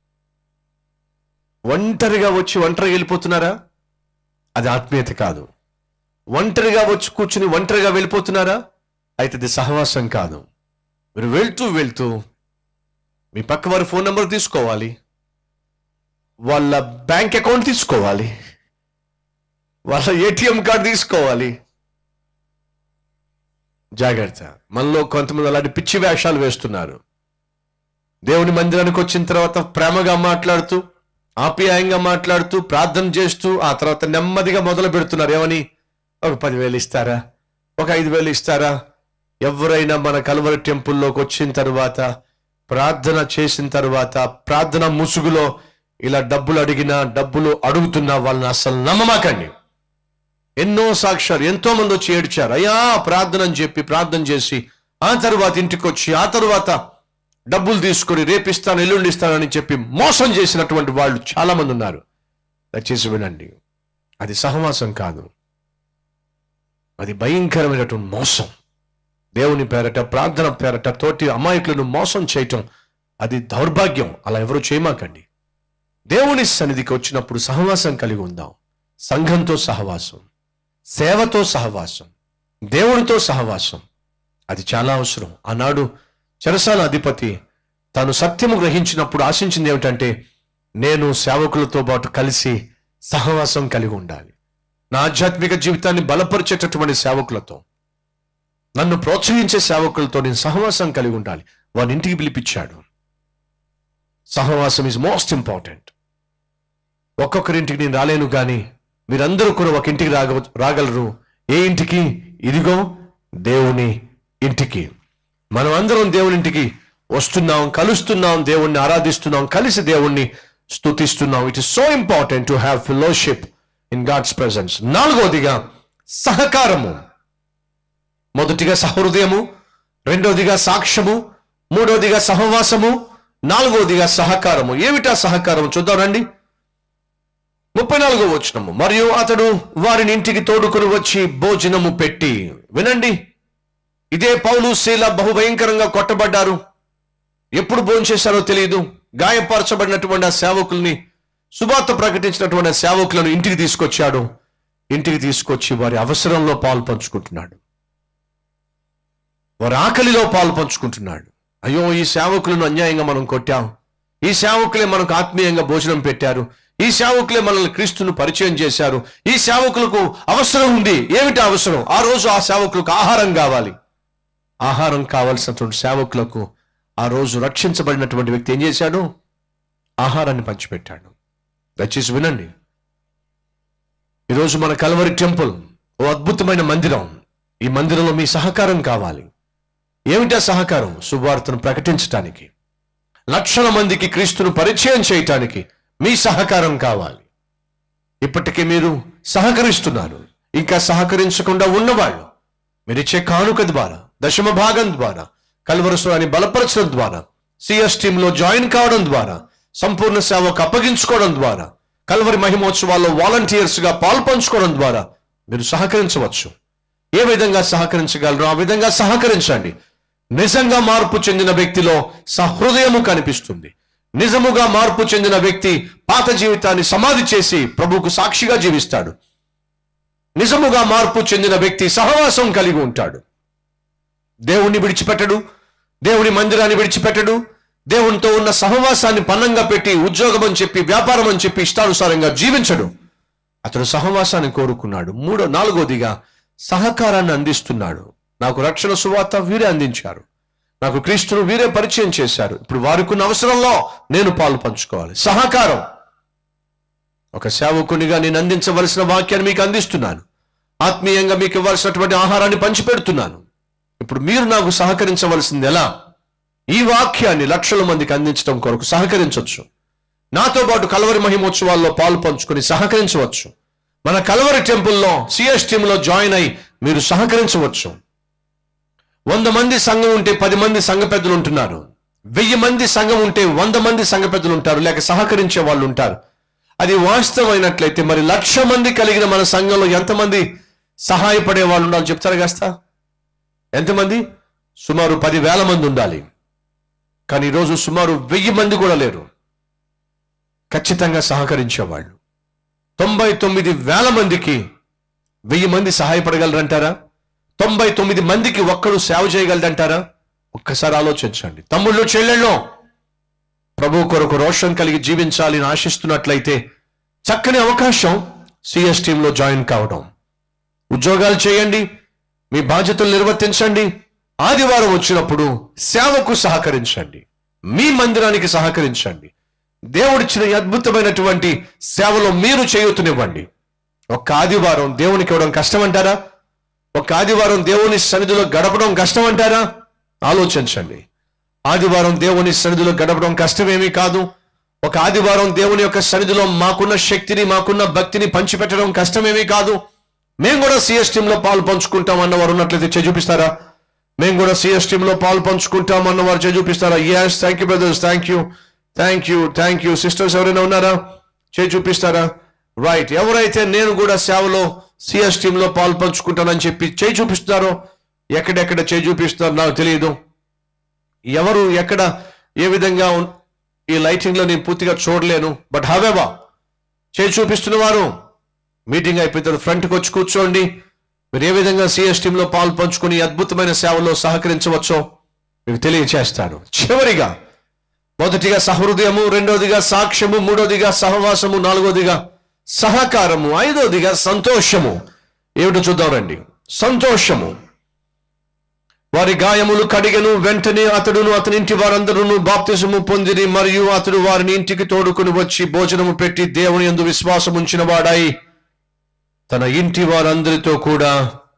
Speaker 1: ఒంటరిగా వచ్చి ఒంటరిగా వెళ్ళిపోతున్నారా అది ఆత్మీయత కాదు ఒంటరిగా వచ్చి కూర్చుని ఒంటరిగా వెళ్ళిపోతున్నారా అయితే అది సహవాసం కాదు మీరు వెళ్తూ వెళ్తూ మీ పక్క వారి ఫోన్ నెంబర్ తీసుకోవాలి వాళ్ళ బ్యాంక్ అకౌంట్ తీసుకోవాలి వాళ్ళ ఏటీఎం కార్డు తీసుకోవాలి జాగ్రత్త మనలో కొంతమంది అలాంటి పిచ్చి వేషాలు వేస్తున్నారు దేవుని మందిరానికి వచ్చిన తర్వాత ప్రేమగా మాట్లాడుతూ ఆప్యాయంగా మాట్లాడుతూ ప్రార్థన చేస్తూ ఆ తర్వాత నెమ్మదిగా మొదలు పెడుతున్నారు ఏమని ఒక పదివేలు ఇస్తారా ఒక ఐదు వేలు ఇస్తారా ఎవరైనా మన కలువరి టెంపుల్లోకి వచ్చిన తర్వాత ప్రార్థన చేసిన తర్వాత ప్రార్థన ముసుగులో ఇలా డబ్బులు అడిగినా డబ్బులు అడుగుతున్నా వాళ్ళని అస్సలు నమ్మమాకండి ఎన్నో సాక్ష్యాలు ఎంతో మంది వచ్చి ఏడ్చారు అయ్యా ప్రార్థన అని చెప్పి ప్రార్థన చేసి ఆ తర్వాత ఇంటికి వచ్చి ఆ తర్వాత డబ్బులు తీసుకొని రేపిస్తాను ఎల్లుండి ఇస్తానని చెప్పి మోసం చేసినటువంటి వాళ్ళు చాలా మంది ఉన్నారు దయచేసి వినండి అది సహవాసం కాదు అది భయంకరమైనటువంటి మోసం దేవుని పేరట ప్రార్థన పేరట తోటి అమాయకులను మోసం చేయటం అది దౌర్భాగ్యం అలా ఎవరు చేయమాకండి దేవుని సన్నిధికి వచ్చినప్పుడు సహవాసం కలిగి ఉందాం సంఘంతో సహవాసం సేవతో సహవాసం దేవునితో సహవాసం అది చాలా అవసరం ఆనాడు చెరసాల అధిపతి తాను సత్యము గ్రహించినప్పుడు ఆశించింది ఏమిటంటే నేను సేవకులతో పాటు కలిసి సహవాసం కలిగి ఉండాలి నా ఆధ్యాత్మిక జీవితాన్ని బలపరిచేటటువంటి సేవకులతో నన్ను ప్రోత్సహించే సేవకులతో నేను సహవాసం కలిగి ఉండాలి వాని ఇంటికి పిలిపించాడు సహవాసం ఇస్ మోస్ట్ ఇంపార్టెంట్ ఒక్కొక్కరింటికి నేను రాలేను కానీ మీరందరూ కూడా ఒక ఇంటికి రాగ రాగలరు ఏ ఇంటికి ఇదిగో దేవుని ఇంటికి మనం అందరం దేవుని ఇంటికి వస్తున్నాం కలుస్తున్నాం దేవుణ్ణి ఆరాధిస్తున్నాం కలిసి దేవుణ్ణి స్తుతిస్తున్నాం it is so important to have fellowship in God's presence నాలుగవదిగా సహకారము మొదటిగా సహృదయము రెండవదిగా సాక్ష్యము మూడవదిగా సహవాసము నాలుగవదిగా సహకారము ఏమిటా సహకారం చూద్దాం రండి ముప్పై నాలుగో వచనము మరియు అతడు వారిని ఇంటికి తోడుకొని వచ్చి భోజనము పెట్టి వినండి ఇదే పౌలు శీల బహుభయంకరంగా కొట్టబడ్డారు ఎప్పుడు భోంచేశారో తెలియదు గాయపరచబడినటువంటి ఆ సేవకుల్ని సువార్త ప్రకటించినటువంటి ఆ సేవకులను ఇంటికి తీసుకొచ్చాడు ఇంటికి తీసుకొచ్చి వారి అవసరంలో పాలు పంచుకుంటున్నాడు వారి ఆకలిలో పాలు పంచుకుంటున్నాడు అయ్యో ఈ సేవకులను అన్యాయంగా మనం కొట్టాం ఈ సేవకులే మనకు ఆత్మీయంగా భోజనం పెట్టారు ఈ సేవకులే మనల్ని క్రీస్తును పరిచయం చేశారు ఈ సేవకులకు అవసరం ఉంది ఏమిటి అవసరం ఆ రోజు ఆ సేవకులకు ఆహారం కావాలి ఆహారం కావలసినటువంటి సేవకులకు ఆ రోజు రక్షించబడినటువంటి వ్యక్తి ఏం చేశాడు ఆహారాన్ని పంచిపెట్టాడు దయచేసి వినండి ఈరోజు మన కలవరి టెంపుల్ ఓ అద్భుతమైన మందిరం ఈ మందిరంలో మీ సహకారం కావాలి ఏమిటా సహకారం సువార్తను ప్రకటించటానికి లక్షల మందికి క్రీస్తును పరిచయం చేయటానికి మీ సహకారం కావాలి ఇప్పటికే మీరు సహకరిస్తున్నారు ఇంకా సహకరించకుండా ఉన్నవాళ్ళు మీరు ఇచ్చే కానుక ద్వారా దశమ భాగం ద్వారా కల్వరస్వాన్ని బలపరచడం ద్వారా సిఎస్ టీంలో జాయిన్ కావడం ద్వారా సంపూర్ణ సేవకు అప్పగించుకోవడం ద్వారా కల్వరి మహిమోత్సవాల్లో వాలంటీర్స్ గా పాల్పంచుకోవడం ద్వారా మీరు సహకరించవచ్చు ఏ విధంగా సహకరించగలరో ఆ విధంగా సహకరించండి నిజంగా మార్పు చెందిన వ్యక్తిలో సహృదయము కనిపిస్తుంది నిజముగా మార్పు చెందిన వ్యక్తి పాత జీవితాన్ని సమాధి చేసి ప్రభువుకు సాక్షిగా జీవిస్తాడు నిజముగా మార్పు చెందిన వ్యక్తి సహవాసం కలిగి ఉంటాడు దేవుణ్ణి విడిచిపెట్టడు దేవుని మందిరాన్ని విడిచిపెట్టడు దేవునితో ఉన్న సహవాసాన్ని పన్నంగా పెట్టి ఉద్యోగం అని చెప్పి వ్యాపారం అని చెప్పి ఇష్టానుసారంగా జీవించడు అతడు సహవాసాన్ని కోరుకున్నాడు మూడో నాలుగోదిగా సహకారాన్ని అందిస్తున్నాడు నాకు రక్షణ సువార్త వీరే అందించారు నాకు క్రీస్తును వీరే పరిచయం చేశారు ఇప్పుడు వారికి ఉన్న అవసరంలో నేను పాలు పంచుకోవాలి సహకారం ఒక సేవకునిగా నేను అందించవలసిన వాక్యాన్ని మీకు అందిస్తున్నాను ఆత్మీయంగా మీకు ఇవ్వాల్సినటువంటి ఆహారాన్ని పంచిపెడుతున్నాను ఇప్పుడు మీరు నాకు సహకరించవలసింది ఎలా ఈ వాక్యాన్ని లక్షల మందికి అందించడం కొరకు సహకరించవచ్చు నాతో పాటు కలవరి మహిమోత్సవాల్లో పాలు పంచుకొని సహకరించవచ్చు మన కలవరి టెంపుల్లో సిఎస్ టీంలో జాయిన్ అయి మీరు సహకరించవచ్చు వంద మంది సంఘం ఉంటే పది మంది సంఘ పెద్దలు ఉంటున్నారు వెయ్యి మంది సంఘం ఉంటే వంద మంది సంఘ పెద్దలు ఉంటారు లేక సహకరించే వాళ్ళు ఉంటారు అది వాస్తవమైనట్లయితే మరి లక్ష మంది కలిగిన మన సంఘంలో ఎంతమంది సహాయపడే వాళ్ళు ఉండాలి చెప్తారా కాస్త ఎంతమంది సుమారు పదివేల మంది ఉండాలి కానీ ఈరోజు సుమారు వెయ్యి మంది కూడా లేరు ఖచ్చితంగా సహకరించేవాళ్ళు తొంభై తొమ్మిది వేల మందికి వెయ్యి మంది సహాయపడగలరంటారా తొంభై తొమ్మిది మందికి ఒక్కడు సేవ చేయగలడంటారా ఒక్కసారి ఆలోచించండి తమ్ముళ్ళు చెల్లెళ్ళు ప్రభు కొరకు రోషం కలిగి జీవించాలి అని ఆశిస్తున్నట్లయితే చక్కని అవకాశం సిఎస్ టీంలో జాయిన్ కావడం ఉద్యోగాలు చేయండి మీ బాధ్యతలు నిర్వర్తించండి ఆదివారం వచ్చినప్పుడు సేవకు సహకరించండి మీ మందిరానికి సహకరించండి దేవుడిచ్చిన ఈ అద్భుతమైనటువంటి సేవలో మీరు చేయూతనివ్వండి ఒక్క ఆదివారం దేవునికి ఇవ్వడం కష్టం అంటారా ఒక ఆదివారం దేవుని సన్నిధిలో గడపడం కష్టం అంటారా ఆలోచించండి ఆదివారం దేవుని సన్నిధిలో గడపడం కష్టమేమీ కాదు ఒక ఆదివారం దేవుని యొక్క సన్నిధిలో మాకున్న శక్తిని మాకున్న భక్తిని పంచిపెట్టడం కష్టమేమీ కాదు మేము కూడా సిఎస్ టీంలో పాలు పంచుకుంటాం అన్నవారు ఉన్నట్లయితే చేయి చూపిస్తారా మేము కూడా సిఎస్ టీంలో పాలు పంచుకుంటాం అన్నవారు చేయి చూపిస్తారా yes thank you brothers thank you thank you thank you sisters ఎవరైనా ఉన్నారా చేయి చూపిస్తారా రైట్ ఎవరైతే నేను కూడా సేవలో సిఎస్ టీంలో పాలు పంచుకుంటానని చెప్పి చేయి చూపిస్తున్నారో ఎక్కడెక్కడ చేయి చూపిస్తున్నారో నాకు తెలియదు ఎవరు ఎక్కడ ఏ విధంగా ఉన్- ఈ లైటింగ్ లో నేను పూర్తిగా చూడలేను బట్ హవేవా చేయి చూపిస్తున్న వారు మీటింగ్ అయిపోయిన తర్వాత ఫ్రంట్కి వచ్చి కూర్చోండి మీరు ఏ విధంగా సిఎస్ టీంలో పాలు పంచుకుని ఈ అద్భుతమైన సేవలో సహకరించవచ్చో మీకు తెలియచేస్తాను చివరిగా మొదటిగా సహృదయము రెండోదిగా సాక్ష్యము మూడోదిగా సహవాసము నాలుగోదిగా సహకారము ఐదోదిగా సంతోషము ఏమిటో చూద్దాం రండి సంతోషము వారి గాయములు కడిగను వెంటనే అతడును అతని ఇంటి వారందరూ బాప్తిసము పొందిరి మరియు అతడు వారిని ఇంటికి తోడుకుని వచ్చి భోజనము పెట్టి దేవుని యందు విశ్వాసం ఉంచిన వాడై తన ఇంటి వారందరితో కూడా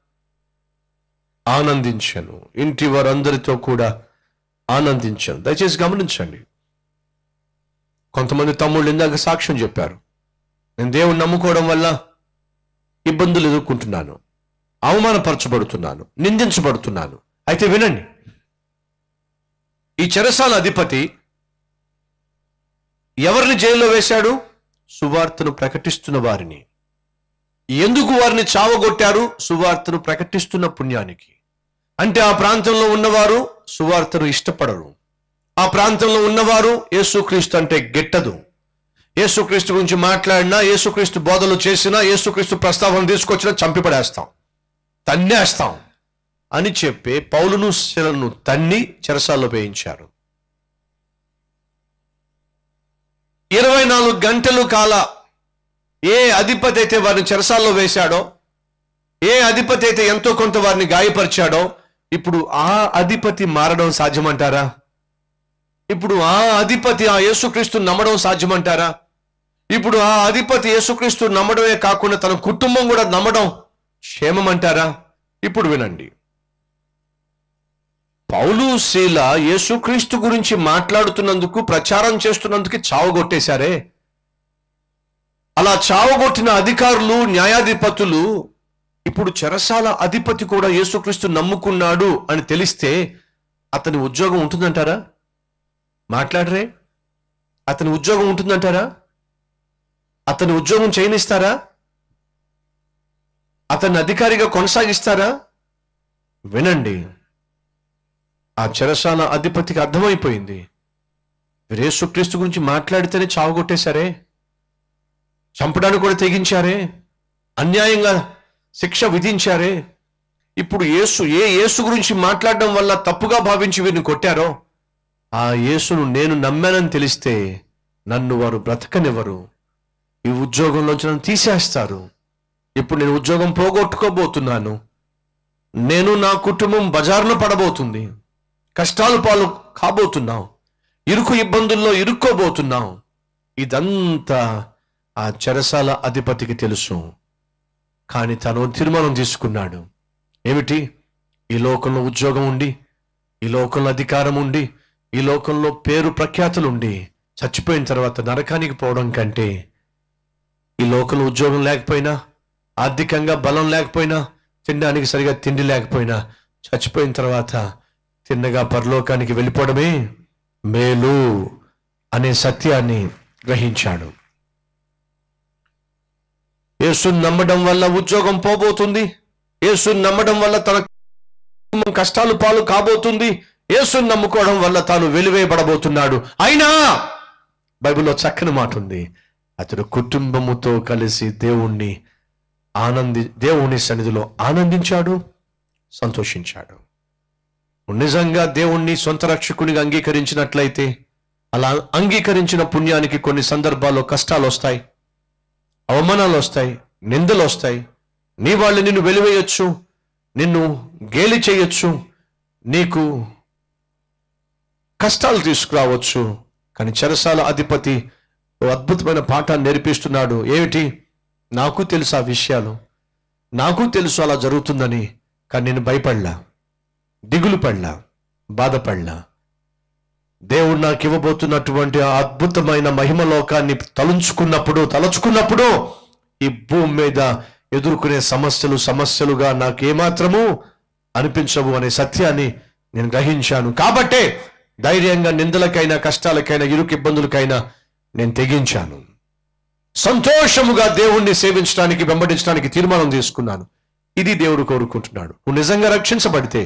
Speaker 1: ఆనందించను ఇంటి వారందరితో కూడా ఆనందించను దయచేసి గమనించండి కొంతమంది తమ్ముళ్ళు ఇందాక సాక్ష్యం చెప్పారు నేను దేవుణ్ణి నమ్ముకోవడం వల్ల ఇబ్బందులు ఎదుర్కొంటున్నాను అవమానపరచబడుతున్నాను నిందించబడుతున్నాను అయితే వినండి ఈ చెరసాల అధిపతి ఎవరిని జైల్లో వేశాడు సువార్తను ప్రకటిస్తున్న వారిని ఎందుకు వారిని చావగొట్టారు సువార్తను ప్రకటిస్తున్న పుణ్యానికి అంటే ఆ ప్రాంతంలో ఉన్నవారు సువార్తను ఇష్టపడరు ఆ ప్రాంతంలో ఉన్నవారు యేసుక్రీస్తు అంటే గిట్టదు యేసుక్రీస్తు గురించి మాట్లాడినా యేసుక్రీస్తు బోధలు చేసినా యేసుక్రీస్తు ప్రస్తావన తీసుకొచ్చినా చంపిపడేస్తాం తన్నేస్తాం అని చెప్పి పౌలును శిలను తన్ని చెరసాల్లో వేయించారు ఇరవై నాలుగు గంటలు కాల ఏ అధిపతి అయితే వారిని చెరసాల్లో వేశాడో ఏ అధిపతి అయితే ఎంతో కొంత వారిని గాయపరిచాడో ఇప్పుడు ఆ అధిపతి మారడం సాధ్యమంటారా ఇప్పుడు ఆ అధిపతి ఆ యేసుక్రీస్తు నమ్మడం సాధ్యమంటారా ఇప్పుడు ఆ అధిపతి యేసుక్రీస్తు నమ్మడమే కాకుండా తన కుటుంబం కూడా నమ్మడం క్షేమం అంటారా ఇప్పుడు వినండి పౌలు శీల యేసుక్రీస్తు గురించి మాట్లాడుతున్నందుకు ప్రచారం చేస్తున్నందుకు చావగొట్టేశారే అలా చావగొట్టిన అధికారులు న్యాయాధిపతులు ఇప్పుడు చెరసాల అధిపతి కూడా యేసుక్రీస్తు నమ్ముకున్నాడు అని తెలిస్తే అతని ఉద్యోగం ఉంటుందంటారా మాట్లాడరే అతని ఉద్యోగం ఉంటుందంటారా అతని ఉద్యోగం చేయనిస్తారా అతన్ని అధికారిగా కొనసాగిస్తారా వినండి ఆ చెరసాల అధిపతికి అర్థమైపోయింది వీరు యేసుక్రీస్తు గురించి మాట్లాడితేనే చావగొట్టేశారే చంపడానికి కూడా తెగించారే అన్యాయంగా శిక్ష విధించారే ఇప్పుడు యేసు ఏ యేసు గురించి మాట్లాడడం వల్ల తప్పుగా భావించి వీరిని కొట్టారో ఆ యేసును నేను నమ్మానని తెలిస్తే నన్ను వారు బ్రతకనివ్వరు ఈ ఉద్యోగంలోంచి నన్ను తీసేస్తారు ఇప్పుడు నేను ఉద్యోగం పోగొట్టుకోబోతున్నాను నేను నా కుటుంబం బజారులో పడబోతుంది కష్టాలు పాలు కాబోతున్నాం ఇరుకు ఇబ్బందుల్లో ఇరుక్కోబోతున్నాం ఇదంతా ఆ చెరసాల అధిపతికి తెలుసు కానీ తను తీర్మానం తీసుకున్నాడు ఏమిటి ఈ లోకంలో ఉద్యోగం ఉండి ఈ లోకంలో అధికారం ఉండి ఈ లోకంలో పేరు ప్రఖ్యాతులు ఉండి చచ్చిపోయిన తర్వాత నరకానికి పోవడం కంటే ఈ లోకంలో ఉద్యోగం లేకపోయినా ఆర్థికంగా బలం లేకపోయినా తినడానికి సరిగా తిండి లేకపోయినా చచ్చిపోయిన తర్వాత తిన్నగా పరలోకానికి వెళ్ళిపోవడమే మేలు అనే సత్యాన్ని గ్రహించాడు యేసుని నమ్మడం వల్ల ఉద్యోగం పోబోతుంది యేసుని నమ్మడం వల్ల తన కుటుంబం కష్టాలు పాలు కాబోతుంది యేసుని నమ్ముకోవడం వల్ల తాను వెలివేయబడబోతున్నాడు అయినా బైబిల్లో చక్కని మాట ఉంది అతడు కుటుంబముతో కలిసి దేవుణ్ణి ఆనంది దేవుని సన్నిధిలో ఆనందించాడు సంతోషించాడు నువ్వు నిజంగా దేవుణ్ణి సొంత రక్షకునిగా అంగీకరించినట్లయితే అలా అంగీకరించిన పుణ్యానికి కొన్ని సందర్భాల్లో కష్టాలు వస్తాయి అవమానాలు వస్తాయి నిందలు వస్తాయి నీ వాళ్ళు నిన్ను వెలివేయొచ్చు నిన్ను గేలి చేయొచ్చు నీకు కష్టాలు తీసుకురావచ్చు కానీ చెరసాల అధిపతి ఓ అద్భుతమైన పాఠాన్ని నేర్పిస్తున్నాడు ఏమిటి నాకు తెలుసు ఆ విషయాలు నాకు తెలుసు అలా జరుగుతుందని కానీ నేను భయపడలా దిగులు పడలా బాధపడలా దేవుడు నాకు ఇవ్వబోతున్నటువంటి ఆ అద్భుతమైన మహిమ లోకాన్ని తలుచుకున్నప్పుడు తలుచుకున్నప్పుడు ఈ భూమి మీద ఎదుర్కొనే సమస్యలు సమస్యలుగా నాకు ఏమాత్రము అనిపించవు అనే సత్యాన్ని నేను గ్రహించాను కాబట్టే ధైర్యంగా నిందలకైనా కష్టాలకైనా ఇరుకు ఇబ్బందులకైనా నేను తెగించాను సంతోషముగా దేవుణ్ణి సేవించడానికి వెంబడించడానికి తీర్మానం తీసుకున్నాను ఇది దేవుడు కోరుకుంటున్నాడు నువ్వు నిజంగా రక్షించబడితే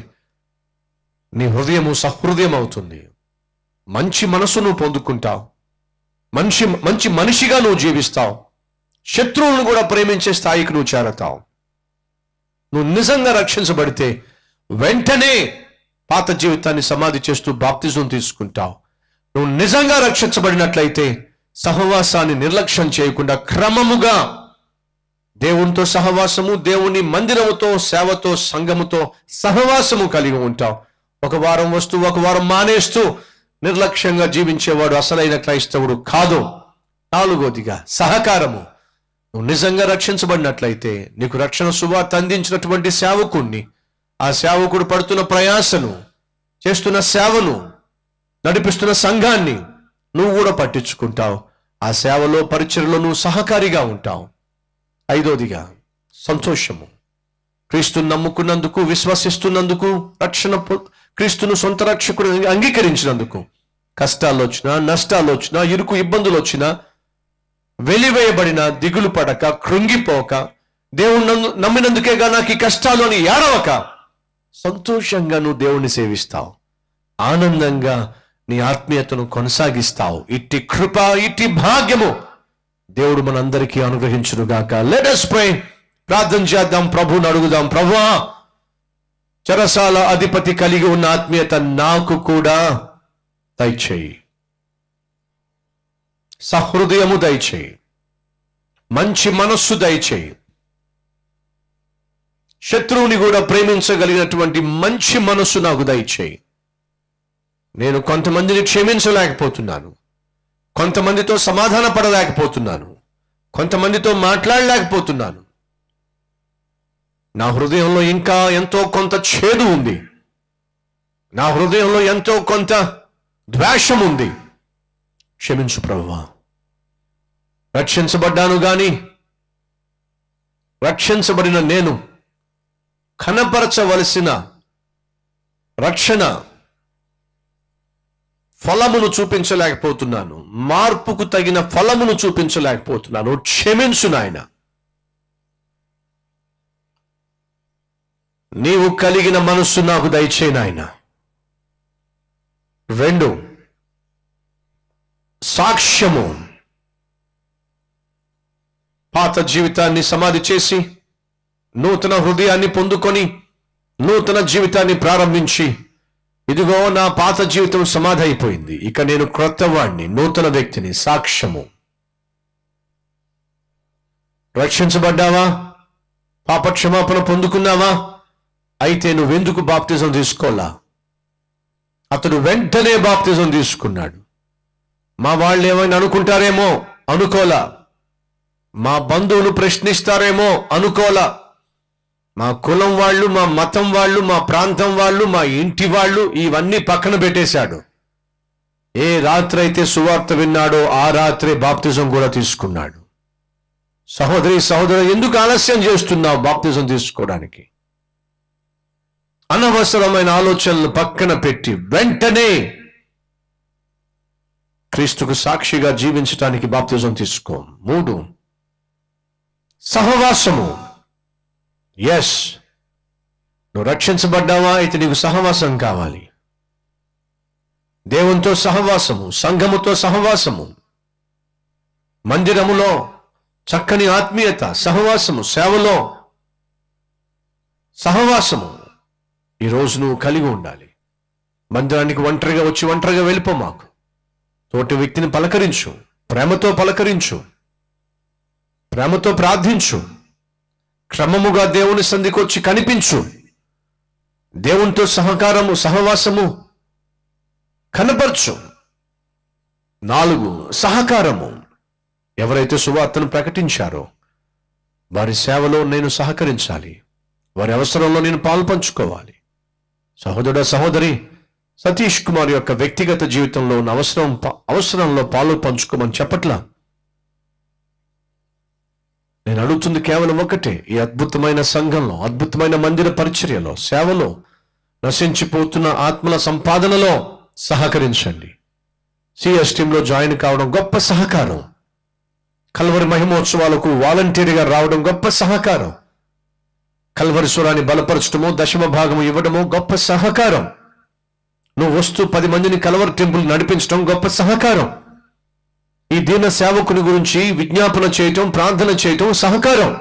Speaker 1: నీ హృదయము సహృదయం అవుతుంది మంచి మనసు నువ్వు పొందుకుంటావు మంచి మంచి మనిషిగా నువ్వు జీవిస్తావు శత్రువులను కూడా ప్రేమించే స్థాయికి నువ్వు చేరతావు నువ్వు నిజంగా రక్షించబడితే వెంటనే పాత జీవితాన్ని సమాధి చేస్తూ బాప్తిజం తీసుకుంటావు నువ్వు నిజంగా రక్షించబడినట్లయితే సహవాసాన్ని నిర్లక్ష్యం చేయకుండా క్రమముగా దేవునితో సహవాసము దేవుని మందిరముతో సేవతో సంఘముతో సహవాసము కలిగి ఉంటావు ఒక వారం వస్తూ ఒక వారం మానేస్తూ నిర్లక్ష్యంగా జీవించేవాడు అసలైన క్రైస్తవుడు కాదు నాలుగోదిగా సహకారము నువ్వు నిజంగా రక్షించబడినట్లయితే నీకు రక్షణ సువార్త అందించినటువంటి సేవకుణ్ణి ఆ సేవకుడు పడుతున్న ప్రయాసను చేస్తున్న సేవను నడిపిస్తున్న సంఘాన్ని నువ్వు కూడా పట్టించుకుంటావు ఆ సేవలో పరిచయలో నువ్వు సహకారిగా ఉంటావు ఐదోదిగా సంతోషము క్రీస్తుని నమ్ముకున్నందుకు విశ్వసిస్తున్నందుకు రక్షణ పొ- క్రీస్తును సొంత రక్షకుడు అంగీకరించినందుకు కష్టాలు వచ్చినా నష్టాలు వచ్చినా ఇరుకు ఇబ్బందులు వచ్చినా వెలివేయబడిన దిగులు పడక కృంగిపోక దేవుడు నన్ను నమ్మినందుకేగా నాకు ఈ కష్టాలు అని ఏడవక సంతోషంగా నువ్వు దేవుణ్ణి సేవిస్తావు ఆనందంగా నీ ఆత్మీయతను కొనసాగిస్తావు ఇట్టి కృప ఇట్టి భాగ్యము దేవుడు మనందరికీ అనుగ్రహించునుగాక లెట్ us pray ప్రార్థన చేద్దాం ప్రభువుని అడుగుదాం ప్రభువా చెరసాల అధిపతి కలిగి ఉన్న ఆత్మీయత నాకు కూడా దయచేయి సహృదయము దయచేయి మంచి మనస్సు దయచేయి శత్రువుని కూడా ప్రేమించగలిగినటువంటి మంచి మనస్సు నాకు దయచేయి నేను కొంతమందిని క్షమించలేకపోతున్నాను కొంతమందితో సమాధాన పడలేకపోతున్నాను కొంతమందితో మాట్లాడలేకపోతున్నాను నా హృదయంలో ఇంకా ఎంతో కొంత చేదు ఉంది నా హృదయంలో ఎంతో కొంత ద్వేషం ఉంది క్షమించు ప్రభువా రక్షించబడ్డాను గాని రక్షించబడిన నేను కనపరచవలసిన రక్షణ ఫలమును చూపించలేకపోతున్నాను మార్పుకు తగిన ఫలమును చూపించలేకపోతున్నాను క్షమించు నాయన నీవు కలిగిన మనస్సు నాకు దయచేయి నాయన రెండు సాక్ష్యము పాత జీవితాన్ని సమాధి చేసి నూతన హృదయాన్ని పొందుకొని నూతన జీవితాన్ని ప్రారంభించి ఇదిగో నా పాత జీవితం సమాధి అయిపోయింది ఇక నేను క్రొత్త వాణ్ణి నూతన వ్యక్తిని సాక్ష్యము రక్షించబడ్డావా పాప క్షమాపణ పొందుకున్నావా అయితే నువ్వెందుకు బాప్తిజం తీసుకోవాలా అతడు వెంటనే బాప్తిజం తీసుకున్నాడు మా వాళ్ళు ఏమైనా అనుకుంటారేమో అనుకోలా మా బంధువులు ప్రశ్నిస్తారేమో అనుకోలా మా కులం వాళ్ళు మా మతం వాళ్ళు మా ప్రాంతం వాళ్ళు మా ఇంటి వాళ్ళు ఇవన్నీ పక్కన పెట్టేశాడు ఏ రాత్రి అయితే సువార్త విన్నాడో ఆ రాత్రే బాప్తిజం కూడా తీసుకున్నాడు సహోదరి సహోదరు ఎందుకు ఆలస్యం చేస్తున్నావు బాప్తిజం తీసుకోవడానికి అనవసరమైన ఆలోచనలు పక్కన పెట్టి వెంటనే క్రీస్తుకు సాక్షిగా జీవించటానికి బాప్తిజం తీసుకో మూడు సహవాసము ఎస్ నువ్వు రక్షించబడ్డావా అయితే నీకు సహవాసం కావాలి దేవునితో సహవాసము సంఘముతో సహవాసము మందిరములో చక్కని ఆత్మీయత సహవాసము సేవలో సహవాసము ఈరోజు నువ్వు కలిగి ఉండాలి మందిరానికి ఒంటరిగా వచ్చి ఒంటరిగా వెళ్ళిపో మాకు తోటి వ్యక్తిని పలకరించు ప్రేమతో పలకరించు ప్రేమతో ప్రార్థించు క్రమముగా దేవుని సంధికి వచ్చి కనిపించు దేవునితో సహకారము సహవాసము కనపరచు నాలుగు సహకారము ఎవరైతే సువార్తను ప్రకటించారో వారి సేవలో నేను సహకరించాలి వారి అవసరంలో నేను పాలు పంచుకోవాలి సహోదరుడ సహోదరి సతీష్ కుమార్ యొక్క వ్యక్తిగత జీవితంలో ఉన్న అవసరం ప- అవసరంలో పాలు పంచుకోమని చెప్పట్లా నేను అడుగుతుంది కేవలం ఒకటే ఈ అద్భుతమైన సంఘంలో అద్భుతమైన మందిర పరిచర్యలో సేవలో నశించిపోతున్న ఆత్మల సంపాదనలో సహకరించండి సిఎస్ టీంలో జాయిన్ కావడం గొప్ప సహకారం కల్వరి మహిమోత్సవాలకు వాలంటీర్గా రావడం గొప్ప సహకారం కల్వరి స్వరాన్ని బలపరచడము దశమ భాగము ఇవ్వడము గొప్ప సహకారం నువ్వు వస్తూ పది మందిని కలవరి టెంపుల్ నడిపించడం గొప్ప సహకారం ఈ దీన సేవకుని గురించి విజ్ఞాపన చేయటం ప్రార్థన చేయటం సహకారం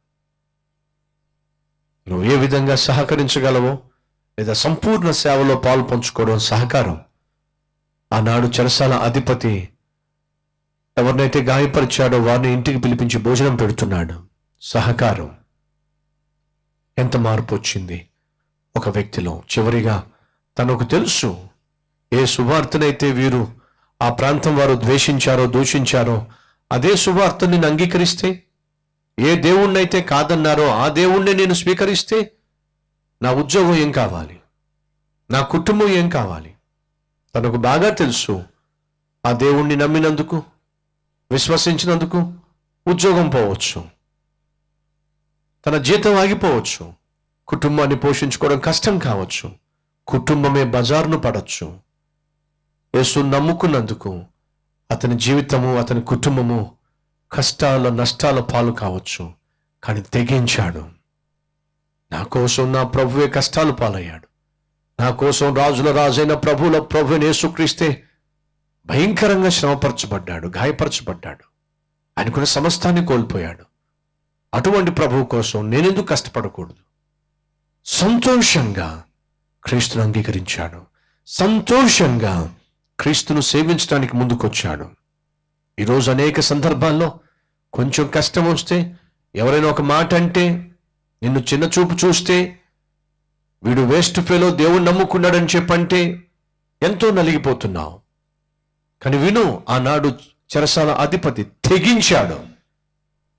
Speaker 1: నువ్వు ఏ విధంగా సహకరించగలవో లేదా సంపూర్ణ సేవలో పాలు పంచుకోవడం సహకారం ఆనాడు చెరసాల అధిపతి ఎవరినైతే గాయపరిచాడో వారిని ఇంటికి పిలిపించి భోజనం పెడుతున్నాడు సహకారం ఎంత మార్పు వచ్చింది ఒక వ్యక్తిలో చివరిగా తనకు తెలుసు ఏ సువార్తనైతే వీరు ఆ ప్రాంతం వారు ద్వేషించారో దూషించారో అదే సువార్త నేను అంగీకరిస్తే ఏ దేవుణ్ణైతే కాదన్నారో ఆ దేవుణ్ణి నేను స్వీకరిస్తే నా ఉద్యోగం ఏం కావాలి నా కుటుంబం ఏం కావాలి తనకు బాగా తెలుసు ఆ దేవుణ్ణి నమ్మినందుకు విశ్వసించినందుకు ఉద్యోగం పోవచ్చు తన జీతం ఆగిపోవచ్చు కుటుంబాన్ని పోషించుకోవడం కష్టం కావచ్చు కుటుంబమే బజారును పడవచ్చు యేసు నమ్ముకున్నందుకు అతని జీవితము అతని కుటుంబము కష్టాల నష్టాల పాలు కావచ్చు కానీ తెగించాడు నా కోసం నా ప్రభువే కష్టాలు పాలయ్యాడు నా కోసం రాజుల రాజైన ప్రభువుల ప్రభు యేసుక్రీస్తే భయంకరంగా శ్రమపరచబడ్డాడు గాయపరచబడ్డాడు ఆయన కూడా సమస్తాన్ని కోల్పోయాడు అటువంటి ప్రభువు కోసం నేనెందుకు కష్టపడకూడదు సంతోషంగా క్రీస్తును అంగీకరించాడు సంతోషంగా క్రీస్తును సేవించడానికి ముందుకొచ్చాడు ఈరోజు అనేక సందర్భాల్లో కొంచెం కష్టం వస్తే ఎవరైనా ఒక మాట అంటే నిన్ను చిన్న చూపు చూస్తే వీడు వేస్ట్ ఫెలో దేవుడు నమ్ముకున్నాడని చెప్పంటే ఎంతో నలిగిపోతున్నావు కానీ విను ఆనాడు చెరసాల అధిపతి తెగించాడు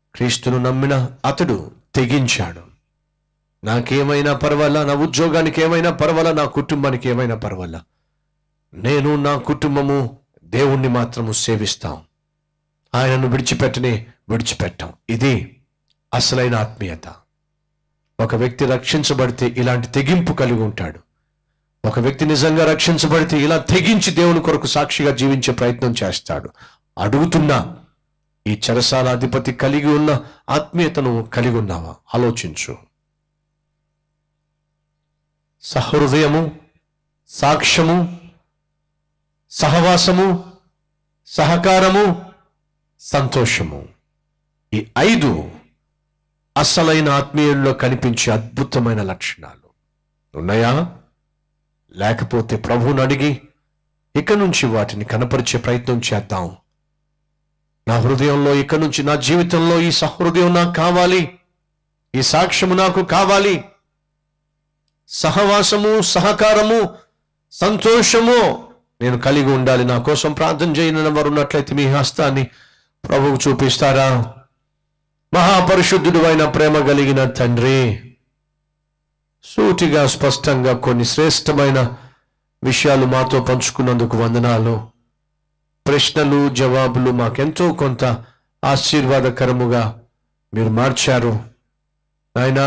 Speaker 1: క్రీస్తును నమ్మిన అతడు తెగించాడు నాకేమైనా పర్వాలా నా ఉద్యోగానికి ఏమైనా పర్వాలా నా కుటుంబానికి ఏమైనా పర్వాలా నేను నా కుటుంబము దేవుణ్ణి మాత్రము సేవిస్తాం ఆయనను విడిచిపెట్టని విడిచిపెట్టాం ఇది అసలైన ఆత్మీయత ఒక వ్యక్తి రక్షించబడితే ఇలాంటి తెగింపు కలిగి ఉంటాడు ఒక వ్యక్తి నిజంగా రక్షించబడితే ఇలా తెగించి దేవుని కొరకు సాక్షిగా జీవించే ప్రయత్నం చేస్తాడు అడుగుతున్నా ఈ చెరసాల అధిపతి కలిగి ఉన్న ఆత్మీయతను కలిగి ఉన్నావా ఆలోచించు సహృదయము సాక్ష్యము సహవాసము సహకారము సంతోషము ఈ ఐదు అసలైన ఆత్మీయుల్లో కనిపించే అద్భుతమైన లక్షణాలు ఉన్నాయా లేకపోతే ప్రభువుని అడిగి ఇక నుంచి వాటిని కనపరిచే ప్రయత్నం చేద్దాం నా హృదయంలో ఇక నుంచి నా జీవితంలో ఈ సహృదయం నాకు కావాలి ఈ సాక్ష్యము నాకు కావాలి సహవాసము సహకారము సంతోషము నేను కలిగి ఉండాలి నా కోసం ప్రార్థన చేయని వారు ఉన్నట్లయితే మీ హస్తాన్ని ప్రభువు చూపిస్తారా మహాపరిశుద్ధుడు అయిన ప్రేమ కలిగిన తండ్రి సూటిగా స్పష్టంగా కొన్ని శ్రేష్టమైన విషయాలు మాతో పంచుకున్నందుకు వందనాలు ప్రశ్నలు జవాబులు మాకెంతో కొంత ఆశీర్వాదకరముగా మీరు మార్చారు నాయనా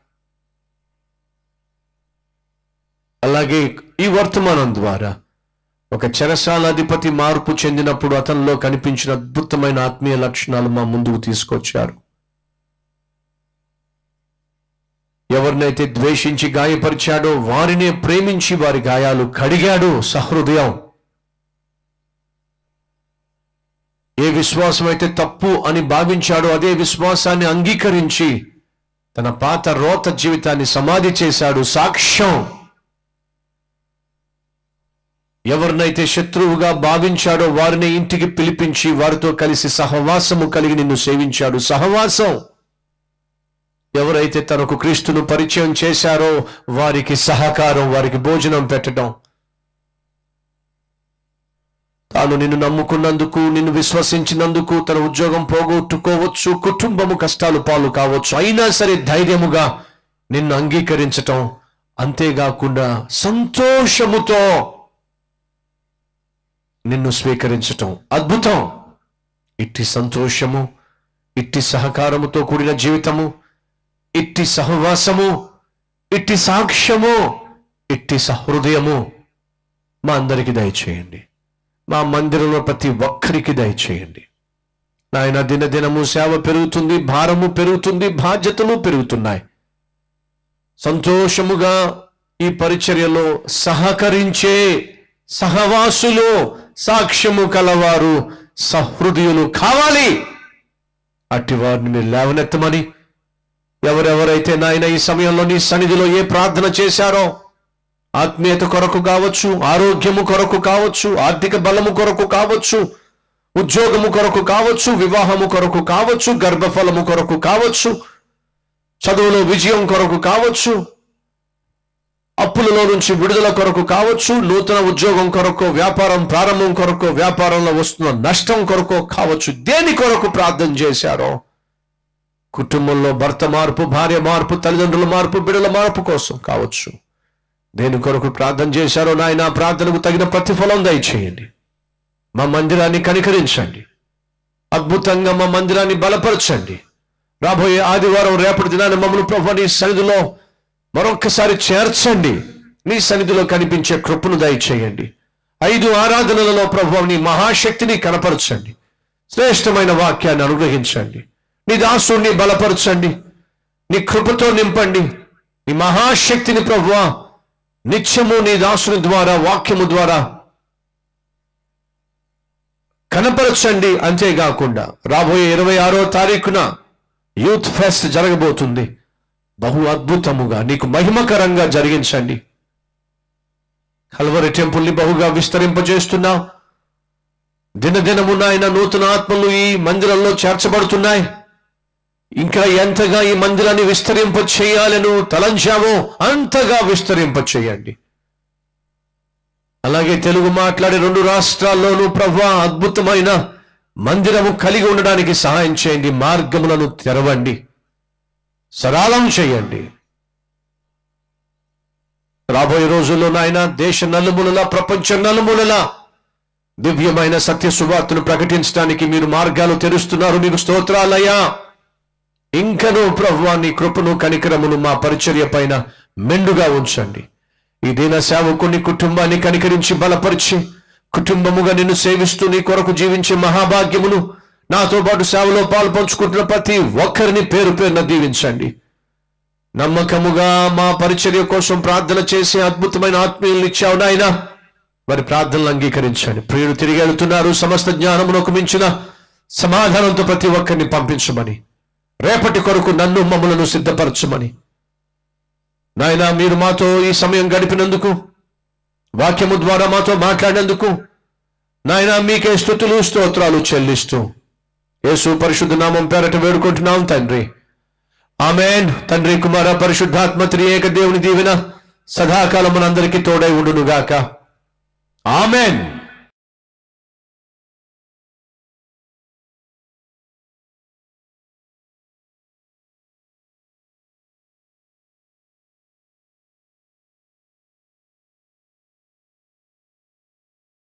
Speaker 1: అలాగే ఈ వర్తమానం ద్వారా ఒక చెరసాలాధిపతి మార్పు చెందినప్పుడు అతనిలో కనిపించిన అద్భుతమైన ఆత్మీయ లక్షణాలు మా ముందుకు తీసుకొచ్చారు ఎవరినైతే ద్వేషించి గాయపరిచాడో వారినే ప్రేమించి వారి గాయాలు కడిగాడు సహృదయం ఏ విశ్వాసం అయితే తప్పు అని భావించాడో అదే విశ్వాసాన్ని అంగీకరించి తన పాత రోత జీవితాన్ని సమాధి చేశాడు సాక్ష్యం ఎవరినైతే శత్రువుగా భావించాడో వారిని ఇంటికి పిలిపించి వారితో కలిసి సహవాసము కలిగి నిన్ను సేవించాడు సహవాసం ఎవరైతే తనకు క్రీస్తును పరిచయం చేశారో వారికి సహకారం వారికి భోజనం పెట్టడం తాను నిన్ను నమ్ముకున్నందుకు నిన్ను విశ్వసించినందుకు తన ఉద్యోగం పోగొట్టుకోవచ్చు కుటుంబము కష్టాలు పాలు కావచ్చు అయినా సరే ధైర్యముగా నిన్ను అంగీకరించటం అంతేకాకుండా సంతోషముతో నిన్ను స్వీకరించటం అద్భుతం ఇట్టి సంతోషము ఇట్టి సహకారముతో కూడిన జీవితము ఇట్టి సహవాసము ఇట్టి సాక్ష్యము ఇట్టి సహృదయము మా అందరికి దయచేయండి మా మందిరంలో ప్రతి ఒక్కరికి దయచేయండి నాయన దినదినము సేవ పెరుగుతుంది భారము పెరుగుతుంది బాధ్యతలు పెరుగుతున్నాయి సంతోషముగా ఈ పరిచర్యలో సహకరించే సహవాసులు సాక్ష్యము కలవారు సహృదయులు కావాలి అట్టి వారిని మీరు లేవనెత్తమని ఎవరెవరైతే నాయన ఈ సమయంలో నీ సన్నిధిలో ఏ ప్రార్థన చేశారో ఆత్మీయత కొరకు కావచ్చు ఆరోగ్యము కొరకు కావచ్చు ఆర్థిక బలము కొరకు కావచ్చు ఉద్యోగము కొరకు కావచ్చు వివాహము కొరకు కావచ్చు గర్భఫలము కొరకు కావచ్చు చదువులో విజయం కొరకు కావచ్చు అప్పులలో నుంచి విడుదల కొరకు కావచ్చు నూతన ఉద్యోగం కొరకు వ్యాపారం ప్రారంభం కొరకు వ్యాపారంలో వస్తున్న నష్టం కొరకు కావచ్చు దేని కొరకు ప్రార్థన చేశారో కుటుంబంలో భర్త మార్పు భార్య మార్పు తల్లిదండ్రుల మార్పు బిడ్డల మార్పు కోసం కావచ్చు దేని కొరకు ప్రార్థన చేశారో నాయన ఆ ప్రార్థనకు తగిన ప్రతిఫలం దయచేయండి మా మందిరాన్ని కనికరించండి అద్భుతంగా మా మందిరాన్ని బలపరచండి రాబోయే ఆదివారం రేపటి దినాన్ని మమ్మల్ని ప్రభు నీ సన్నిధిలో మరొక్కసారి చేర్చండి నీ సన్నిధిలో కనిపించే కృపను దయచేయండి ఐదు ఆరాధనలలో ప్రభు నీ మహాశక్తిని కనపరచండి శ్రేష్టమైన వాక్యాన్ని అనుగ్రహించండి నీ దాసుని బలపరచండి నీ కృపతో నింపండి నీ మహాశక్తిని ప్రభువా నిత్యము నీ దాసుని ద్వారా వాక్యము ద్వారా కనపరచండి అంతేకాకుండా రాబోయే ఇరవై ఆరో తారీఖున యూత్ ఫెస్ట్ జరగబోతుంది బహు అద్భుతముగా నీకు మహిమకరంగా జరిగించండి కల్వరి టెంపుల్ని బహుగా విస్తరింపజేస్తున్నావు దినదినము నాయన నూతన ఆత్మలు ఈ మందిరంలో చేర్చబడుతున్నాయి ఇంకా ఎంతగా ఈ మందిరాన్ని విస్తరింప చేయాలను తలంచావో అంతగా విస్తరింప చేయండి అలాగే తెలుగు మాట్లాడే రెండు రాష్ట్రాల్లోనూ ప్రభా అద్భుతమైన మందిరము కలిగి ఉండడానికి సహాయం చేయండి మార్గములను తెరవండి సరళం చేయండి రాబోయే రోజుల్లో నాయన దేశ నలుమూలల ప్రపంచ నలుమూలల దివ్యమైన సత్య సువార్తను ప్రకటించడానికి మీరు మార్గాలు తెరుస్తున్నారు మీకు స్తోత్రాలయ్యా ఇంకను ప్రభువా నీ కృపను కనికరమును మా పరిచర్య పైన మెండుగా ఉంచండి ఈ దీన సేవకుని కుటుంబాన్ని కనికరించి బలపరిచి కుటుంబముగా నిన్ను సేవిస్తూ నీ కొరకు జీవించే మహాభాగ్యమును నాతో పాటు సేవలో పాలు పంచుకుంటున్న ప్రతి ఒక్కరిని పేరు పేరున దీవించండి నమ్మకముగా మా పరిచర్య కోసం ప్రార్థన చేసే అద్భుతమైన ఆత్మీయులు ఇచ్చావు నాయన వారి ప్రార్థనలు అంగీకరించండి ప్రియులు తిరిగి వెళ్తున్నారు సమస్త జ్ఞానమునకు మించిన సమాధానంతో ప్రతి ఒక్కరిని పంపించమని రేపటి కొరకు నన్ను మమ్మలను సిద్ధపరచమని నాయన మీరు మాతో ఈ సమయం గడిపినందుకు వాక్యము ద్వారా మాతో మాట్లాడినందుకు నాయన మీకే స్థుతులు స్తోత్రాలు చెల్లిస్తూ యేసు పరిశుద్ధ నామం పేరట వేడుకుంటున్నాం తండ్రి ఆమెన్ తండ్రి కుమార పరిశుద్ధాత్మ త్రియేక దేవుని దీవెన సదాకాలం మనందరికీ తోడై ఉండునుగాక ఆమెన్